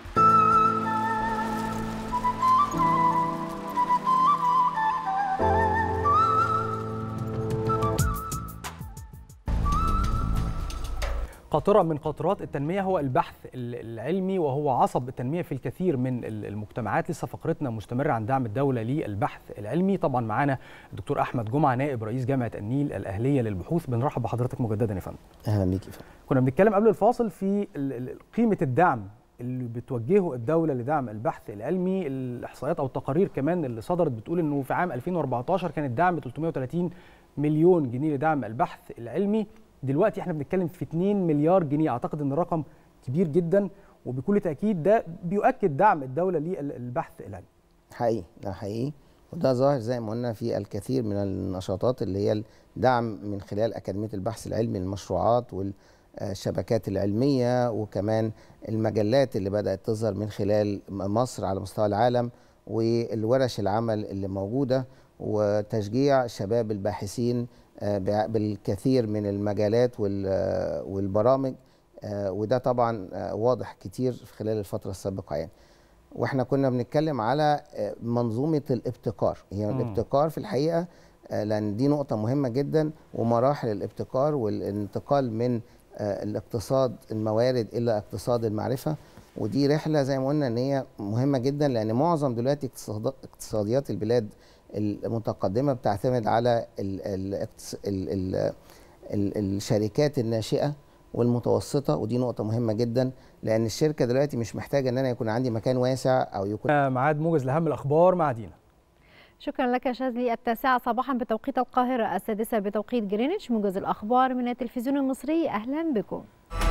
قاطرة من قاطرات التنمية هو البحث العلمي وهو عصب التنمية في الكثير من المجتمعات لسه فقرتنا مستمرة عن دعم الدولة للبحث العلمي طبعا معانا الدكتور أحمد جمعة نائب رئيس جامعة النيل الأهلية للبحوث بنرحب بحضرتك مجددا يا فندم أهلا بيك يا فندم كنا بنتكلم قبل الفاصل في قيمة الدعم اللي بتوجهه الدولة لدعم البحث العلمي الإحصائيات أو التقارير كمان اللي صدرت بتقول أنه في عام 2014 كان الدعم ب 330 مليون جنيه لدعم البحث العلمي دلوقتي احنا بنتكلم في 2 مليار جنيه اعتقد ان الرقم كبير جدا وبكل تاكيد ده بيؤكد دعم الدوله للبحث العلمي حقيقي ده حقيقي وده ظاهر زي ما قلنا في الكثير من النشاطات اللي هي الدعم من خلال اكاديميه البحث العلمي للمشروعات والشبكات العلميه وكمان المجلات اللي بدات تظهر من خلال مصر على مستوى العالم والورش العمل اللي موجوده وتشجيع شباب الباحثين بالكثير من المجالات والبرامج وده طبعا واضح كتير في خلال الفترة السابقة يعني واحنا كنا بنتكلم على منظومة الابتكار هي يعني الابتكار في الحقيقة لأن دي نقطة مهمة جدا ومراحل الابتكار والانتقال من الاقتصاد الموارد إلى اقتصاد المعرفة ودي رحلة زي ما قلنا ان هي مهمة جدا لأن معظم دلوقتي اقتصاديات البلاد المتقدمة بتعتمد على ال ال ال ال ال الشركات الناشئة والمتوسطة ودي نقطة مهمة جدا لأن الشركة دلوقتي مش محتاجة إن أنا يكون عندي مكان واسع أو يكون ميعاد موجز لأهم الأخبار مع دينا شكرا لك شاذلي التاسعة صباحا بتوقيت القاهرة السادسة بتوقيت جرينتش موجز الأخبار من التلفزيون المصري أهلا بكم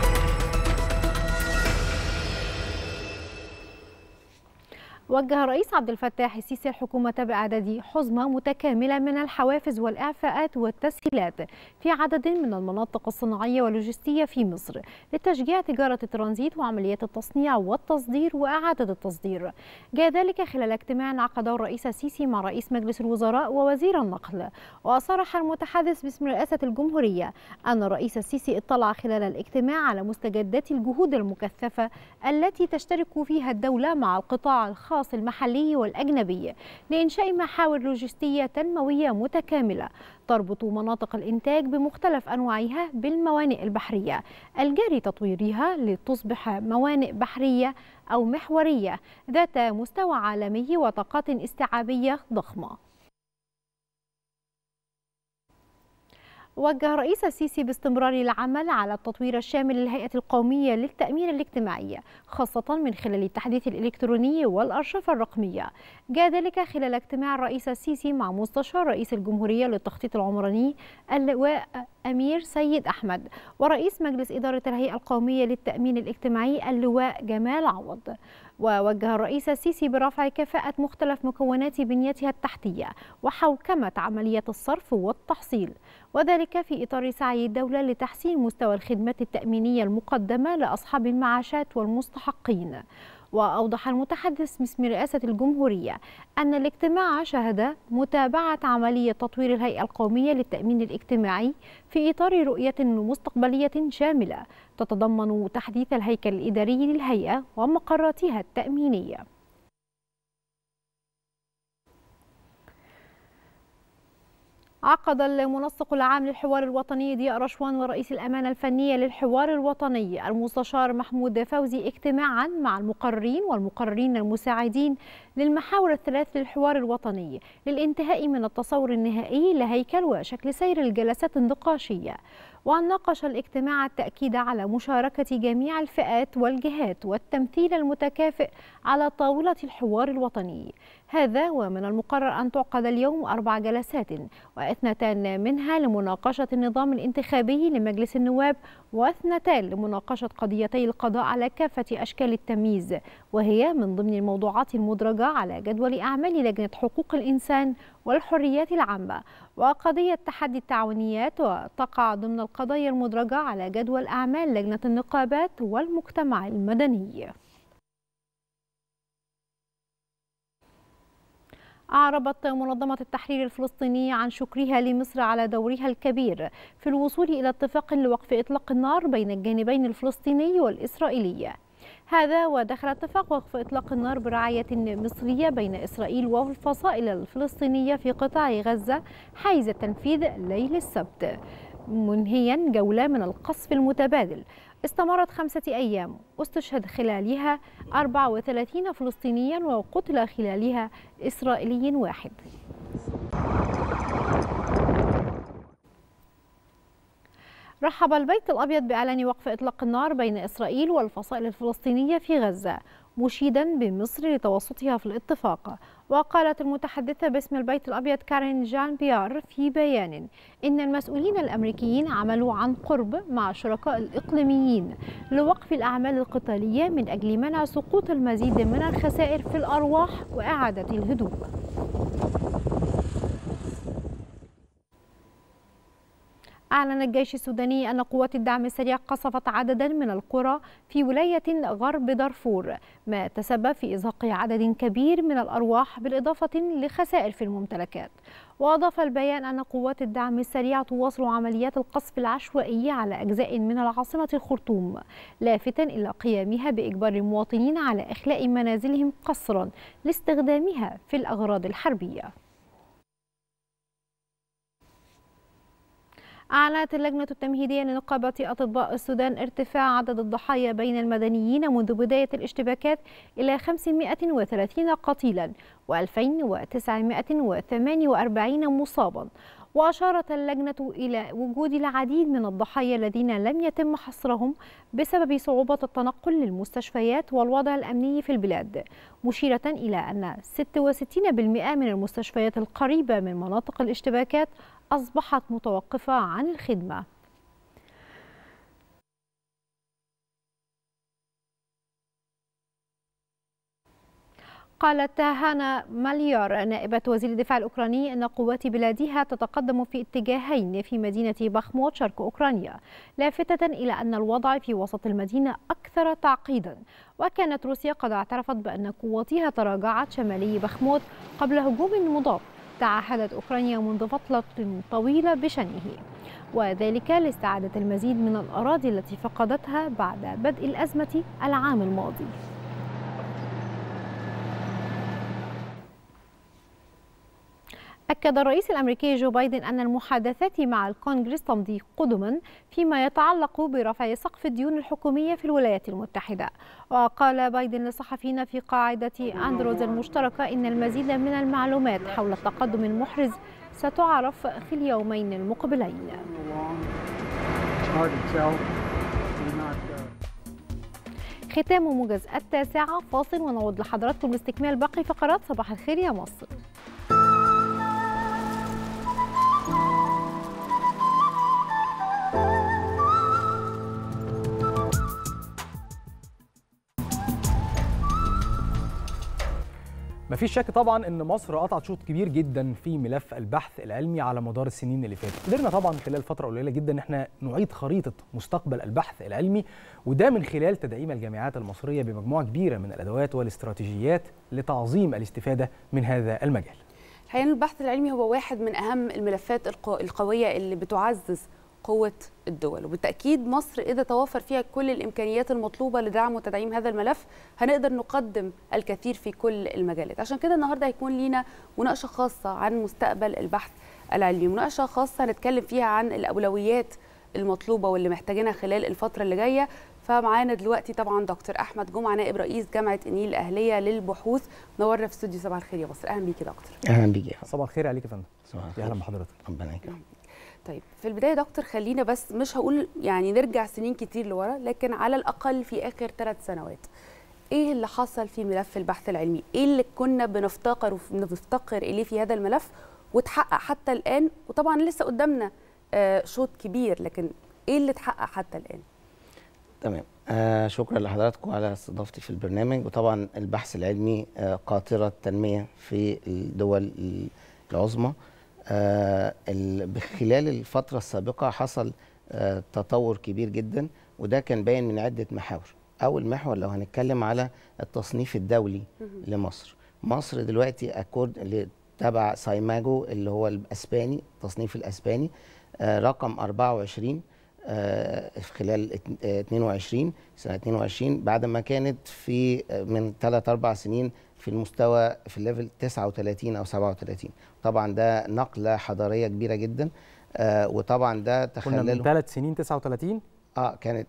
وجه الرئيس عبد الفتاح السيسي الحكومة بإعداد حزمة متكاملة من الحوافز والإعفاءات والتسهيلات في عدد من المناطق الصناعية واللوجستية في مصر لتشجيع تجارة الترانزيت وعمليات التصنيع والتصدير وإعادة التصدير جاء ذلك خلال اجتماع عقده الرئيس السيسي مع رئيس مجلس الوزراء ووزير النقل وصرح المتحدث باسم رئاسة الجمهورية أن الرئيس السيسي اطلع خلال الاجتماع على مستجدات الجهود المكثفة التي تشترك فيها الدولة مع القطاع الخاص الخاص المحلي والأجنبي لإنشاء محاور لوجستية تنموية متكاملة تربط مناطق الإنتاج بمختلف أنواعها بالموانئ البحرية الجاري تطويرها لتصبح موانئ بحرية أو محورية ذات مستوى عالمي وطاقات استيعابية ضخمة وجه الرئيس السيسي باستمرار العمل على التطوير الشامل للهيئة القومية للتأمين الاجتماعي خاصة من خلال التحديث الإلكتروني والأرشفة الرقمية جاء ذلك خلال اجتماع الرئيس السيسي مع مستشار رئيس الجمهورية للتخطيط العمراني اللواء أمير سيد أحمد ورئيس مجلس إدارة الهيئة القومية للتأمين الاجتماعي اللواء جمال عوض ووجه الرئيس السيسي برفع كفاءة مختلف مكونات بنيتها التحتية وحوكمة عملية الصرف والتحصيل وذلك في إطار سعي الدولة لتحسين مستوى الخدمات التأمينية المقدمة لأصحاب المعاشات والمستحقين وأوضح المتحدث باسم رئاسة الجمهورية أن الاجتماع شهد متابعة عملية تطوير الهيئة القومية للتأمين الاجتماعي في إطار رؤية مستقبلية شاملة تتضمن تحديث الهيكل الإداري للهيئة ومقراتها التأمينية عقد المنسق العام للحوار الوطني ضياء رشوان ورئيس الأمانة الفنية للحوار الوطني المستشار محمود فوزي اجتماعا مع المقررين والمقررين المساعدين للمحاور الثلاث للحوار الوطني للانتهاء من التصور النهائي لهيكل وشكل سير الجلسات النقاشية وناقش الاجتماع التأكيد على مشاركة جميع الفئات والجهات والتمثيل المتكافئ على طاولة الحوار الوطني هذا ومن المقرر أن تعقد اليوم أربع جلسات واثنتان منها لمناقشة النظام الانتخابي لمجلس النواب واثنتان لمناقشة قضيتي القضاء على كافة أشكال التمييز وهي من ضمن الموضوعات المدرجة على جدول أعمال لجنة حقوق الإنسان والحريات العامة وقضية تحدي التعاونيات وتقع ضمن القضايا المدرجة على جدول أعمال لجنة النقابات والمجتمع المدني أعربت منظمة التحرير الفلسطينية عن شكرها لمصر على دورها الكبير في الوصول إلى اتفاق لوقف إطلاق النار بين الجانبين الفلسطيني والإسرائيلي هذا ودخل اتفاق وقف إطلاق النار برعاية مصرية بين إسرائيل والفصائل الفلسطينية في قطاع غزة حيز التنفيذ ليل السبت منهيا جولة من القصف المتبادل استمرت خمسة أيام استشهد خلالها 34 فلسطينيا وقتل خلالها إسرائيلي واحد رحب البيت الأبيض بإعلان وقف إطلاق النار بين إسرائيل والفصائل الفلسطينية في غزة مشيدا بمصر لتوسطها في الاتفاق وقالت المتحدثة باسم البيت الأبيض كارين جان بيار في بيان إن المسؤولين الأمريكيين عملوا عن قرب مع الشركاء الإقليميين لوقف الأعمال القتالية من أجل منع سقوط المزيد من الخسائر في الأرواح وإعادة الهدوء أعلن الجيش السوداني أن قوات الدعم السريع قصفت عددا من القرى في ولاية غرب دارفور ما تسبب في إزهاق عدد كبير من الأرواح بالإضافة لخسائر في الممتلكات وأضاف البيان أن قوات الدعم السريع تواصل عمليات القصف العشوائية على أجزاء من العاصمة الخرطوم لافتا إلى قيامها بإجبار المواطنين على إخلاء منازلهم قسرا لاستخدامها في الأغراض الحربية أعلنت اللجنة التمهيدية لنقابة أطباء السودان ارتفاع عدد الضحايا بين المدنيين منذ بداية الاشتباكات إلى 530 قتيلا و2948 مصابا وأشارت اللجنة إلى وجود العديد من الضحايا الذين لم يتم حصرهم بسبب صعوبة التنقل للمستشفيات والوضع الأمني في البلاد مشيرة إلى أن 66% من المستشفيات القريبة من مناطق الاشتباكات أصبحت متوقفة عن الخدمة قالت هانا ماليار نائبة وزير الدفاع الأوكراني أن قوات بلادها تتقدم في اتجاهين في مدينة بخموت شرق أوكرانيا لافتة إلى أن الوضع في وسط المدينة أكثر تعقيدا وكانت روسيا قد اعترفت بأن قواتها تراجعت شمالي بخموت قبل هجوم مضاد تعهدت أوكرانيا منذ فترة طويلة بشنه وذلك لاستعادة المزيد من الأراضي التي فقدتها بعد بدء الأزمة العام الماضي أكد الرئيس الأمريكي جو بايدن أن المحادثات مع الكونغرس تمضي قدما فيما يتعلق برفع سقف الديون الحكومية في الولايات المتحدة وقال بايدن للصحفيين في قاعدة أندروز المشتركة إن المزيد من المعلومات حول التقدم المحرز ستعرف في اليومين المقبلين ختام موجز التاسعة فاصل ونعود لحضراتكم لاستكمال باقي فقرات صباح الخير يا مصر مفيش شك طبعا ان مصر قطعت شوط كبير جدا في ملف البحث العلمي على مدار السنين اللي فاتت قدرنا طبعا خلال فتره قليله جدا ان احنا نعيد خريطه مستقبل البحث العلمي وده من خلال تدعيم الجامعات المصريه بمجموعه كبيره من الادوات والاستراتيجيات لتعظيم الاستفاده من هذا المجال الحقيقه إن البحث العلمي هو واحد من اهم الملفات القو- القويه اللي بتعزز قوه الدول وبالتاكيد مصر اذا توفر فيها كل الامكانيات المطلوبه لدعم وتدعيم هذا الملف هنقدر نقدم الكثير في كل المجالات عشان كده النهارده هيكون لينا مناقشه خاصه عن مستقبل البحث العلمي مناقشه خاصه هنتكلم فيها عن الاولويات المطلوبه واللي محتاجينها خلال الفتره اللي جايه فمعانا دلوقتي طبعا دكتور احمد جمعه نائب رئيس جامعه النيل الاهليه للبحوث نورنا في استوديو صباح الخير يا مصر اهلا بيك يا دكتور اهلا بيك يا فندم. صباح الخير عليك يا فندم صباح يا الخير. اهلا بحضرتك ربنا يكرمك طيب في البدايه يا دكتور خلينا بس مش هقول يعني نرجع سنين كتير لورا لكن على الاقل في اخر ثلاث سنوات ايه اللي حصل في ملف البحث العلمي ايه اللي كنا بنفتقر بنفتقر اليه في هذا الملف وتحقق حتى الان وطبعا لسه قدامنا آه، شوط كبير لكن ايه اللي اتحقق حتى الان تمام آه شكرا لحضراتكم على استضافتي في البرنامج وطبعا البحث العلمي آه قاطرة تنمية في الدول العظمى آه ال- خلال الفترة السابقة حصل آه تطور كبير جدا وده كان باين من عدة محاور أول محور لو هنتكلم على التصنيف الدولي لمصر مصر دلوقتي أكورد تبع سايماجو اللي هو الأسباني التصنيف الأسباني آه رقم 24 آه، في خلال ات- آه، 22 سنه 22 بعد ما كانت في آه، من 3 4 سنين في المستوى في الليفل 39 او 37 طبعا ده نقله حضاريه كبيره جدا آه، وطبعا ده كنا من تخلله ثلاث سنين 39 اه كانت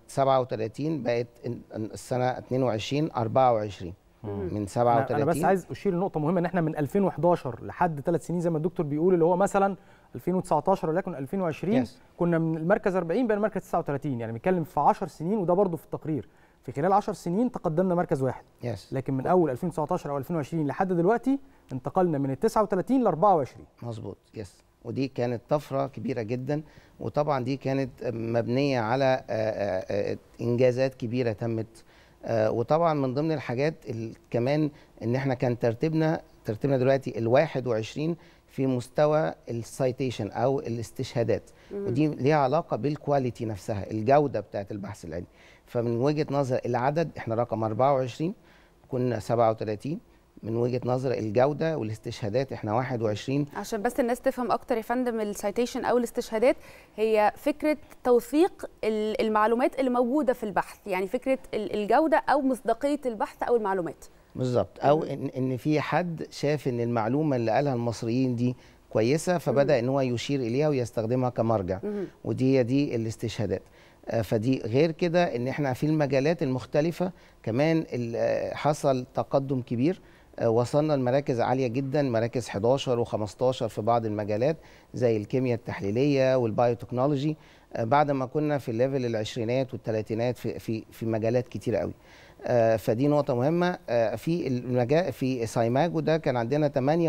37 بقت ال- السنه 22 24 من أنا- 37 انا بس عايز اشير لنقطه مهمه ان احنا من 2011 لحد ثلاث سنين زي ما الدكتور بيقول اللي هو مثلا 2019 ولكن 2020 Yes. كنا من المركز 40 بقى المركز 39 يعني بنتكلم في 10 سنين وده برضه في التقرير في خلال 10 سنين تقدمنا مركز واحد يس لكن من اول 2019 او 2020 لحد دلوقتي انتقلنا من ال 39 ل 24 مظبوط يس ودي كانت طفره كبيره جدا وطبعا دي كانت مبنيه على آه، آه، آه، انجازات كبيره تمت آه، وطبعا من ضمن الحاجات ال- كمان ان احنا كان ترتيبنا ترتيبنا دلوقتي ال 21 في مستوى السايتيشن او الاستشهادات مم. ودي ليها علاقه بالكواليتي نفسها الجوده بتاعت البحث العلمي فمن وجهه نظر العدد احنا رقم 24 كنا 37 من وجهه نظر الجوده والاستشهادات احنا 21 عشان بس الناس تفهم اكتر يا فندم السايتيشن او الاستشهادات هي فكره توثيق ال- المعلومات اللي موجوده في البحث يعني فكره ال- الجوده او مصداقيه البحث او المعلومات بالظبط او ان ان في حد شاف ان المعلومه اللي قالها المصريين دي كويسه فبدا ان هو يشير اليها ويستخدمها كمرجع مهم. ودي هي دي الاستشهادات آه، فدي غير كده ان احنا في المجالات المختلفه كمان ال- آه، حصل تقدم كبير آه، وصلنا لمراكز عاليه جدا مراكز 11 و15 في بعض المجالات زي الكيمياء التحليليه والبايوتكنولوجي آه، بعد ما كنا في الليفل العشرينات والثلاثينات في في في مجالات كتيره قوي آه، فدي نقطة مهمة آه، في المجال في سايماجو ده كان عندنا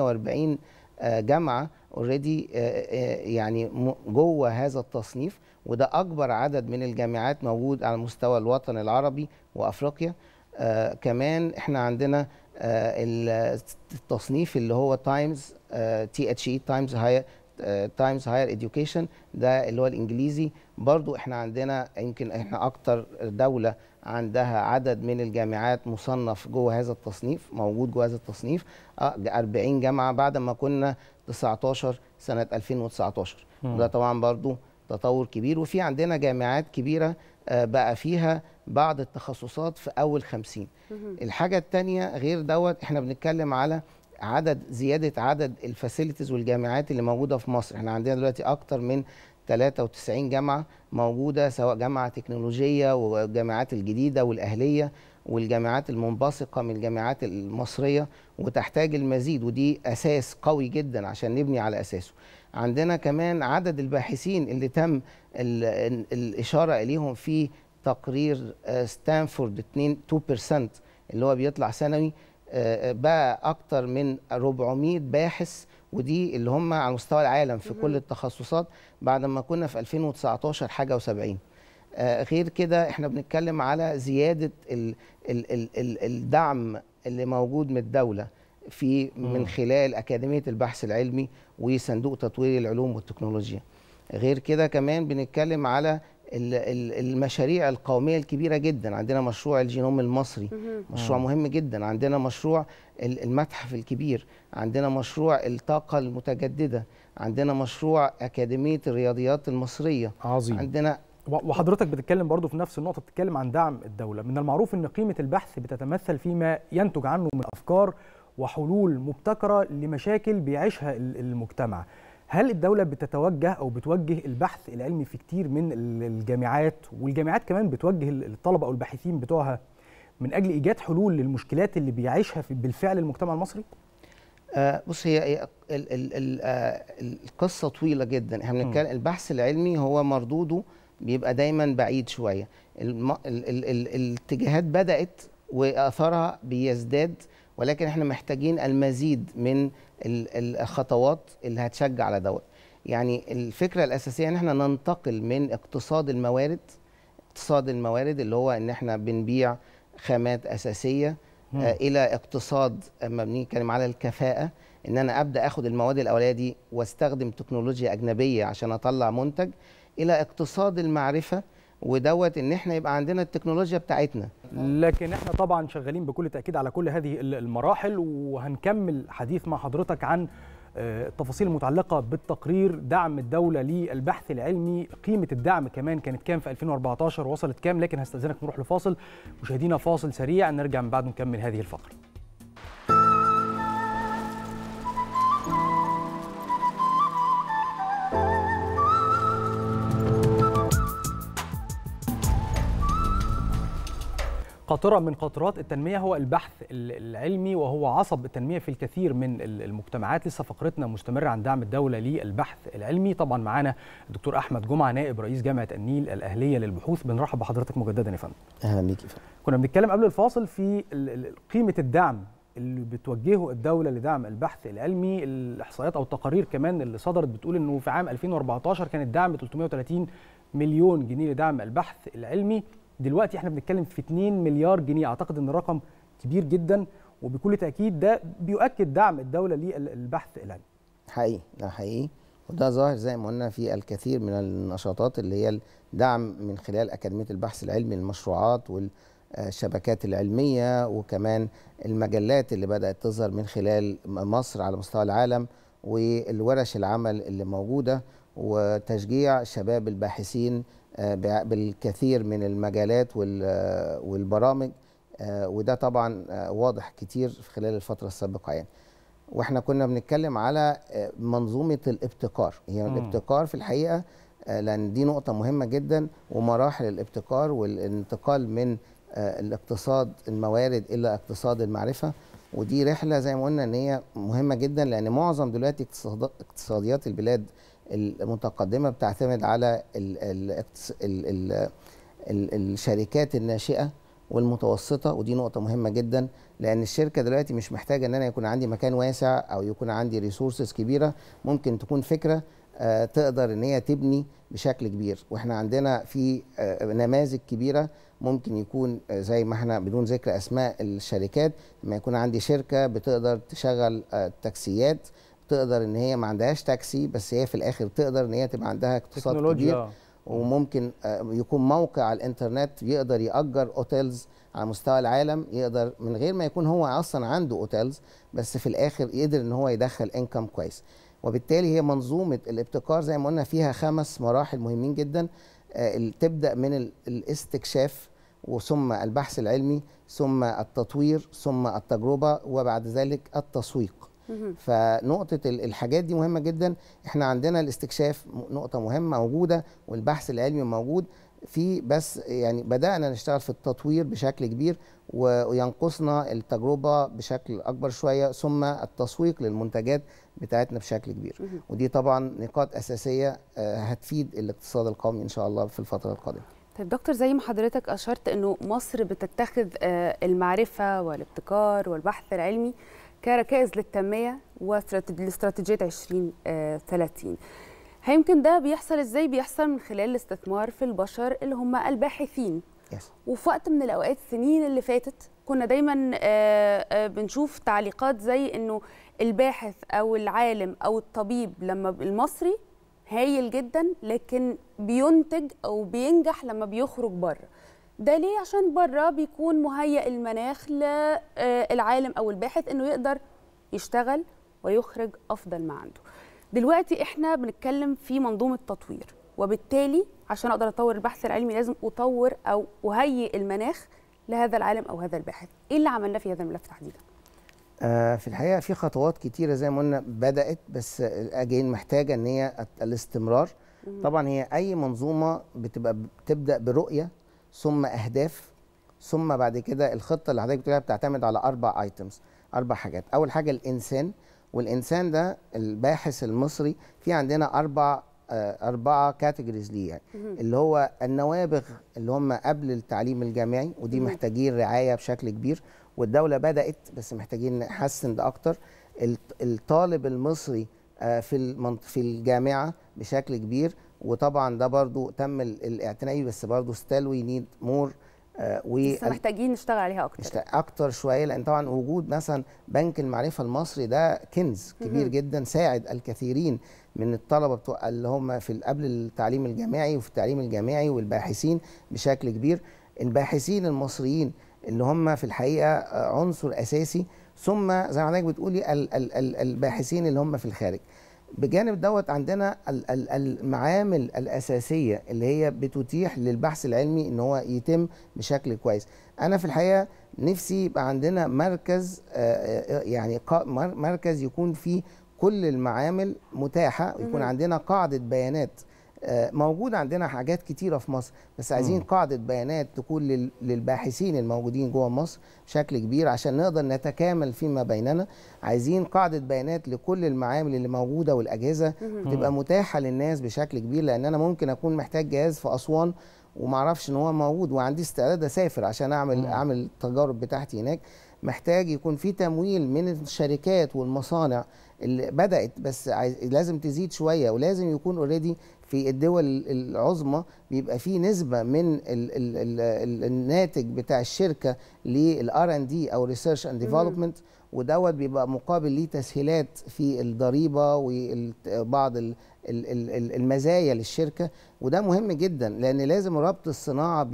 48 آه، جامعة اوريدي يعني م- جوه هذا التصنيف وده أكبر عدد من الجامعات موجود على مستوى الوطن العربي وأفريقيا آه، كمان احنا عندنا آه، ال- التصنيف اللي هو تايمز تي اتش اي تايمز هاير تايمز هاير اديوكيشن ده اللي هو الانجليزي برضو احنا عندنا يمكن احنا اكتر دولة عندها عدد من الجامعات مصنف جوه هذا التصنيف موجود جوه هذا التصنيف آه، 40 جامعة بعد ما كنا 19 سنة 2019 مم. وده طبعا برضو تطور كبير وفي عندنا جامعات كبيرة آه، بقى فيها بعض التخصصات في أول 50 الحاجة التانية غير دوت احنا بنتكلم على عدد زيادة عدد الفاسيلتيز والجامعات اللي موجودة في مصر احنا عندنا دلوقتي أكتر من 93 جامعة موجودة سواء جامعة تكنولوجية والجامعات الجديدة والأهلية والجامعات المنبثقة من الجامعات المصرية وتحتاج المزيد ودي أساس قوي جدا عشان نبني على أساسه عندنا كمان عدد الباحثين اللي تم ال ال الإشارة إليهم في تقرير آه، ستانفورد 2 2% اللي هو بيطلع سنوي آه، بقى أكتر من 400 باحث ودي اللي هم على مستوى العالم في كل التخصصات بعد ما كنا في 2019 حاجة و70 آه، غير كده احنا بنتكلم على زيادة ال ال ال ال الدعم اللي موجود من الدولة في مم. من خلال اكاديميه البحث العلمي وصندوق تطوير العلوم والتكنولوجيا غير كده كمان بنتكلم على ال- ال- المشاريع القوميه الكبيره جدا عندنا مشروع الجينوم المصري مشروع مم. مهم جدا عندنا مشروع ال- المتحف الكبير عندنا مشروع الطاقه المتجدده عندنا مشروع اكاديميه الرياضيات المصريه عظيم عندنا و- وحضرتك بتتكلم برضو في نفس النقطة بتتكلم عن دعم الدولة من المعروف أن قيمة البحث بتتمثل فيما ينتج عنه من أفكار وحلول مبتكرة لمشاكل بيعيشها ال- المجتمع هل الدولة بتتوجه أو بتوجه البحث العلمي في كتير من ال- الجامعات والجامعات كمان بتوجه ال- الطلبة أو الباحثين بتوعها من أجل إيجاد حلول للمشكلات اللي بيعيشها في بالفعل المجتمع المصري؟ آه بص هي هي ال ال ال آه القصه طويله جدا احنا بنتكلم البحث العلمي هو مردوده بيبقى دايما بعيد شويه الم ال ال ال الاتجاهات بدات واثرها بيزداد ولكن احنا محتاجين المزيد من ال- الخطوات اللي هتشجع على دوت يعني الفكره الاساسيه ان احنا ننتقل من اقتصاد الموارد اقتصاد الموارد اللي هو ان احنا بنبيع خامات اساسيه مم. آه الى اقتصاد اما بنتكلم على الكفاءه ان انا ابدا اخد المواد الاوليه دي واستخدم تكنولوجيا اجنبيه عشان اطلع منتج الى اقتصاد المعرفه ودوت ان احنا يبقى عندنا التكنولوجيا بتاعتنا لكن احنا طبعا شغالين بكل تاكيد على كل هذه ال- المراحل وهنكمل حديث مع حضرتك عن آه، التفاصيل المتعلقه بالتقرير دعم الدوله للبحث العلمي قيمه الدعم كمان كانت كام في 2014 وصلت كام لكن هستاذنك نروح لفاصل مشاهدينا فاصل سريع نرجع من بعد نكمل هذه الفقره قاطرة من قاطرات التنمية هو البحث ال- العلمي وهو عصب التنمية في الكثير من ال- المجتمعات لسه فقرتنا مستمرة عن دعم الدولة للبحث العلمي طبعا معانا الدكتور أحمد جمعة نائب رئيس جامعة النيل الأهلية للبحوث بنرحب بحضرتك مجددا يا فندم اهلا بيك يا فندم. كنا بنتكلم قبل الفاصل في ال- ال- قيمة الدعم اللي بتوجهه الدولة لدعم البحث العلمي الإحصائيات أو التقارير كمان اللي صدرت بتقول إنه في عام 2014 كان الدعم 330 مليون جنيه لدعم البحث العلمي دلوقتي احنا بنتكلم في 2 مليار جنيه أعتقد إن الرقم كبير جدا وبكل تأكيد ده بيؤكد دعم الدولة للبحث العلمي حقيقي ده حقيقي وده ظاهر زي ما قلنا في الكثير من النشاطات اللي هي الدعم من خلال أكاديمية البحث العلمي للمشروعات والشبكات العلمية وكمان المجلات اللي بدأت تظهر من خلال مصر على مستوى العالم والورش العمل اللي موجودة وتشجيع شباب الباحثين آه، بع- بالكثير من المجالات وال- آه، والبرامج آه، وده طبعا آه، واضح كتير في خلال الفترة السابقة يعني واحنا كنا بنتكلم على آه، منظومه الابتكار هي مم. الابتكار في الحقيقه آه، لان دي نقطه مهمه جدا ومراحل الابتكار والانتقال من آه، الاقتصاد الموارد الى اقتصاد المعرفه ودي رحله زي ما قلنا ان هي مهمه جدا لان معظم دلوقتي اقتصاد- اقتصاديات البلاد المتقدمه بتعتمد على ال ال ال ال ال الشركات الناشئه والمتوسطه ودي نقطه مهمه جدا لان الشركه دلوقتي مش محتاجه ان انا يكون عندي مكان واسع او يكون عندي ريسورسز كبيره ممكن تكون فكره آه، تقدر ان هي تبني بشكل كبير واحنا عندنا في آه، نماذج كبيره ممكن يكون آه، زي ما احنا بدون ذكر اسماء الشركات لما يكون عندي شركه بتقدر تشغل آه، تاكسيات تقدر ان هي ما عندهاش تاكسي بس هي في الاخر تقدر ان هي تبقى عندها اقتصاد كبير تكنولوجيا وممكن آه، يكون موقع على الانترنت يقدر يأجر اوتيلز على مستوى العالم يقدر من غير ما يكون هو اصلا عنده اوتيلز بس في الاخر يقدر ان هو يدخل انكم كويس وبالتالي هي منظومه الابتكار زي ما قلنا فيها خمس مراحل مهمين جدا آه، ال- تبدا من ال- الاستكشاف وثم البحث العلمي ثم التطوير ثم التجربه وبعد ذلك التسويق فنقطة ال- الحاجات دي مهمة جدا احنا عندنا الاستكشاف م- نقطة مهمة موجودة والبحث العلمي موجود في بس يعني بدأنا نشتغل في التطوير بشكل كبير و- وينقصنا التجربة بشكل أكبر شوية ثم التسويق للمنتجات بتاعتنا بشكل كبير ودي طبعا نقاط أساسية آه، هتفيد الاقتصاد القومي إن شاء الله في الفترة القادمة طيب دكتور زي ما حضرتك أشرت أنه مصر بتتخذ آه، المعرفة والابتكار والبحث العلمي كركائز للتنمية واستراتيجية 2030 هيمكن ده بيحصل ازاي بيحصل من خلال الاستثمار في البشر اللي هم الباحثين Yes. وفي وقت من الاوقات السنين اللي فاتت كنا دايما آه، آه، بنشوف تعليقات زي انه الباحث او العالم او الطبيب لما ب- المصري هايل جدا لكن بينتج او بينجح لما بيخرج بره ده ليه عشان بره بيكون مهيئ المناخ للعالم او الباحث انه يقدر يشتغل ويخرج افضل ما عنده دلوقتي احنا بنتكلم في منظومه تطوير وبالتالي عشان اقدر اطور البحث العلمي لازم اطور او اهيئ المناخ لهذا العالم او هذا الباحث ايه اللي عملناه في هذا الملف تحديدا آه، في الحقيقه في خطوات كتيره زي ما قلنا بدات بس اجين محتاجه ان هي الت- الاستمرار مم. طبعا هي اي منظومه بتبقى بتبدا برؤيه ثم اهداف ثم بعد كده الخطه اللي حضرتك بتقولها بتعتمد على اربع ايتمز اربع حاجات اول حاجه الانسان والانسان ده الباحث المصري في عندنا اربع آه، أربعة كاتيجوريز ليه يعني مهم. اللي هو النوابغ اللي هم قبل التعليم الجامعي ودي مهم. محتاجين رعاية بشكل كبير والدولة بدأت بس محتاجين نحسن ده أكتر الط- الطالب المصري آه، في المنط- في الجامعة بشكل كبير وطبعا ده برضو تم ال- الاعتناء بيه، بس برضو ستيل وي نيد مور لسه محتاجين نشتغل عليها اكتر نشت- اكتر شويه لان طبعا وجود مثلا بنك المعرفه المصري ده كنز كبير مهم. جدا ساعد الكثيرين من الطلبه بتوع اللي هم في قبل التعليم الجامعي وفي التعليم الجامعي والباحثين بشكل كبير الباحثين المصريين اللي هم في الحقيقه آه، عنصر اساسي ثم زي ما حضرتك بتقولي ال- ال- ال- الباحثين اللي هم في الخارج بجانب دوت عندنا ال- ال- المعامل الاساسيه اللي هي بتتيح للبحث العلمي ان هو يتم بشكل كويس انا في الحقيقه نفسي يبقى عندنا مركز آه، آه، يعني قا- مر- مركز يكون فيه كل المعامل متاحه ويكون مهم. عندنا قاعده بيانات آه، موجود عندنا حاجات كتيره في مصر بس عايزين مم. قاعده بيانات تكون لل- للباحثين الموجودين جوه مصر بشكل كبير عشان نقدر نتكامل فيما بيننا عايزين قاعده بيانات لكل المعامل اللي موجوده والاجهزه مهم. تبقى مم. متاحه للناس بشكل كبير لان انا ممكن اكون محتاج جهاز في اسوان ومعرفش ان هو موجود وعندي استعداد اسافر عشان اعمل مم. اعمل التجارب بتاعتي هناك محتاج يكون في تمويل من الشركات والمصانع اللي بدات بس عايز لازم تزيد شويه ولازم يكون اوريدي في الدول العظمى بيبقى في نسبه من ال ال ال ال الناتج بتاع الشركه للار ان دي او ريسيرش اند مم. ديفلوبمنت ودوت بيبقى مقابل ليه تسهيلات في الضريبه وبعض ال- ال- ال- ال- المزايا للشركه وده مهم جدا لان لازم ربط الصناعه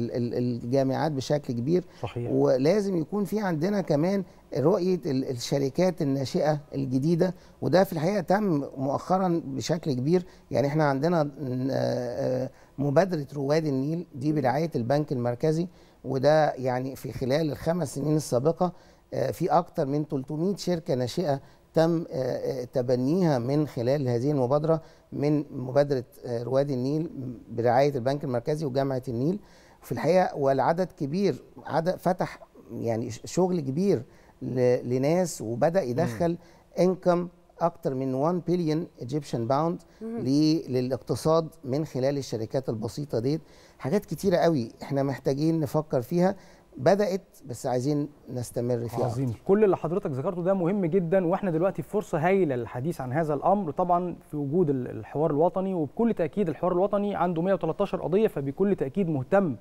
بالجامعات بشكل كبير صحيح. ولازم يكون في عندنا كمان رؤيه ال- الشركات الناشئه الجديده وده في الحقيقه تم مؤخرا بشكل كبير يعني احنا عندنا آه، آه، مبادره رواد النيل دي برعايه البنك المركزي وده يعني في خلال الخمس سنين السابقه آه، في اكثر من 300 شركه ناشئه تم آه، آه، تبنيها من خلال هذه المبادره من مبادره آه، رواد النيل برعايه البنك المركزي وجامعه النيل في الحقيقه والعدد كبير عدد فتح يعني ش- شغل كبير ل- لناس وبدا يدخل انكم اكتر من 1 بليون ايجيبشن باوند مم. للاقتصاد من خلال الشركات البسيطه ديت حاجات كتيره قوي احنا محتاجين نفكر فيها بدات بس عايزين نستمر فيها عظيم كل اللي حضرتك ذكرته ده مهم جدا واحنا دلوقتي في فرصه هايله للحديث عن هذا الامر طبعا في وجود ال- الحوار الوطني وبكل تاكيد الحوار الوطني عنده 113 قضيه فبكل تاكيد مهتم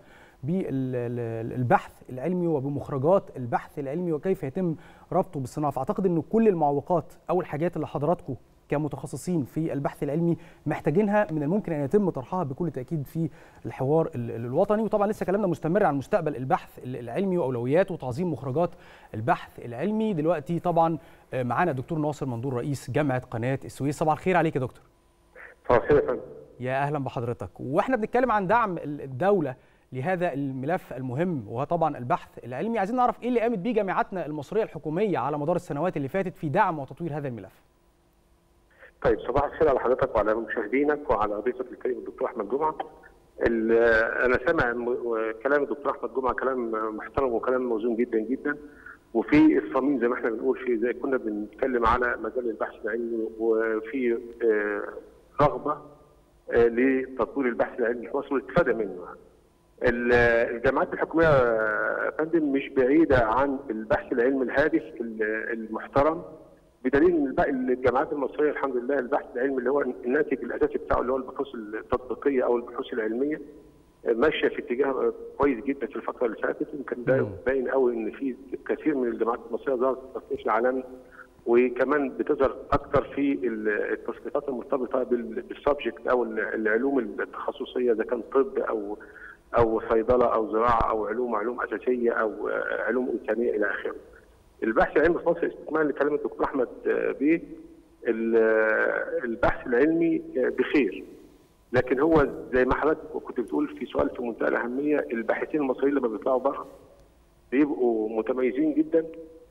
بالبحث العلمي وبمخرجات البحث العلمي وكيف يتم ربطه بالصناعه فاعتقد ان كل المعوقات او الحاجات اللي حضراتكم كمتخصصين في البحث العلمي محتاجينها من الممكن ان يتم طرحها بكل تاكيد في الحوار ال- ال- الوطني وطبعا لسه كلامنا مستمر عن مستقبل البحث ال- العلمي واولوياته وتعظيم مخرجات البحث العلمي دلوقتي طبعا آه، معانا دكتور ناصر مندور رئيس جامعه قناه السويس صباح الخير عليك يا دكتور صباح الخير يا فندم يا اهلا بحضرتك واحنا بنتكلم عن دعم ال- الدوله لهذا الملف المهم وهو طبعا البحث العلمي عايزين نعرف ايه اللي قامت بيه جامعاتنا المصريه الحكوميه على مدار السنوات اللي فاتت في دعم وتطوير هذا الملف طيب صباح الخير على حضرتك وعلى مشاهدينك وعلى ضيفك الكريم الدكتور احمد جمعه. ال- انا سامع م- كلام الدكتور احمد جمعه كلام محترم وكلام موزون جدا جدا وفي الصميم زي ما احنا بنقول في زي كنا بنتكلم على مجال البحث العلمي وفي آه، رغبه آه، لتطوير البحث العلمي في مصر والاستفاده منه ال- الجامعات الحكوميه يا فندم مش بعيده عن البحث العلمي الهادف ال- المحترم بدليل ان الباقي الجامعات المصريه الحمد لله البحث العلمي اللي هو الناتج الاساسي بتاعه اللي هو البحوث التطبيقيه او البحوث العلميه ماشيه في اتجاه كويس جدا في الفتره اللي فاتت يمكن ده باين قوي ان في كثير من الجامعات المصريه ظهرت في التصنيف العالمي وكمان بتظهر اكثر في ال- التصنيفات المرتبطه بال- بالسبجكت او ال- العلوم التخصصيه اذا كان طب او او صيدله او زراعه او علوم علوم اساسيه او آه، علوم انسانيه الى اخره. البحث العلمي في مصر استكمال لكلام الدكتور احمد آه، بيه ال- آه، البحث العلمي آه، بخير لكن هو زي ما حضرتك كنت بتقول في سؤال في منتهى الاهميه الباحثين المصريين لما بيطلعوا بره بيبقوا متميزين جدا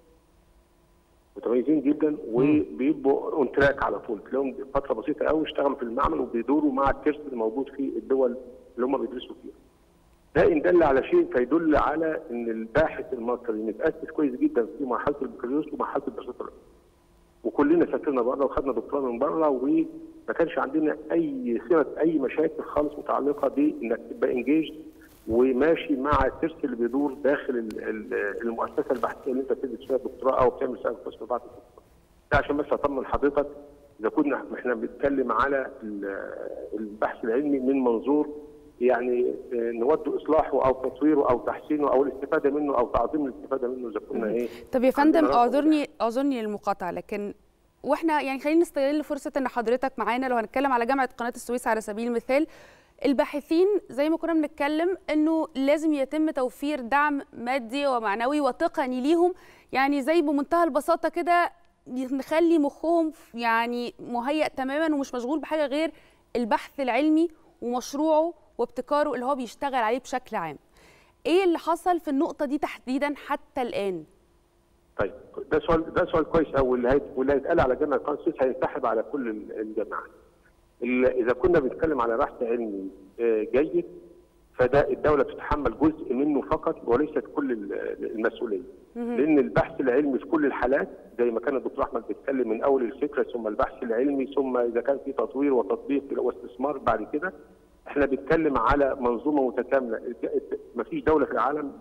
متميزين جدا وبيبقوا اون تراك على طول تلاقيهم فتره بسيطه قوي اشتغلوا في المعمل وبيدوروا مع الترس اللي موجود في الدول اللي هم بيدرسوا فيها. ده ان دل على شيء فيدل على ان الباحث المصري متاسس كويس جدا في مرحله البكالوريوس ومرحله الدراسات العليا. وكلنا سافرنا بره وخدنا دكتوراه من بره وما كانش عندنا اي صله اي مشاكل خالص متعلقه بانك تبقى انجيج وماشي مع الترس اللي بيدور داخل ال- ال- المؤسسه البحثيه اللي انت بتدرس فيها دكتوراه او بتعمل فيها قسم بعد الدكتوراه. ده عشان بس اطمن حضرتك اذا كنا احنا بنتكلم على ال- البحث العلمي من منظور يعني آه، نود اصلاحه او تطويره او تحسينه او الاستفاده منه او تعظيم الاستفاده منه اذا كنا ايه طب يا فندم عندنا رغبة اعذرني اعذرني للمقاطعه لكن واحنا يعني خلينا نستغل فرصه ان حضرتك معانا لو هنتكلم على جامعه قناه السويس على سبيل المثال الباحثين زي ما كنا بنتكلم انه لازم يتم توفير دعم مادي ومعنوي وتقني ليهم يعني زي بمنتهى البساطه كده نخلي مخهم يعني مهيأ تماما ومش مشغول بحاجه غير البحث العلمي ومشروعه وابتكاره اللي هو بيشتغل عليه بشكل عام. ايه اللي حصل في النقطه دي تحديدا حتى الان؟ طيب ده سؤال ده سؤال كويس قوي واللي هيت- واللي هيتقال على جامعه قناه السويس هينسحب على كل ال- الجامعات. ال- اذا كنا بنتكلم على بحث علمي آه، جيد فده الدوله تتحمل جزء منه فقط وليست كل ال- المسؤوليه. لان البحث العلمي في كل الحالات زي ما كان الدكتور احمد بيتكلم من اول الفكره ثم البحث العلمي ثم اذا كان في تطوير وتطبيق واستثمار بعد كده احنا بنتكلم على منظومه متكامله ما فيش دوله في العالم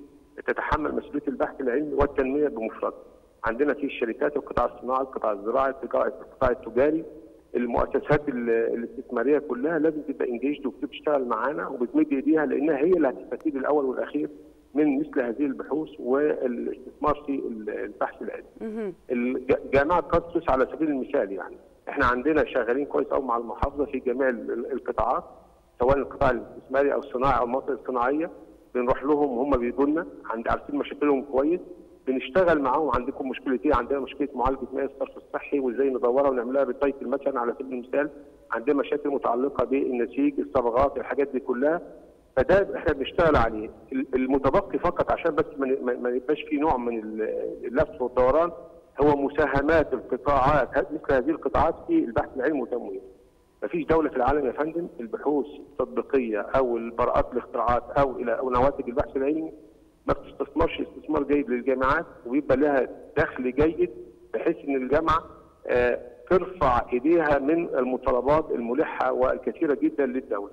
بتتحمل مسؤوليه البحث العلمي والتنميه بمفردها عندنا في الشركات القطاع الصناعي القطاع الزراعي القطاع القطاع التجاري المؤسسات ال- الاستثماريه كلها لازم تبقى انجيجد وبتشتغل معانا وبتمد ايديها لانها هي اللي هتستفيد الاول والاخير من مثل هذه البحوث والاستثمار في ال- البحث العلمي. الج- جامعه قدس على سبيل المثال يعني احنا عندنا شغالين كويس قوي مع المحافظه في جميع ال- ال- القطاعات سواء القطاع الاستثماري او الصناعي او المناطق الصناعيه بنروح لهم وهم بيجوا لنا عند عارفين مشاكلهم كويس بنشتغل معاهم عندكم مشكله ايه؟ عندنا مشكله معالجه مياه الصرف الصحي وازاي ندورها ونعملها بالتايتل مثلا على سبيل المثال عندنا مشاكل متعلقه بالنسيج الصبغات الحاجات دي كلها فده احنا بنشتغل عليه ال- المتبقي فقط عشان بس ما ن- ما ما يبقاش في نوع من ال- اللف والدوران هو مساهمات القطاعات مثل هذه القطاعات في البحث العلمي والتمويل. مفيش دولة في العالم يا فندم البحوث التطبيقية أو البراءات الاختراعات أو إلى أو نواتج البحث العلمي ما بتستثمرش استثمار جيد للجامعات ويبقى لها دخل جيد بحيث إن الجامعة آه، ترفع إيديها من المطالبات الملحة والكثيرة جدا للدولة.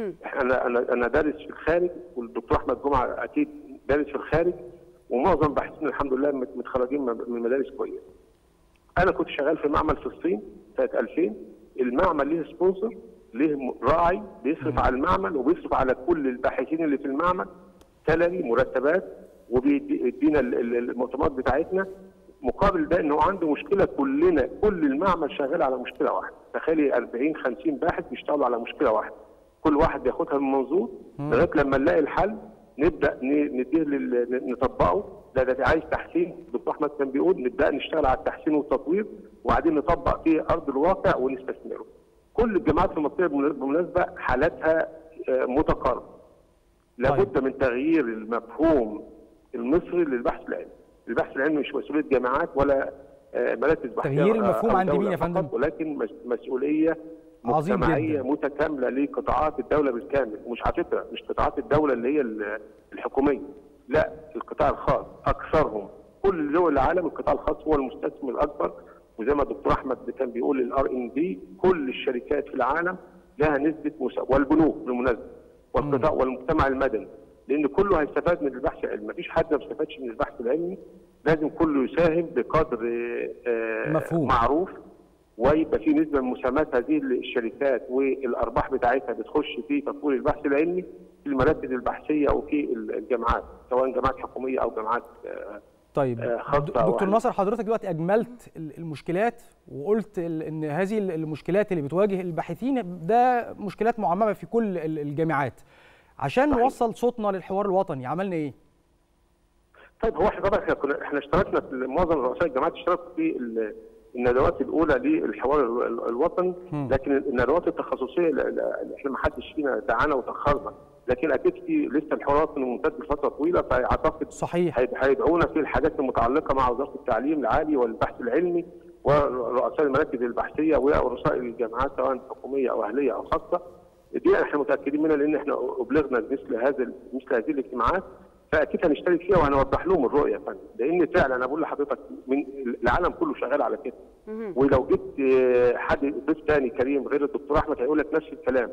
انا انا انا دارس في الخارج والدكتور احمد جمعه اكيد دارس في الخارج ومعظم باحثين الحمد لله مت- متخرجين من من مدارس كويسه. انا كنت شغال في معمل في الصين سنه 2000 المعمل ليه سبونسر ليه م- راعي بيصرف على المعمل وبيصرف على كل الباحثين اللي في المعمل سالري مرتبات وبيدينا ال- ال- المؤتمرات بتاعتنا مقابل ده ان هو عنده مشكله كلنا كل المعمل شغال على مشكله واحده تخيلي 40 50 باحث بيشتغلوا على مشكله واحده كل واحد بياخدها من منظور لغايه لما نلاقي الحل نبدا ن- نديه لل- نطبقه ده ده عايز تحسين الدكتور احمد كان بيقول نبدا نشتغل على التحسين والتطوير وبعدين نطبق في ارض الواقع ونستثمره. كل الجامعات في المنطقه بالمناسبه حالاتها آه، متقاربه. لابد من تغيير المفهوم المصري للبحث العلمي. البحث العلمي مش مسؤوليه جامعات ولا آه، مراكز بحثيه تغيير أو المفهوم عند دولة مين يا فقط، فندم؟ ولكن مس- مسؤوليه عظيم مجتمعيه جدا. متكامله لقطاعات الدوله بالكامل ومش على فكره مش قطاعات الدوله اللي هي ال- الحكوميه لا القطاع الخاص اكثرهم كل دول العالم القطاع الخاص هو المستثمر الاكبر وزي ما الدكتور احمد كان بيقول الار ان دي كل الشركات في العالم لها نسبه مسا... والبنوك بالمناسبه والقطاع والمجتمع المدني لان كله هيستفاد من البحث العلمي مفيش حد ما بيستفادش من البحث العلمي لازم كله يساهم بقدر آه، مفهوم. معروف ويبقى في نسبه من مساهمات هذه الشركات والارباح بتاعتها بتخش في تطوير البحث العلمي في المراكز البحثيه وفي الجامعات سواء جامعات حكوميه او جامعات آه، طيب آه، خاصه د- أو دكتور أهلية. ناصر حضرتك دلوقتي اجملت ال- المشكلات وقلت ال- ان هذه ال- المشكلات اللي بتواجه الباحثين ده مشكلات معممه في كل ال- الجامعات عشان نوصل صوتنا للحوار الوطني عملنا ايه طيب هو احنا طبعا احنا كنا احنا اشتركنا في معظم رؤساء الجامعات اشتركوا في ال- الندوات الاولى للحوار ال- ال- الوطني مم. لكن الندوات التخصصيه لا- لا- احنا ما حدش فينا دعانا وتاخرنا لكن اكيد في لسه الحوار الوطني ممتد لفتره طويله فاعتقد صحيح هيدعونا في الحاجات المتعلقه مع وزاره التعليم العالي والبحث العلمي ورؤساء المراكز البحثيه ورؤساء الجامعات سواء حكوميه او اهليه او خاصه دي احنا متاكدين منها لان احنا ابلغنا مثل هذا مثل هذه الاجتماعات فاكيد هنشترك فيها وهنوضح لهم الرؤيه يا فندم لان فعلا انا بقول لحضرتك من العالم كله شغال على كده ولو جبت آه، حد ضيف تاني كريم غير الدكتور احمد هيقول لك نفس الكلام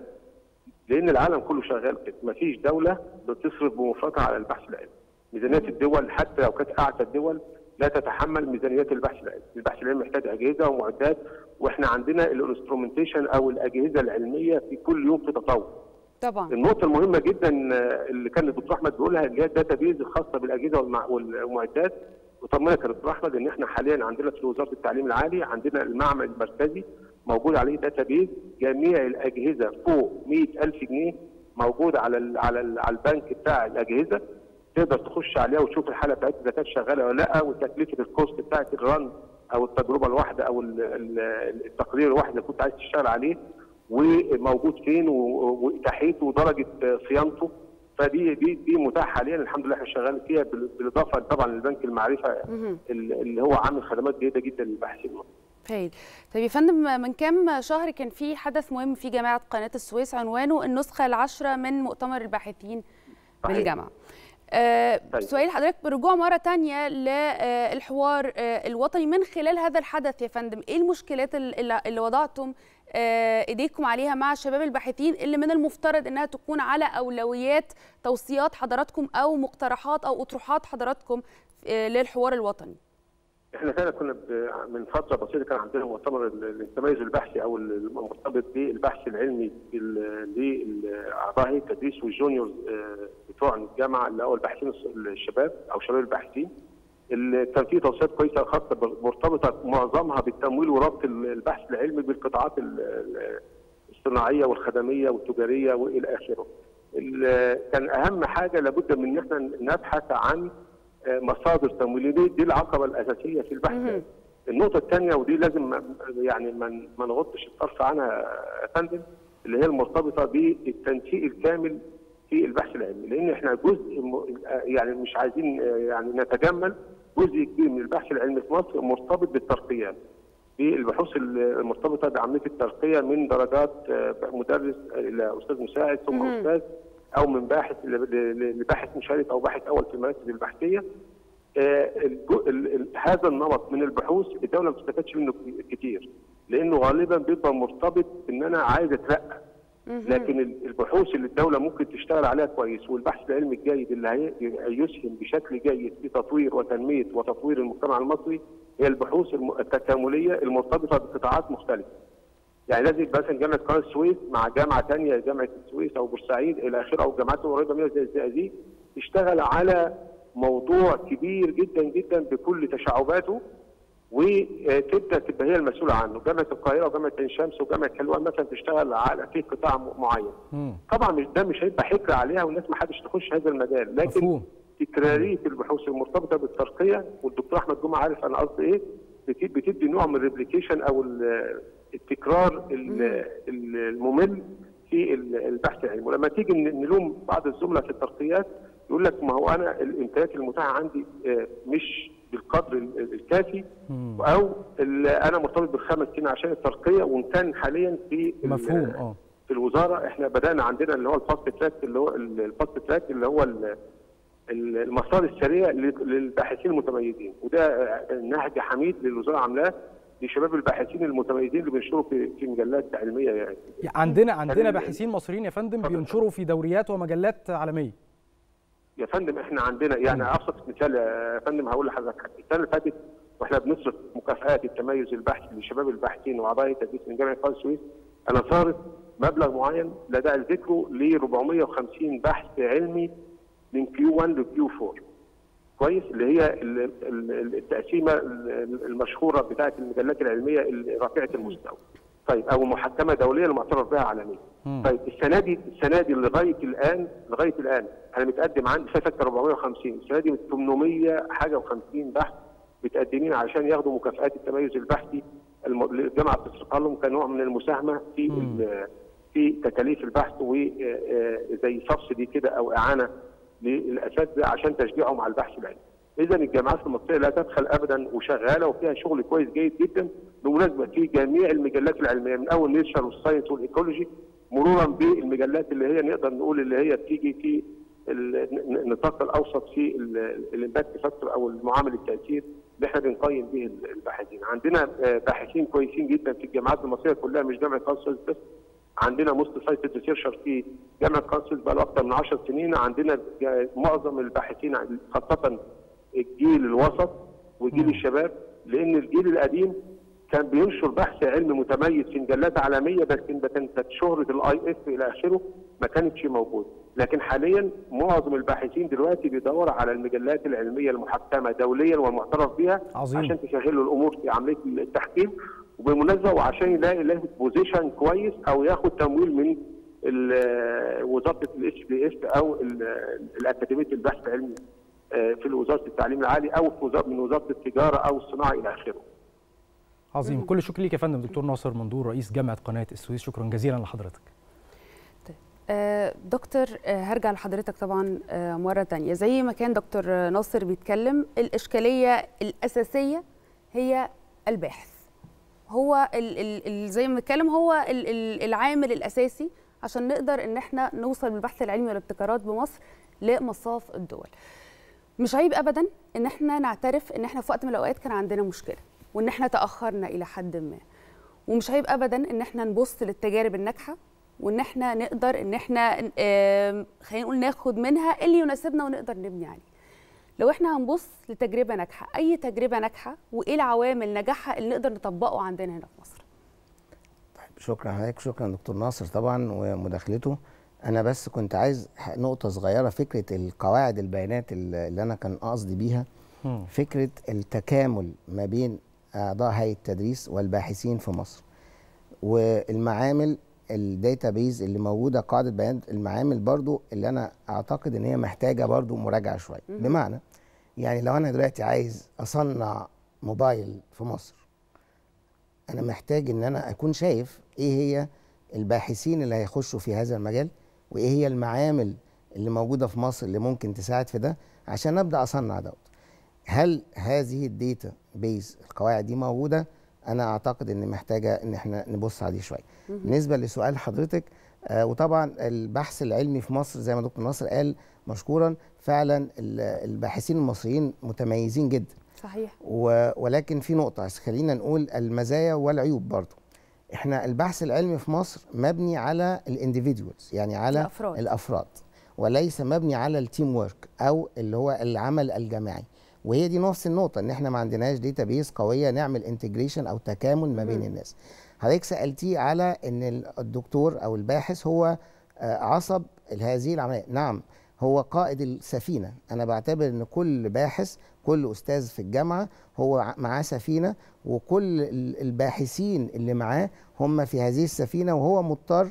لان العالم كله شغال كده مفيش دوله بتصرف بمفردها على البحث العلمي ميزانيات الدول حتى لو كانت اعتى الدول لا تتحمل ميزانيات البحث العلمي البحث العلمي محتاج اجهزه ومعدات واحنا عندنا الانسترومنتيشن او الاجهزه العلميه في كل يوم في تطور طبعا النقطة المهمة جدا آه، اللي كان الدكتور أحمد بيقولها اللي هي الداتا بيز الخاصة بالأجهزة والمع- والمعدات وطمنك يا دكتور أحمد إن إحنا حاليا عندنا في وزارة التعليم العالي عندنا المعمل المركزي موجود عليه داتا بيز جميع الأجهزة فوق 100000 جنيه موجود على ال على ال على البنك بتاع الأجهزة تقدر تخش عليها وتشوف الحالة بتاعتها إذا كانت شغالة ولا لا وتكلفة الكوست بتاعت الرن أو التجربة الواحدة أو ال- ال- التقرير الواحد اللي كنت عايز تشتغل عليه وموجود فين و- واتاحيته ودرجه صيانته فدي دي دي متاحه حاليا الحمد لله احنا شغالين فيها بال- بالاضافه طبعا للبنك المعرفه مهم. ال- اللي هو عامل خدمات جيده جدا للباحثين هايل طيب يا فندم من كام شهر كان في حدث مهم في جامعه قناه السويس عنوانه النسخه العاشره من مؤتمر الباحثين صحيح. بالجامعه آه، طيب. سؤال حضرتك بالرجوع مره تانية للحوار الوطني من خلال هذا الحدث يا فندم ايه المشكلات اللي اللي وضعتم آه، ايديكم عليها مع شباب الباحثين اللي من المفترض انها تكون على اولويات توصيات حضراتكم او مقترحات او اطروحات حضراتكم آه، للحوار الوطني احنا فعلا كنا ب- من فتره بسيطه كان عندنا مؤتمر ال- التميز البحثي او المرتبط بالبحث العلمي بال- لاعضاء هيئه التدريس والجونيورز آه، بتوع الجامعه اللي هو الباحثين الص- الشباب او شباب الباحثين اللي كان في توصيات كويسه خاصه ب- مرتبطه معظمها بالتمويل وربط ال- البحث العلمي بالقطاعات ال- ال- الصناعيه والخدميه والتجاريه والى اخره. ال- كان اهم حاجه لابد من ان احنا نبحث عن آه، مصادر تمويل دي, دي العقبه الاساسيه في البحث النقطه الثانيه ودي لازم ما- يعني ما ما نغطش الطرف عنها يا فندم اللي هي المرتبطه بالتنسيق الكامل في البحث العلمي لان احنا جزء م- يعني مش عايزين آه، يعني نتجمل جزء كبير من البحث العلمي في مصر مرتبط بالترقيات بالبحوث المرتبطه بعمليه الترقيه من درجات آه، مدرس الى استاذ مساعد ثم مهم. استاذ او من باحث ل- ل- لباحث مشارك او باحث اول في المراكز البحثيه آه، الجو- ال- ال- هذا النمط من البحوث الدوله ما بتستفادش منه كتير لانه غالبا بيبقى مرتبط ان انا عايز اترقى لكن ال- البحوث اللي الدوله ممكن تشتغل عليها كويس والبحث العلمي الجيد اللي هي- يسهم بشكل جيد في تطوير وتنميه وتطوير المجتمع المصري هي البحوث الم- التكامليه المرتبطه بقطاعات مختلفه. يعني لازم يبقى مثلا جامعه قناه السويس مع جامعه ثانيه جامعه السويس او بورسعيد الى اخره او جامعات قريبه منها زي الزقازيق تشتغل على موضوع كبير جدا جدا بكل تشعباته وتبدا تبقى هي المسؤوله عنه، جامعه القاهره وجامعه عين شمس وجامعه حلوان مثلا تشتغل على في قطاع م- معين. مم. طبعا مش ده مش هيبقى حكر عليها والناس ما حدش تخش هذا المجال، لكن مفهوم. تكراريه البحوث المرتبطه بالترقيه والدكتور احمد جمعه عارف انا قصدي ايه بت- بتدي نوع من الريبليكيشن او ال- التكرار ال- ال- الممل في ال- البحث العلمي ولما تيجي ن- نلوم بعض الزملاء في الترقيات يقول لك ما هو انا الامكانيات المتاحه عندي آه، مش بالقدر ال- الكافي او ال- انا مرتبط بالخمس سنين عشان الترقيه وان كان حاليا في ال- مفهوم اه في الوزاره احنا بدانا عندنا اللي هو الفاست تراك اللي هو ال- الفاست تراك اللي هو ال- ال- المسار السريع لل- للباحثين المتميزين وده آه، نهج حميد للوزاره عاملاه لشباب الباحثين المتميزين اللي بينشروا في في مجلات علميه يعني عندنا عندنا ال- باحثين مصريين يا فندم بينشروا في دوريات ومجلات عالميه يا فندم احنا عندنا يعني ابسط مثال يا فندم هقول لحضرتك حاجة. السنه اللي فاتت واحنا بنصرف مكافآت التميز البحثي لشباب الباحثين واعضاء التدريس من جامعه قناه السويس انا صارف مبلغ معين لا داعي لذكره ل 450 بحث علمي من كيو 1 لكيو 4 كويس اللي هي ال- ال- التقسيمه ال- المشهوره بتاعه المجلات العلميه رافعه المستوى طيب او محكمه دوليه المعترف بها عالميا طيب السنه دي السنه دي لغايه الان لغايه الان انا متقدم عندي فاتك 450 السنه دي 800 حاجه و50 بحث متقدمين عشان ياخدوا مكافآت التميز البحثي الم- اللي الجامعه بتصرفها لهم كنوع من المساهمه في ال- في تكاليف البحث وزي سبسيدي كده او اعانه للاساتذه عشان تشجيعهم على البحث العلمي. اذا الجامعات المصريه لا تبخل ابدا وشغاله وفيها شغل كويس جيد جدا بالمناسبه في جميع المجلات العلميه من اول نيتشر والساينس والايكولوجي مرورا بالمجلات اللي هي نقدر نقول اللي هي بتيجي في ال- النطاق الاوسط في الامباكت فاكتور او المعامل التاثير اللي احنا بنقيم به الباحثين. عندنا آه، باحثين كويسين جدا في الجامعات المصريه كلها مش جامعه كونسلز بس عندنا موست سايتد ريسيرشر في جامعه كونسلز بقى له اكثر من 10 سنين عندنا جا- معظم الباحثين عن- خاصه الجيل الوسط وجيل الشباب لان الجيل القديم كان بينشر بحث علمي متميز في مجلات عالميه بس إن كانت شهره الاي اف الى اخره ما كانتش موجوده لكن حاليا معظم الباحثين دلوقتي بيدور على المجلات العلميه المحكمه دوليا والمعترف بها عظيم. عشان تسهل له الامور في عمليه التحكيم وبالمناسبه وعشان يلاقي له بوزيشن كويس او ياخد تمويل من ال- وزاره الاتش دي اف او ال- الاكاديميه البحث العلمي آه، في وزاره التعليم العالي او في وزاره من وزاره التجاره او الصناعه الى اخره. عظيم كل الشكر ليك يا فندم دكتور ناصر مندور رئيس جامعه قناه السويس شكرا جزيلا لحضرتك آه، دكتور آه، هرجع لحضرتك طبعا آه، مرة تانية زي ما كان دكتور آه، ناصر بيتكلم الإشكالية الأساسية هي الباحث هو ال ال ال زي ما بنتكلم هو ال ال العامل الأساسي عشان نقدر إن احنا نوصل بالبحث العلمي والابتكارات بمصر لمصاف الدول مش عيب ابدا ان احنا نعترف ان احنا في وقت من الاوقات كان عندنا مشكله وان احنا تاخرنا الى حد ما ومش عيب ابدا ان احنا نبص للتجارب الناجحه وان احنا نقدر ان احنا آم، خلينا نقول ناخد منها اللي يناسبنا ونقدر نبني عليه لو احنا هنبص لتجربه ناجحه اي تجربه ناجحه وايه العوامل نجاحها اللي نقدر نطبقه عندنا هنا في مصر شكرا حضرتك شكرا دكتور ناصر طبعا ومداخلته انا بس كنت عايز ح- نقطه صغيره فكره القواعد البيانات اللي اللي انا كان قصدي بيها فكره التكامل ما بين اعضاء هيئه التدريس والباحثين في مصر والمعامل الداتابيز اللي موجوده قاعده بيانات المعامل برضو اللي انا اعتقد ان هي محتاجه برضو مراجعه شويه مهم. بمعنى يعني لو انا دلوقتي عايز اصنع موبايل في مصر انا محتاج ان انا اكون شايف ايه هي الباحثين اللي هيخشوا في هذا المجال وايه هي المعامل اللي موجوده في مصر اللي ممكن تساعد في ده عشان ابدا اصنع دوت هل هذه الداتا بيز القواعد دي موجوده انا اعتقد ان محتاجه ان احنا نبص عليه شويه مهم. بالنسبه لسؤال حضرتك آه وطبعا البحث العلمي في مصر زي ما دكتور ناصر قال مشكورا فعلا ال- الباحثين المصريين متميزين جدا صحيح و- ولكن في نقطة بس خلينا نقول المزايا والعيوب برضو احنا البحث العلمي في مصر مبني على الانديفيدوالز يعني على الأفراد. الافراد وليس مبني على التيم ورك او اللي هو العمل الجماعي وهي دي نفس النقطة ان احنا ما عندناش داتابيس قوية نعمل انتجريشن او تكامل ما بين مم. الناس حضرتك سألتيه على ان ال- الدكتور او الباحث هو آه، عصب هذه العملية نعم هو قائد السفينة أنا بعتبر أن كل باحث كل أستاذ في الجامعة هو ع- معاه سفينة وكل ال- الباحثين اللي معاه هم في هذه السفينة وهو مضطر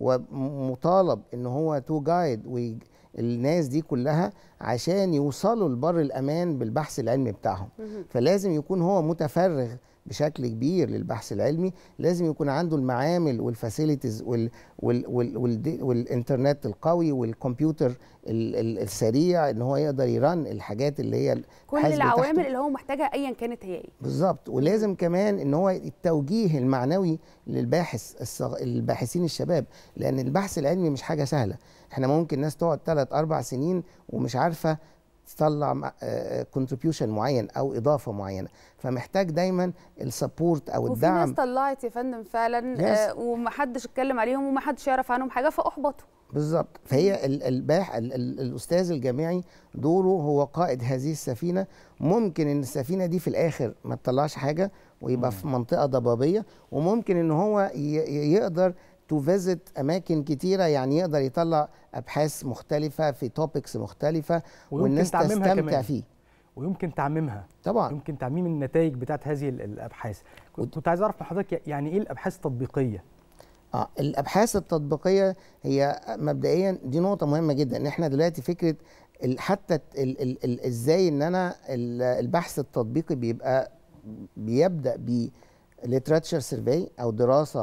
ومطالب أن هو تو جايد الناس دي كلها عشان يوصلوا لبر الأمان بالبحث العلمي بتاعهم مهم. فلازم يكون هو متفرغ بشكل كبير للبحث العلمي لازم يكون عنده المعامل والفاسيلتيز وال وال وال وال والانترنت القوي والكمبيوتر ال ال السريع ان هو يقدر يرن الحاجات اللي هي كل الحاسب العوامل بتاعته. اللي هو محتاجها ايا كانت هي ايه بالظبط ولازم كمان ان هو التوجيه المعنوي للباحث الصغ... الباحثين الشباب لان البحث العلمي مش حاجه سهله احنا ممكن ناس تقعد 3 4 سنين ومش عارفه تطلع كونتريبيوشن معين او اضافه معينه فمحتاج دايما السبورت او وفي الدعم ناس طلعت يا فندم فعلا Yes. آه ومحدش اتكلم عليهم ومحدش يعرف عنهم حاجه فاحبطوا بالظبط فهي ال- الباح ال- ال- الاستاذ الجامعي دوره هو قائد هذه السفينه ممكن ان السفينه دي في الاخر ما تطلعش حاجه ويبقى في منطقه ضبابيه وممكن ان هو ي- ي- يقدر تو فيزيت اماكن كتيره يعني يقدر يطلع ابحاث مختلفه في توبكس مختلفه ويمكن والناس تعميمها تستمتع كمان. فيه ويمكن تعميمها طبعا يمكن تعميم النتائج بتاعت هذه ال- الابحاث كنت كنت عايز اعرف من حضرتك يعني ايه الابحاث التطبيقيه اه الابحاث التطبيقيه هي مبدئيا دي نقطه مهمه جدا ان احنا دلوقتي فكره ال- حتى ال- ال- ال- ازاي ان انا ال- البحث التطبيقي بيبقى بيبدا ب literature survey او دراسه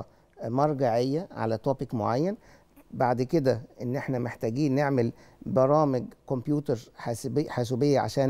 مرجعيه على توبيك معين بعد كده ان احنا محتاجين نعمل برامج كمبيوتر حاسبي حاسوبيه عشان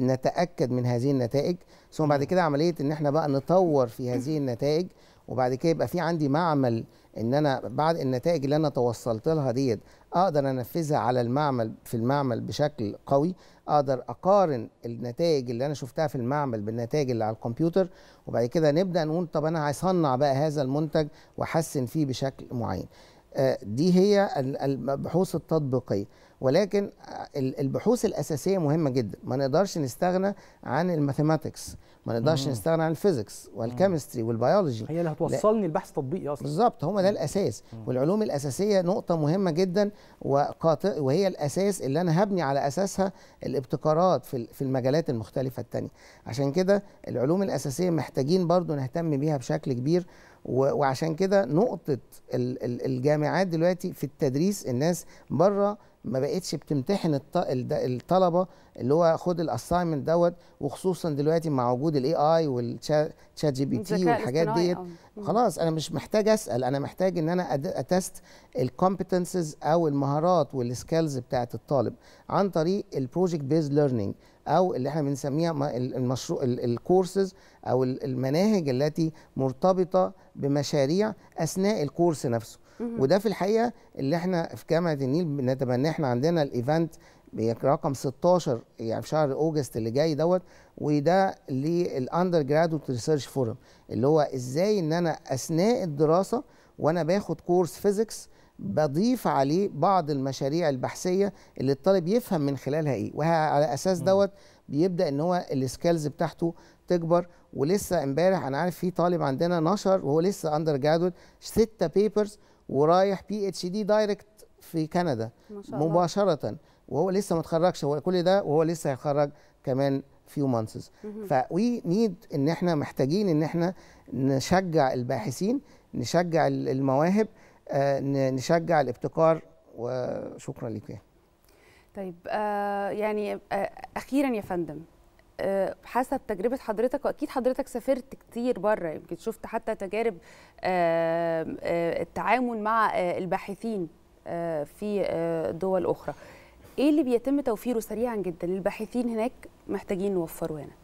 نتاكد من هذه النتائج ثم بعد كده عمليه ان احنا بقى نطور في هذه النتائج وبعد كده يبقى في عندي معمل ان انا بعد النتائج اللي انا توصلت لها ديت اقدر انفذها على المعمل في المعمل بشكل قوي اقدر اقارن النتائج اللي انا شفتها في المعمل بالنتائج اللي على الكمبيوتر وبعد كده نبدا نقول طب انا هصنع بقى هذا المنتج واحسن فيه بشكل معين آه، دي هي ال- البحوث التطبيقيه ولكن آه، ال- البحوث الاساسيه مهمه جدا ما نقدرش نستغنى عن الماثيماتكس ما نقدرش مم. نستغنى عن الفيزيكس والكيمستري والبيولوجي هي اللي هتوصلني البحث التطبيقي اصلا بالظبط هو ده الاساس والعلوم الاساسيه نقطه مهمه جدا وقاطع وهي الاساس اللي انا هبني على اساسها الابتكارات في ال- في المجالات المختلفه التانية عشان كده العلوم الاساسيه محتاجين برضو نهتم بيها بشكل كبير و- وعشان كده نقطه ال- ال- الجامعات دلوقتي في التدريس الناس بره ما بقتش بتمتحن الط- الد- الطلبه اللي هو خد الاساينمنت دوت وخصوصا دلوقتي مع وجود الاي اي والتشات جي بي تي الذكاء والحاجات الاصطناعي، ديت آه. مم. خلاص انا مش محتاج اسال انا محتاج ان انا أد- اتست الكومبتنسز او المهارات والسكيلز بتاعت الطالب عن طريق البروجكت بيز ليرنينج او اللي احنا بنسميها ما- ال- المشروع الكورسز او ال- المناهج التي مرتبطه بمشاريع اثناء الكورس نفسه مهم. وده في الحقيقه اللي احنا في جامعه النيل بنتبناه احنا عندنا الايفنت رقم 16 يعني في شهر اوجست اللي جاي دوت وده للاندر جرادويت ريسيرش فورم اللي هو ازاي ان انا اثناء الدراسه وانا باخد كورس فيزيكس بضيف عليه بعض المشاريع البحثيه اللي الطالب يفهم من خلالها ايه وعلى اساس دوت بيبدا ان هو السكيلز بتاعته تكبر ولسه امبارح انا عارف في طالب عندنا نشر وهو لسه اندر جرادويت ستة بيبرز ورايح بي اتش دي دايركت في كندا ما شاء الله. مباشره وهو لسه ما اتخرجش هو كل ده وهو لسه هيخرج كمان فيو مانثس مهم. فوي نيد ان احنا محتاجين ان احنا نشجع الباحثين نشجع ال- المواهب آه، ن- نشجع الابتكار وشكرا لك يعني. طيب آه يعني آه اخيرا يا فندم آه حسب تجربه حضرتك واكيد حضرتك سافرت كتير بره يمكن شفت حتى تجارب آه آه التعامل مع آه الباحثين آه في آه دول اخرى ايه اللي بيتم توفيره سريعا جدا للباحثين هناك محتاجين نوفره هنا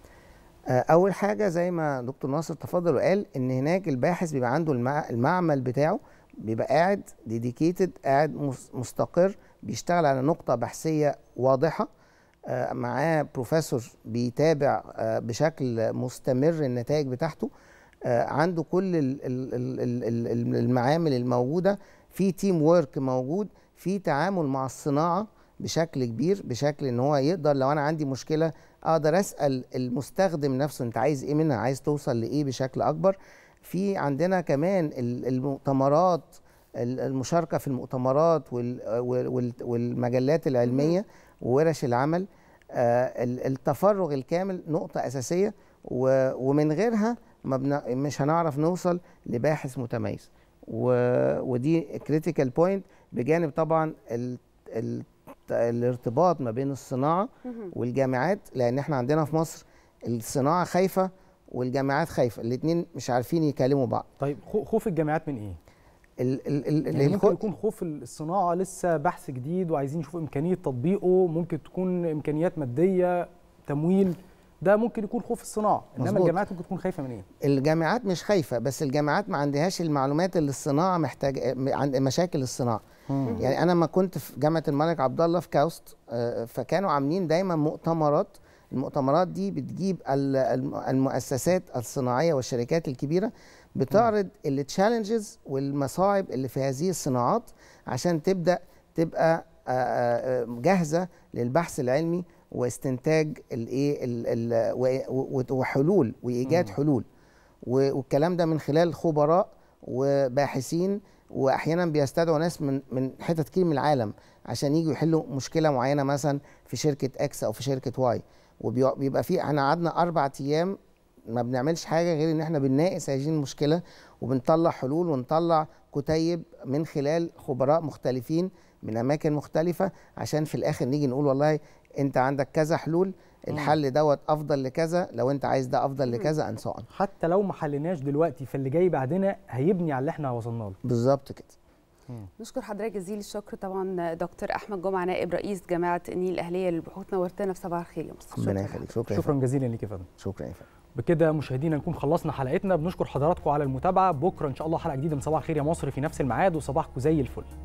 آه، اول حاجه زي ما دكتور ناصر تفضل وقال ان هناك الباحث بيبقى عنده المع... المعمل بتاعه بيبقى قاعد ديديكيتد قاعد مس- مستقر بيشتغل على نقطه بحثيه واضحه آه، معاه بروفيسور بيتابع آه، بشكل مستمر النتائج بتاعته آه، عنده كل ال- ال- ال- ال- ال- ال- المعامل الموجوده في تيم وورك موجود في تعامل مع الصناعه بشكل كبير بشكل ان هو يقدر لو انا عندي مشكله اقدر اسال المستخدم نفسه انت عايز ايه منها عايز توصل لايه بشكل اكبر في عندنا كمان ال- المؤتمرات ال- المشاركه في المؤتمرات وال- وال- وال- والمجلات العلميه وورش العمل آه، ال- التفرغ الكامل نقطه اساسيه و- ومن غيرها ما بن- مش هنعرف نوصل لباحث متميز و- ودي كريتيكال بوينت بجانب طبعا ال ال الارتباط ما بين الصناعه مهم. والجامعات لان احنا عندنا في مصر الصناعه خايفه والجامعات خايفه الاثنين مش عارفين يكلموا بعض طيب خو- خوف الجامعات من ايه؟ ال ال ال يعني ممكن الخو- يكون خوف الصناعه لسه بحث جديد وعايزين يشوفوا امكانيه تطبيقه ممكن تكون امكانيات ماديه تمويل ده ممكن يكون خوف الصناعه انما مظبوط. الجامعات ممكن تكون خايفه من ايه؟ الجامعات مش خايفه بس الجامعات ما عندهاش المعلومات اللي الصناعه محتاج عند مشاكل الصناعه مم. يعني انا ما كنت في جامعه الملك عبد الله في كاوست آه، فكانوا عاملين دايما مؤتمرات المؤتمرات دي بتجيب ال- الم- المؤسسات الصناعيه والشركات الكبيره بتعرض التشالنجز والمصاعب اللي في هذه الصناعات عشان تبدا تبقى آه، آه، جاهزه للبحث العلمي واستنتاج الايه ال- ال- و- و- وحلول وايجاد مم. حلول و- والكلام ده من خلال خبراء وباحثين واحيانا بيستدعوا ناس من من حتت كتير من العالم عشان يجوا يحلوا مشكله معينه مثلا في شركه اكس او في شركه واي وبيبقى في احنا قعدنا اربع ايام ما بنعملش حاجه غير ان احنا بنناقش هذه المشكله وبنطلع حلول ونطلع كتيب من خلال خبراء مختلفين من اماكن مختلفه عشان في الاخر نيجي نقول والله انت عندك كذا حلول الحل دوت افضل لكذا لو انت عايز ده افضل لكذا ان سو حتى لو ما حليناش دلوقتي فاللي جاي بعدنا هيبني على اللي احنا وصلنا له بالظبط كده نشكر حضرتك جزيل الشكر طبعا دكتور احمد جمعه نائب رئيس جامعه النيل الاهليه للبحوث نورتنا في صباح الخير يا مصر ربنا يخليك شكرا شكرا جزيلا ليك يا فندم شكرا يا فندم بكده مشاهدينا نكون خلصنا حلقتنا بنشكر حضراتكم على المتابعه بكره ان شاء الله حلقه جديده من صباح الخير يا مصر في نفس الميعاد وصباحكم زي الفل